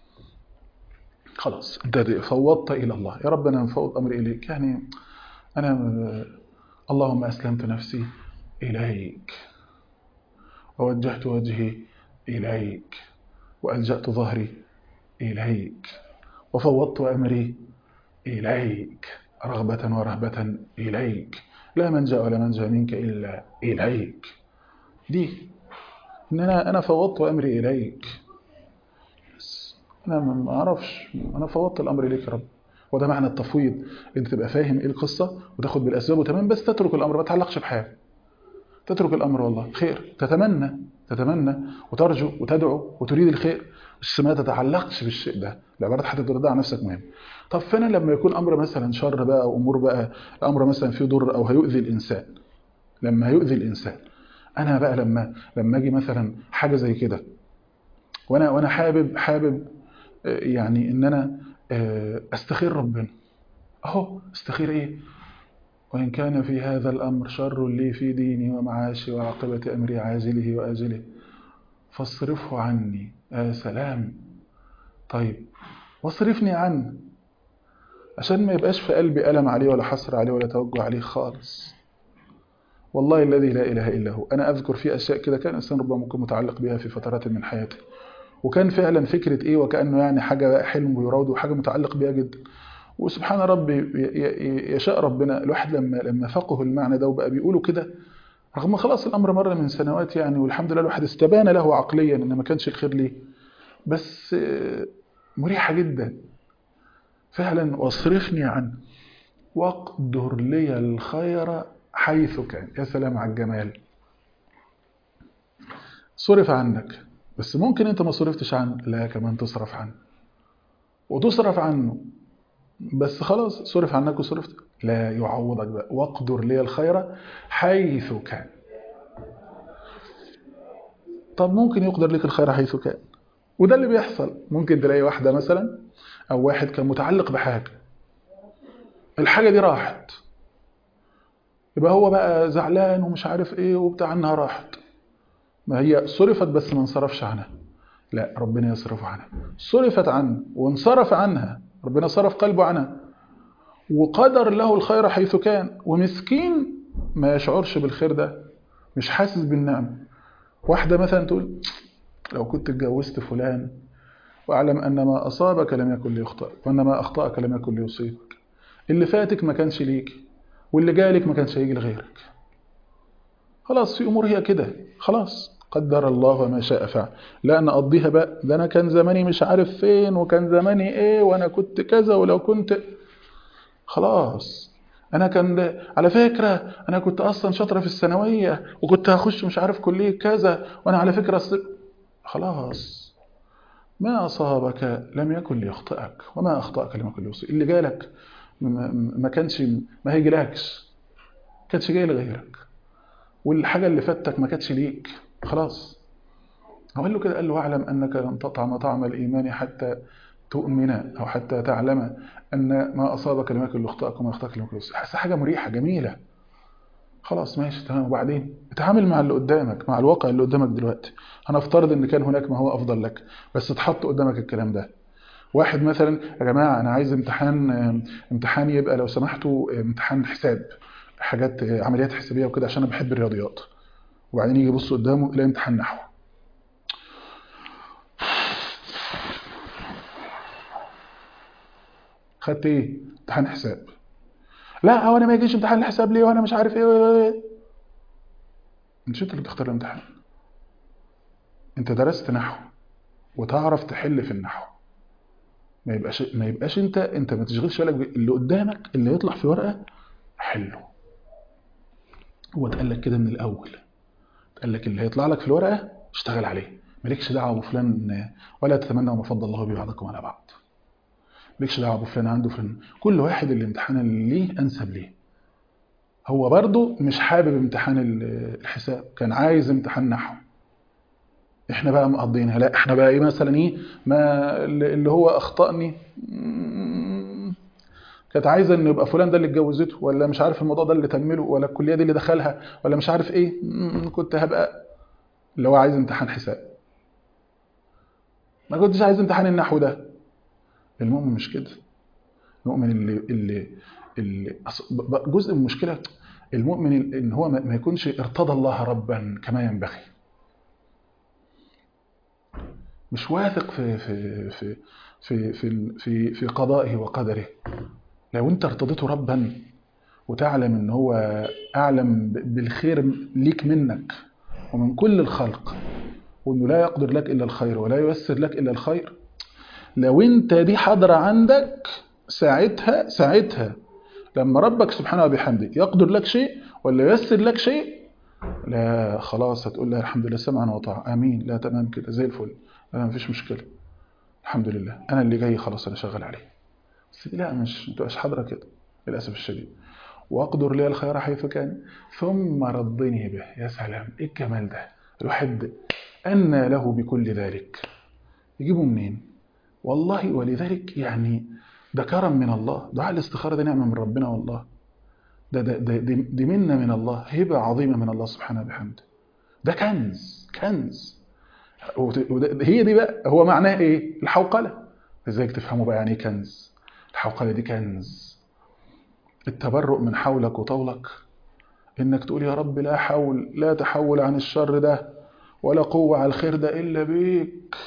خلاص انت فوضت الى الله يا رب انا مفوض امري اليك يعني انا اللهم اسلمت نفسي اليك ووجهت وجهي اليك والجات ظهري اليك وفوضت امري اليك رغبه ورهبه اليك لا منجا ولا منجا منك الا اليك دي ان انا انا فوضت امري اليك بس انا ما اعرفش انا فوضت الامر اليك يا رب وده معنى التفويض انت تبقى فاهم ايه القصه وتاخد بالاسباب وتمام بس تترك الامر ما تعلقش بحاجه تترك الامر والله خير تتمنى تتمنى وترجو وتدعو وتريد الخير بس ما تتعلقش بالشيء ده العبارات حتى ترضى عن نفسك مهم طب فين لما يكون امر مثلا شر بقى او امور بقى امر مثلا فيه ضر او هيؤذي الانسان لما هيؤذي الانسان انا بقى لما لما اجي مثلا حاجه زي كده وانا وانا حابب حابب آه، يعني ان انا آه، استخير ربنا اهو استخير ايه وإن كان في هذا الأمر شر لي في ديني ومعاشي وعاقبة أمري عاجله وآجله فاصرفه عني يا سلام طيب واصرفني عنه عشان ما يبقاش في قلبي ألم عليه ولا حسر عليه ولا توجع عليه خالص والله الذي لا إله إلا هو أنا أذكر في أشياء كده كان الإنسان ربما ممكن متعلق بها في فترات من حياته وكان فعلا فكرة إيه وكأنه يعني حاجة بقى حلم ويراود وحاجة متعلق بها جدا وسبحان ربي ي- ي- يشاء ربنا الواحد لما لما فقه المعنى ده وبقى بيقوله كده رغم خلاص الامر مر من سنوات يعني والحمد لله الواحد استبان له عقليا ان ما كانش الخير ليه بس آه، مريحه جدا فعلا واصرفني عنه واقدر لي الخير حيث كان يا سلام على الجمال صرف عنك بس ممكن انت ما صرفتش عنه لا كمان تصرف عنه وتصرف عنه بس خلاص صرف عنك وصرفت لا يعوضك بقى واقدر لي الخير حيث كان طب ممكن يقدر لك الخير حيث كان وده اللي بيحصل ممكن تلاقي واحدة مثلا أو واحد كان متعلق بحاجة الحاجة دي راحت يبقى هو بقى زعلان ومش عارف ايه وبتاع انها راحت ما هي صرفت بس ما انصرفش عنها لا ربنا يصرف عنها صرفت عنه وانصرف عنها ربنا صرف قلبه عنها وقدر له الخير حيث كان ومسكين ما يشعرش بالخير ده مش حاسس بالنعم واحدة مثلا تقول لو كنت اتجوزت فلان واعلم أن ما أصابك لم يكن ليخطئك وأن ما أخطأك لم يكن ليصيبك اللي فاتك ما كانش ليك واللي جالك ما كانش هيجي لغيرك خلاص في أمور هي كده خلاص قدر الله وما شاء فعل لا أنا أقضيها بقى ده أنا كان زماني مش عارف فين وكان زماني إيه وأنا كنت كذا ولو كنت خلاص أنا كان على فكرة أنا كنت أصلا شاطرة في الثانوية وكنت هخش مش عارف كلية كذا وأنا على فكرة أصل... خلاص ما أصابك لم يكن ليخطئك وما أخطأك لم يكن ليصيبك اللي جالك ما كانش ما هيجيلكش ما كانش جاي لغيرك والحاجة اللي فاتك ما كانتش ليك خلاص قال له كده قال له واعلم أنك لن تطعم طعم الإيمان حتى تؤمن أو حتى تعلم أن ما أصابك لم يكن ليخطئك وما أخطأك لم يكن ليصيبك حاسة حاجة مريحة جميلة خلاص ماشي تمام وبعدين اتعامل مع اللي قدامك مع الواقع اللي قدامك دلوقتي هنفترض ان كان هناك ما هو افضل لك بس تحط قدامك الكلام ده واحد مثلا يا جماعه انا عايز امتحان امتحان يبقى لو سمحتوا امتحان حساب حاجات عمليات حسابيه وكده عشان انا بحب الرياضيات وبعدين يجي يبص قدامه يلاقي امتحان نحو خدت ايه امتحان حساب لا هو انا ما يجيش امتحان الحساب ليه وانا مش عارف ايه مش انت اللي بتختار الامتحان انت درست نحو وتعرف تحل في النحو ما يبقاش ما يبقاش انت انت ما تشغلش بالك اللي قدامك اللي يطلع في ورقه حله هو اتقال لك كده من الاول اتقال لك اللي هيطلع لك في الورقه اشتغل عليه مالكش دعوه بفلان ولا تتمنوا ما فضل الله ببعضكم على بعض مالكش دعوه بفلان عنده فلان كل واحد الامتحان اللي ليه انسب ليه هو برضه مش حابب امتحان الحساب كان عايز امتحان نحو احنا بقى مقضينها لا احنا بقى ايه مثلا ايه ما اللي هو اخطأني كانت عايزه ان يبقى فلان ده اللي اتجوزته ولا مش عارف الموضوع ده اللي تمله ولا الكليه دي اللي دخلها ولا مش عارف ايه كنت هبقى اللي هو عايز امتحان حساب ما كنتش عايز امتحان النحو ده المؤمن مش كده المؤمن اللي اللي, اللي جزء من المشكله المؤمن ان هو ما يكونش ارتضى الله ربا كما ينبغي مش واثق في في في في في في, في قضائه وقدره لو انت ارتضيته ربا وتعلم ان هو اعلم بالخير ليك منك ومن كل الخلق وانه لا يقدر لك الا الخير ولا ييسر لك الا الخير لو انت دي حاضره عندك ساعتها ساعتها لما ربك سبحانه وبحمده يقدر لك شيء ولا ييسر لك شيء لا خلاص هتقول له الحمد لله سمعا وطاعة امين لا تمام كده زي الفل انا مفيش مشكله الحمد لله انا اللي جاي خلاص انا شغال عليه بس دي لا مش ما تبقاش حاضره كده للاسف الشديد واقدر لي الخير حيث كان ثم رضني به يا سلام ايه الجمال ده الواحد أن له بكل ذلك يجيبه منين والله ولذلك يعني ده كرم من الله دعاء الاستخارة ده نعمة من ربنا والله ده, ده, ده دي, دي منة من الله هبة عظيمة من الله سبحانه وبحمده ده كنز كنز وده هي دي بقى هو معناه ايه الحوقلة ازاي تفهموا بقى يعني ايه كنز الحوقلة دي كنز التبرؤ من حولك وطولك انك تقول يا رب لا حول لا تحول عن الشر ده ولا قوة على الخير ده إلا بيك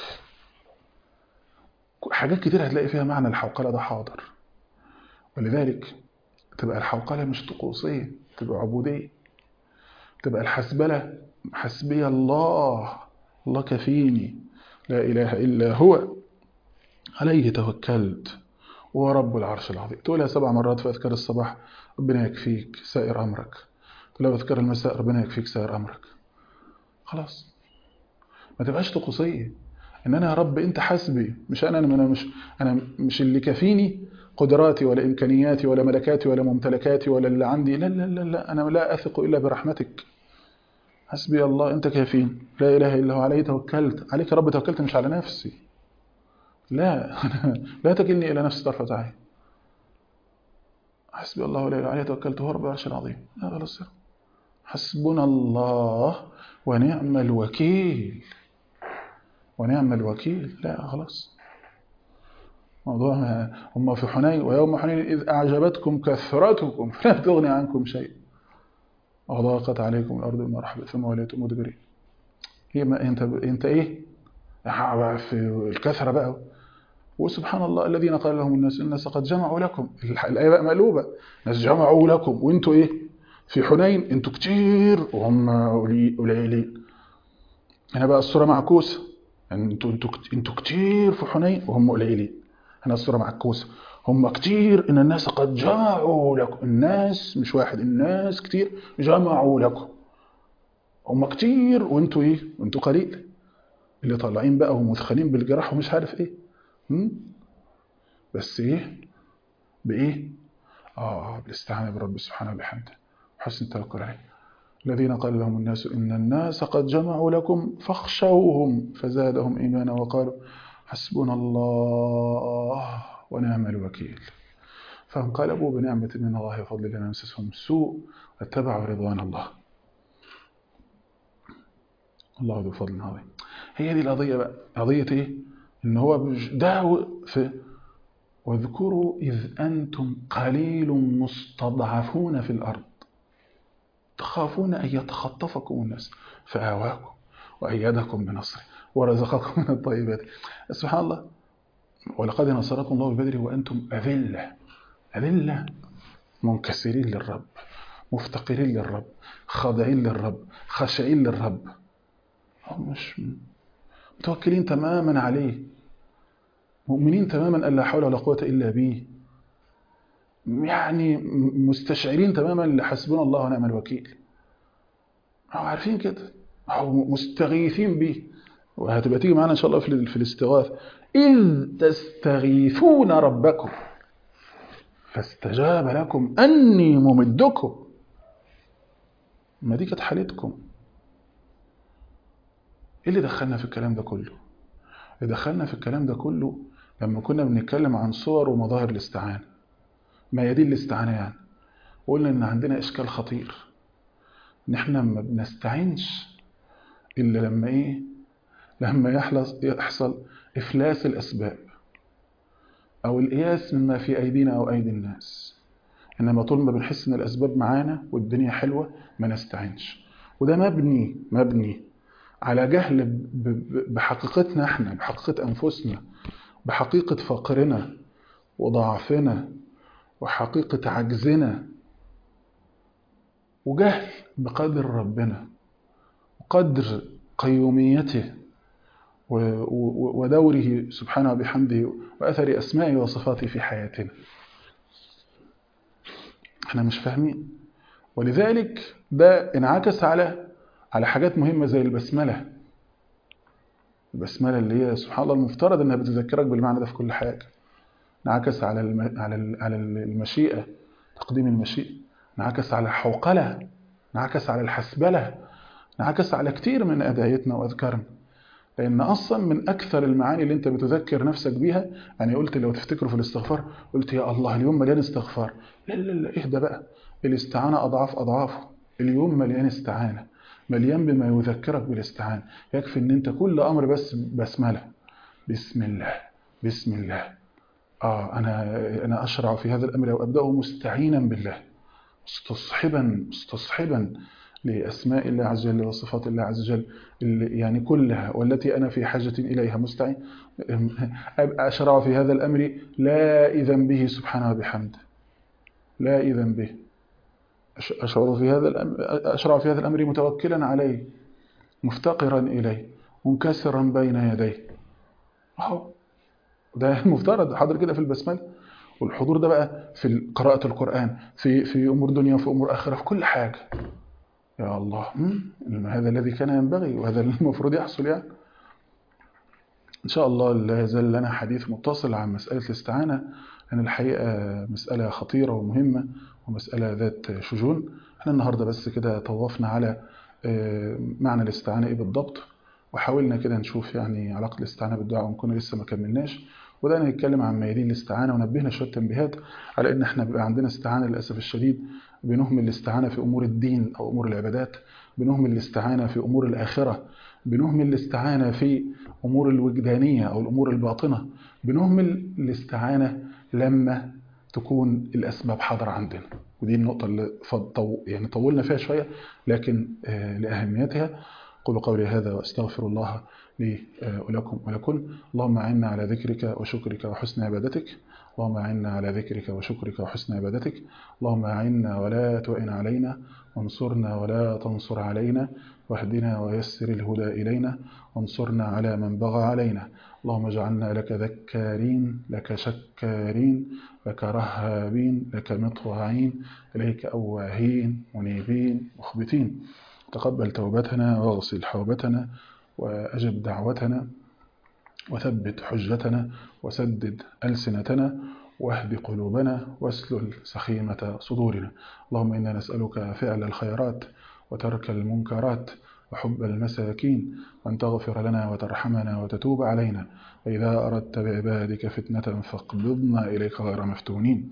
حاجات كتير هتلاقي فيها معنى الحوقلة ده حاضر ولذلك تبقى الحوقلة مش طقوسية تبقى عبودية تبقى الحسبلة حسبي الله الله كفيني لا إله إلا هو عليه توكلت وهو رب العرش العظيم تقولها سبع مرات في أذكار الصباح ربنا يكفيك سائر أمرك تقولها في أذكار المساء ربنا يكفيك سائر أمرك خلاص ما تبقاش طقوسيه ان انا يا رب انت حسبي مش انا انا مش انا مش اللي كفيني قدراتي ولا امكانياتي ولا ملكاتي ولا ممتلكاتي ولا اللي عندي لا لا لا لا انا لا اثق الا برحمتك حسبي الله انت كافين لا اله الا هو عليه توكلت عليك يا رب توكلت مش على نفسي لا لا تكلني الى نفسي طرفه عين حسبي الله ولا اله عليه توكلت هو رب العرش العظيم لا خلاص حسبنا الله ونعم الوكيل ونعم الوكيل لا خلاص موضوع ما هم في حنين ويوم حنين إذ أعجبتكم كثرتكم فلا تغني عنكم شيء وضاقت عليكم الأرض بما رحبت ثم وليتم مدبرين هي ما انت انت ايه في الكثره بقى وسبحان الله الذين قال لهم الناس الناس قد جمعوا لكم الايه بقى مقلوبه الناس جمعوا لكم وانتوا ايه في حنين انتوا كتير وهم قليلين هنا بقى الصوره معكوسه يعني انتوا انتوا انتوا كتير في حنين وهم قليلين هنا الصوره معكوسه هم كتير ان الناس قد جمعوا لكم الناس مش واحد الناس كتير جمعوا لكم هم كتير وانتوا ايه وانتوا قليل اللي طالعين بقى ومثخنين بالجراح ومش عارف ايه هم؟ بس ايه بايه اه بالاستعانه برب سبحانه وبحمده حسن التوكل عليه الذين قال لهم الناس إن الناس قد جمعوا لكم فاخشوهم فزادهم إيمانا وقالوا حسبنا الله ونعم الوكيل فانقلبوا بنعمة من الله وفضل لم يمسسهم سوء واتبعوا رضوان الله الله ذو فضل عظيم هي دي القضية بقى قضية ايه ان هو ده في واذكروا إذ أنتم قليل مستضعفون في الأرض تخافون أن يتخطفكم الناس فآواكم وأيدكم بنصره ورزقكم من الطيبات سبحان الله ولقد نصركم الله ببدر وأنتم أذلة أذلة منكسرين للرب مفتقرين للرب خاضعين للرب خاشعين للرب هم مش متوكلين تماما عليه مؤمنين تماما أن لا حول ولا قوة إلا به يعني مستشعرين تماما اللي حسبنا الله ونعم الوكيل أو عارفين كده أو مستغيثين به وهتبقى تيجي معانا إن شاء الله في في الاستغاثة إذ تستغيثون ربكم فاستجاب لكم أني ممدكم ما دي كانت حالتكم إيه اللي دخلنا في الكلام ده كله اللي دخلنا في الكلام ده كله لما كنا بنتكلم عن صور ومظاهر الاستعانة ما يدل الاستعانة يعني وقلنا ان عندنا اشكال خطير ان احنا ما بنستعينش الا لما ايه لما يحصل يحصل افلاس الاسباب او القياس مما في ايدينا او ايدي الناس انما طول ما بنحس ان الاسباب معانا والدنيا حلوه ما نستعينش وده مبني مبني على جهل بحقيقتنا احنا بحقيقه انفسنا بحقيقه فقرنا وضعفنا وحقيقة عجزنا وجهل بقدر ربنا وقدر قيوميته ودوره سبحانه وبحمده وأثر أسمائه وصفاته في حياتنا احنا مش فاهمين ولذلك ده انعكس على على حاجات مهمة زي البسملة البسملة اللي هي سبحان الله المفترض انها بتذكرك بالمعنى ده في كل حاجة انعكس على الم... على على المشيئة تقديم المشيئة انعكس على الحوقلة انعكس على الحسبلة انعكس على كتير من أدايتنا وأذكارنا لأن أصلا من أكثر المعاني اللي أنت بتذكر نفسك بيها يعني قلت لو تفتكروا في الاستغفار قلت يا الله اليوم مليان استغفار لا لا لا اهدى بقى الاستعانة أضعاف أضعافه اليوم مليان استعانة مليان بما يذكرك بالاستعانة يكفي ان انت كل امر بس بسملة بسم الله بسم الله اه انا انا اشرع في هذا الامر وابداه مستعينا بالله مستصحبا مستصحبا لاسماء الله عز وجل وصفات الله عز وجل يعني كلها والتي انا في حاجه اليها مستعين اشرع في هذا الامر لا اذن به سبحانه وبحمده لا اذن به أشعر في هذا الأمر أشرع في هذا الأمر متوكلا عليه مفتقرا إليه منكسرا بين يديه أهو ده المفترض حاضر كده في البسملة والحضور ده بقى في قراءة القرآن في في أمور دنيا وفي أمور آخرة في كل حاجة يا الله هذا الذي كان ينبغي وهذا المفروض يحصل يعني إن شاء الله لا يزال لنا حديث متصل عن مسألة الاستعانة لأن الحقيقة مسألة خطيرة ومهمة ومسألة ذات شجون احنا النهاردة بس كده طوفنا على معنى الاستعانة ايه بالضبط وحاولنا كده نشوف يعني علاقة الاستعانة بالدعاء ونكون لسه ما كملناش وبدأنا نتكلم عن ميادين الاستعانة ونبهنا شوية تنبيهات على ان احنا بيبقى عندنا استعانة للأسف الشديد بنهمل الاستعانة في أمور الدين أو أمور العبادات بنهمل الاستعانة في أمور الآخرة بنهمل الاستعانة في أمور الوجدانية أو الأمور الباطنة بنهمل الاستعانة لما تكون الأسباب حاضرة عندنا ودي النقطة اللي فضو يعني طولنا فيها شوية لكن لأهميتها قولوا قولي هذا وأستغفر الله لي ولكم ولكم اللهم أعنا على ذكرك وشكرك وحسن عبادتك اللهم أعنا على ذكرك وشكرك وحسن عبادتك اللهم أعنا ولا تؤن علينا وانصرنا ولا تنصر علينا واهدنا ويسر الهدى إلينا وانصرنا على من بغى علينا اللهم اجعلنا لك ذكارين لك شكارين لك رهابين لك مطوعين إليك أواهين منيبين مخبتين تقبل توبتنا واغسل حوبتنا وأجب دعوتنا وثبت حجتنا وسدد ألسنتنا واهد قلوبنا واسلل سخيمة صدورنا اللهم إنا نسألك فعل الخيرات وترك المنكرات وحب المساكين وأن تغفر لنا وترحمنا وتتوب علينا وإذا أردت بعبادك فتنة فاقبضنا إليك غير مفتونين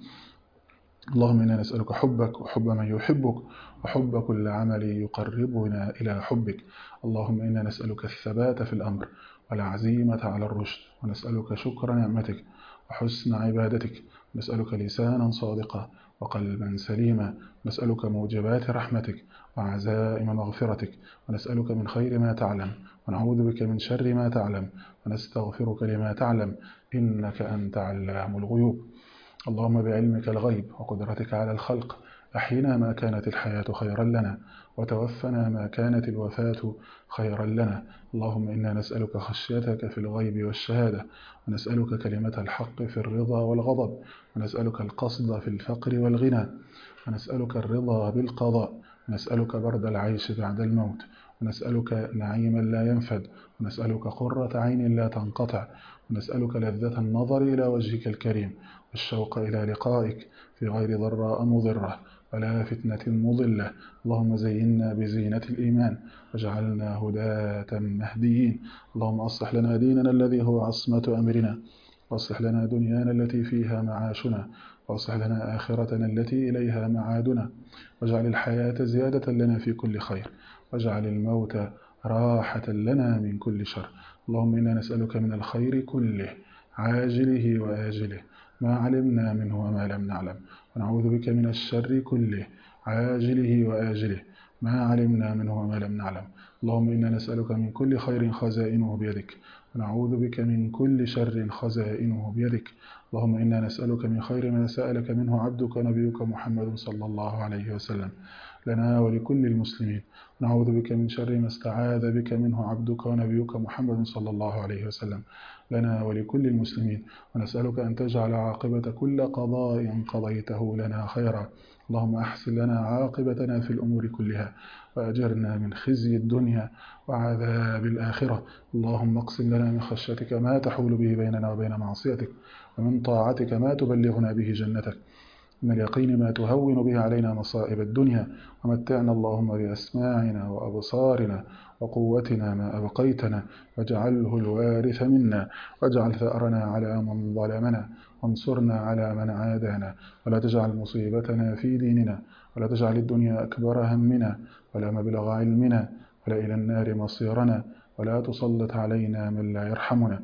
اللهم إنا نسألك حبك وحب من يحبك وحب كل عمل يقربنا إلى حبك اللهم إنا نسألك الثبات في الأمر والعزيمة على الرشد ونسألك شكر نعمتك وحسن عبادتك نسألك لسانا صادقا وقلبا سليما نسألك موجبات رحمتك وعزائم مغفرتك ونسألك من خير ما تعلم ونعوذ بك من شر ما تعلم ونستغفرك لما تعلم إنك أنت علام الغيوب اللهم بعلمك الغيب وقدرتك على الخلق أحينا ما كانت الحياة خيرا لنا وتوفنا ما كانت الوفاة خيرا لنا اللهم إنا نسألك خشيتك في الغيب والشهادة ونسألك كلمة الحق في الرضا والغضب ونسألك القصد في الفقر والغنى ونسألك الرضا بالقضاء ونسألك برد العيش بعد الموت ونسألك نعيما لا ينفد ونسألك قرة عين لا تنقطع ونسألك لذة النظر إلى وجهك الكريم والشوق إلى لقائك في غير ضراء مضرة ولا فتنة مضلة اللهم زينا بزينة الإيمان واجعلنا هداة مهديين اللهم أصلح لنا ديننا الذي هو عصمة أمرنا واصلح لنا دنيانا التي فيها معاشنا واصلح لنا آخرتنا التي إليها معادنا واجعل الحياة زيادة لنا في كل خير واجعل الموت راحة لنا من كل شر اللهم إنا نسألك من الخير كله عاجله وآجله ما علمنا منه وما لم نعلم ونعوذ بك من الشر كله عاجله وآجله ما علمنا منه وما لم نعلم اللهم إنا نسألك من كل خير خزائنه بيدك ونعوذ بك من كل شر خزائنه بيدك اللهم إنا نسألك من خير ما سألك منه عبدك ونبيك محمد صلى الله عليه وسلم لنا ولكل المسلمين نعوذ بك من شر ما استعاذ بك منه عبدك ونبيك محمد صلى الله عليه وسلم لنا ولكل المسلمين ونسألك أن تجعل عاقبة كل قضاء قضيته لنا خيرا اللهم أحسن لنا عاقبتنا في الأمور كلها وأجرنا من خزي الدنيا وعذاب الآخرة اللهم اقسم لنا من خشيتك ما تحول به بيننا وبين معصيتك ومن طاعتك ما تبلغنا به جنتك من اليقين ما تهون به علينا مصائب الدنيا ومتعنا اللهم بأسماعنا وأبصارنا وقوتنا ما أبقيتنا واجعله الوارث منا واجعل ثأرنا على من ظلمنا وانصرنا على من عادانا ولا تجعل مصيبتنا في ديننا ولا تجعل الدنيا أكبر همنا ولا مبلغ علمنا ولا إلى النار مصيرنا ولا تسلط علينا من لا يرحمنا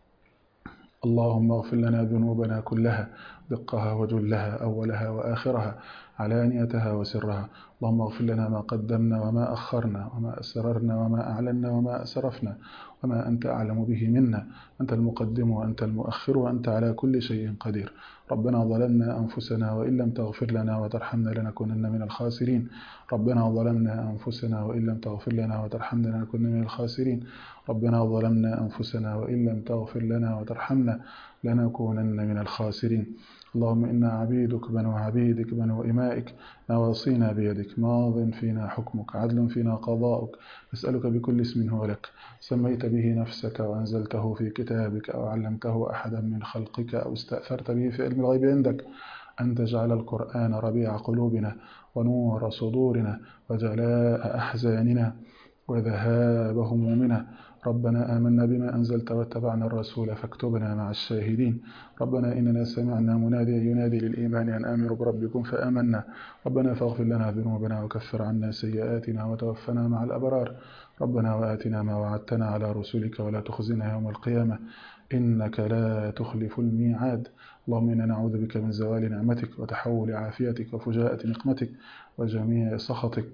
اللهم اغفر لنا ذنوبنا كلها دقها وجلها أولها وآخرها علانيتها وسرها اللهم اغفر لنا ما قدمنا وما أخرنا وما أسررنا وما أعلنا وما أسرفنا وما أنت أعلم به منا أنت المقدم وأنت المؤخر وأنت على كل شيء قدير ربنا ظلمنا أنفسنا وإن لم تغفر لنا وترحمنا لنكونن من الخاسرين ربنا ظلمنا أنفسنا وإن لم تغفر لنا وترحمنا لنكون من الخاسرين ربنا ظلمنا أنفسنا وإن لم تغفر لنا وترحمنا لنكونن من الخاسرين اللهم إنا عبيدك بنو عبيدك بنو إمائك نواصينا بيدك ماض فينا حكمك عدل فينا قضاؤك نسألك بكل اسم هو لك سميت به نفسك وأنزلته في كتابك أو علمته أحدا من خلقك أو استأثرت به في علم الغيب عندك أن تجعل القرآن ربيع قلوبنا ونور صدورنا وجلاء أحزاننا وذهاب همومنا ربنا آمنا بما أنزلت واتبعنا الرسول فاكتبنا مع الشاهدين ربنا إننا سمعنا مناديا ينادي للإيمان أن آمنوا بربكم فآمنا ربنا فاغفر لنا ذنوبنا وكفر عنا سيئاتنا وتوفنا مع الأبرار ربنا وآتنا ما وعدتنا على رسلك ولا تخزنا يوم القيامة إنك لا تخلف الميعاد اللهم إنا نعوذ بك من زوال نعمتك وتحول عافيتك وفجاءة نقمتك وجميع سخطك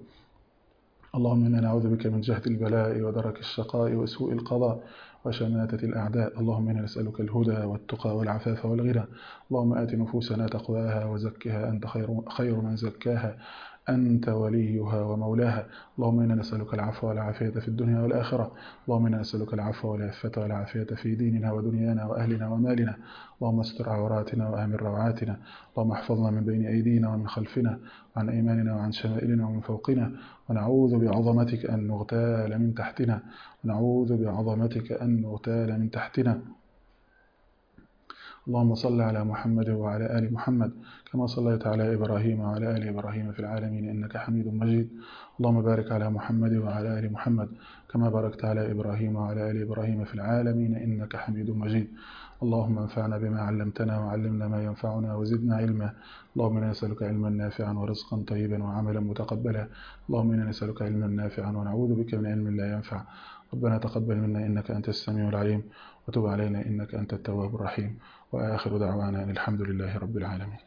اللهم إنا نعوذ بك من جهد البلاء ودرك الشقاء وسوء القضاء وشماتة الأعداء اللهم إنا نسألك الهدى والتقى والعفاف والغنى اللهم آت نفوسنا تقواها وزكها أنت خير, خير من زكاها أنت وليها ومولاها اللهم إنا نسألك العفو والعافية في الدنيا والآخرة اللهم إنا نسألك العفو والعفة والعافية في ديننا ودنيانا وأهلنا ومالنا اللهم استر عوراتنا وآمن روعاتنا اللهم احفظنا من بين أيدينا ومن خلفنا وعن أيماننا وعن شمائلنا ومن فوقنا ونعوذ بعظمتك أن نغتال من تحتنا ونعوذ بعظمتك أن نغتال من تحتنا اللهم صل على محمد وعلى آل محمد كما صليت على إبراهيم وعلى آل إبراهيم في العالمين إنك حميد مجيد اللهم بارك على محمد وعلى آل محمد كما باركت على إبراهيم وعلى آل إبراهيم في العالمين إنك حميد مجيد اللهم انفعنا بما علمتنا وعلمنا ما ينفعنا وزدنا علما اللهم إنا نسألك علما نافعا ورزقا طيبا وعملا متقبلا اللهم إنا نسألك علما نافعا ونعوذ بك من علم لا ينفع ربنا تقبل منا إنك أنت السميع العليم وتب علينا إنك أنت التواب الرحيم وآخر دعوانا أن الحمد لله رب العالمين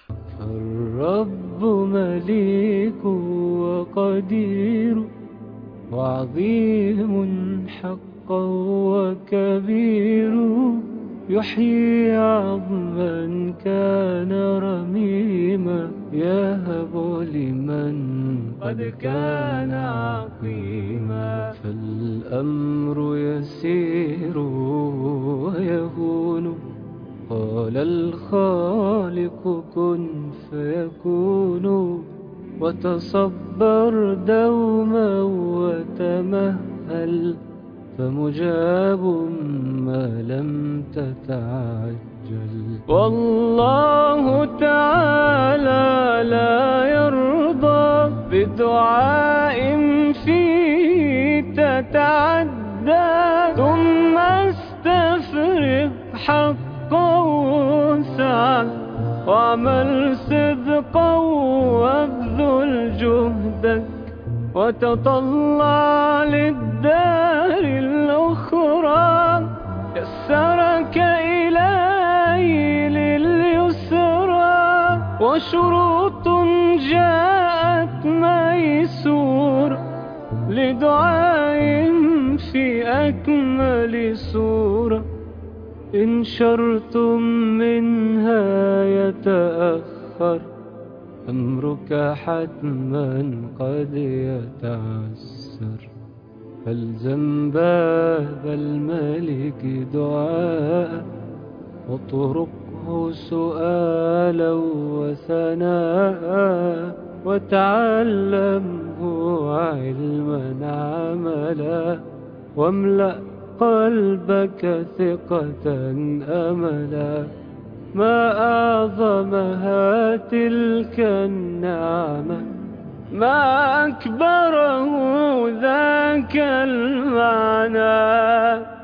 الرب مليك وقدير وعظيم حقا وكبير يحيي عظما كان رميما يهب لمن قد كان عقيما فالأمر يسير ويهون قال الخالق كن فيكون وتصبر دوما وتمهل فمجاب ما لم تتعجل والله تعالى لا يرضى بدعاء فيه تتعدى ثم استفرغ حقا وسعا واعمل صدقا وابذل جهدك وتطلع للدار الأخرى يسرك إلهي لليسرى وشروط جاءت ميسور لدعاء في أكمل سورة إن شرط منها يتأخر أمرك حتما قد يتعسر فالزم باب الملك دعاء واطرقه سؤالا وثناء وتعلمه علما عملا واملأ قلبك ثقة أملا ما أعظمها تلك النعمة ما أكبره ذاك المعنى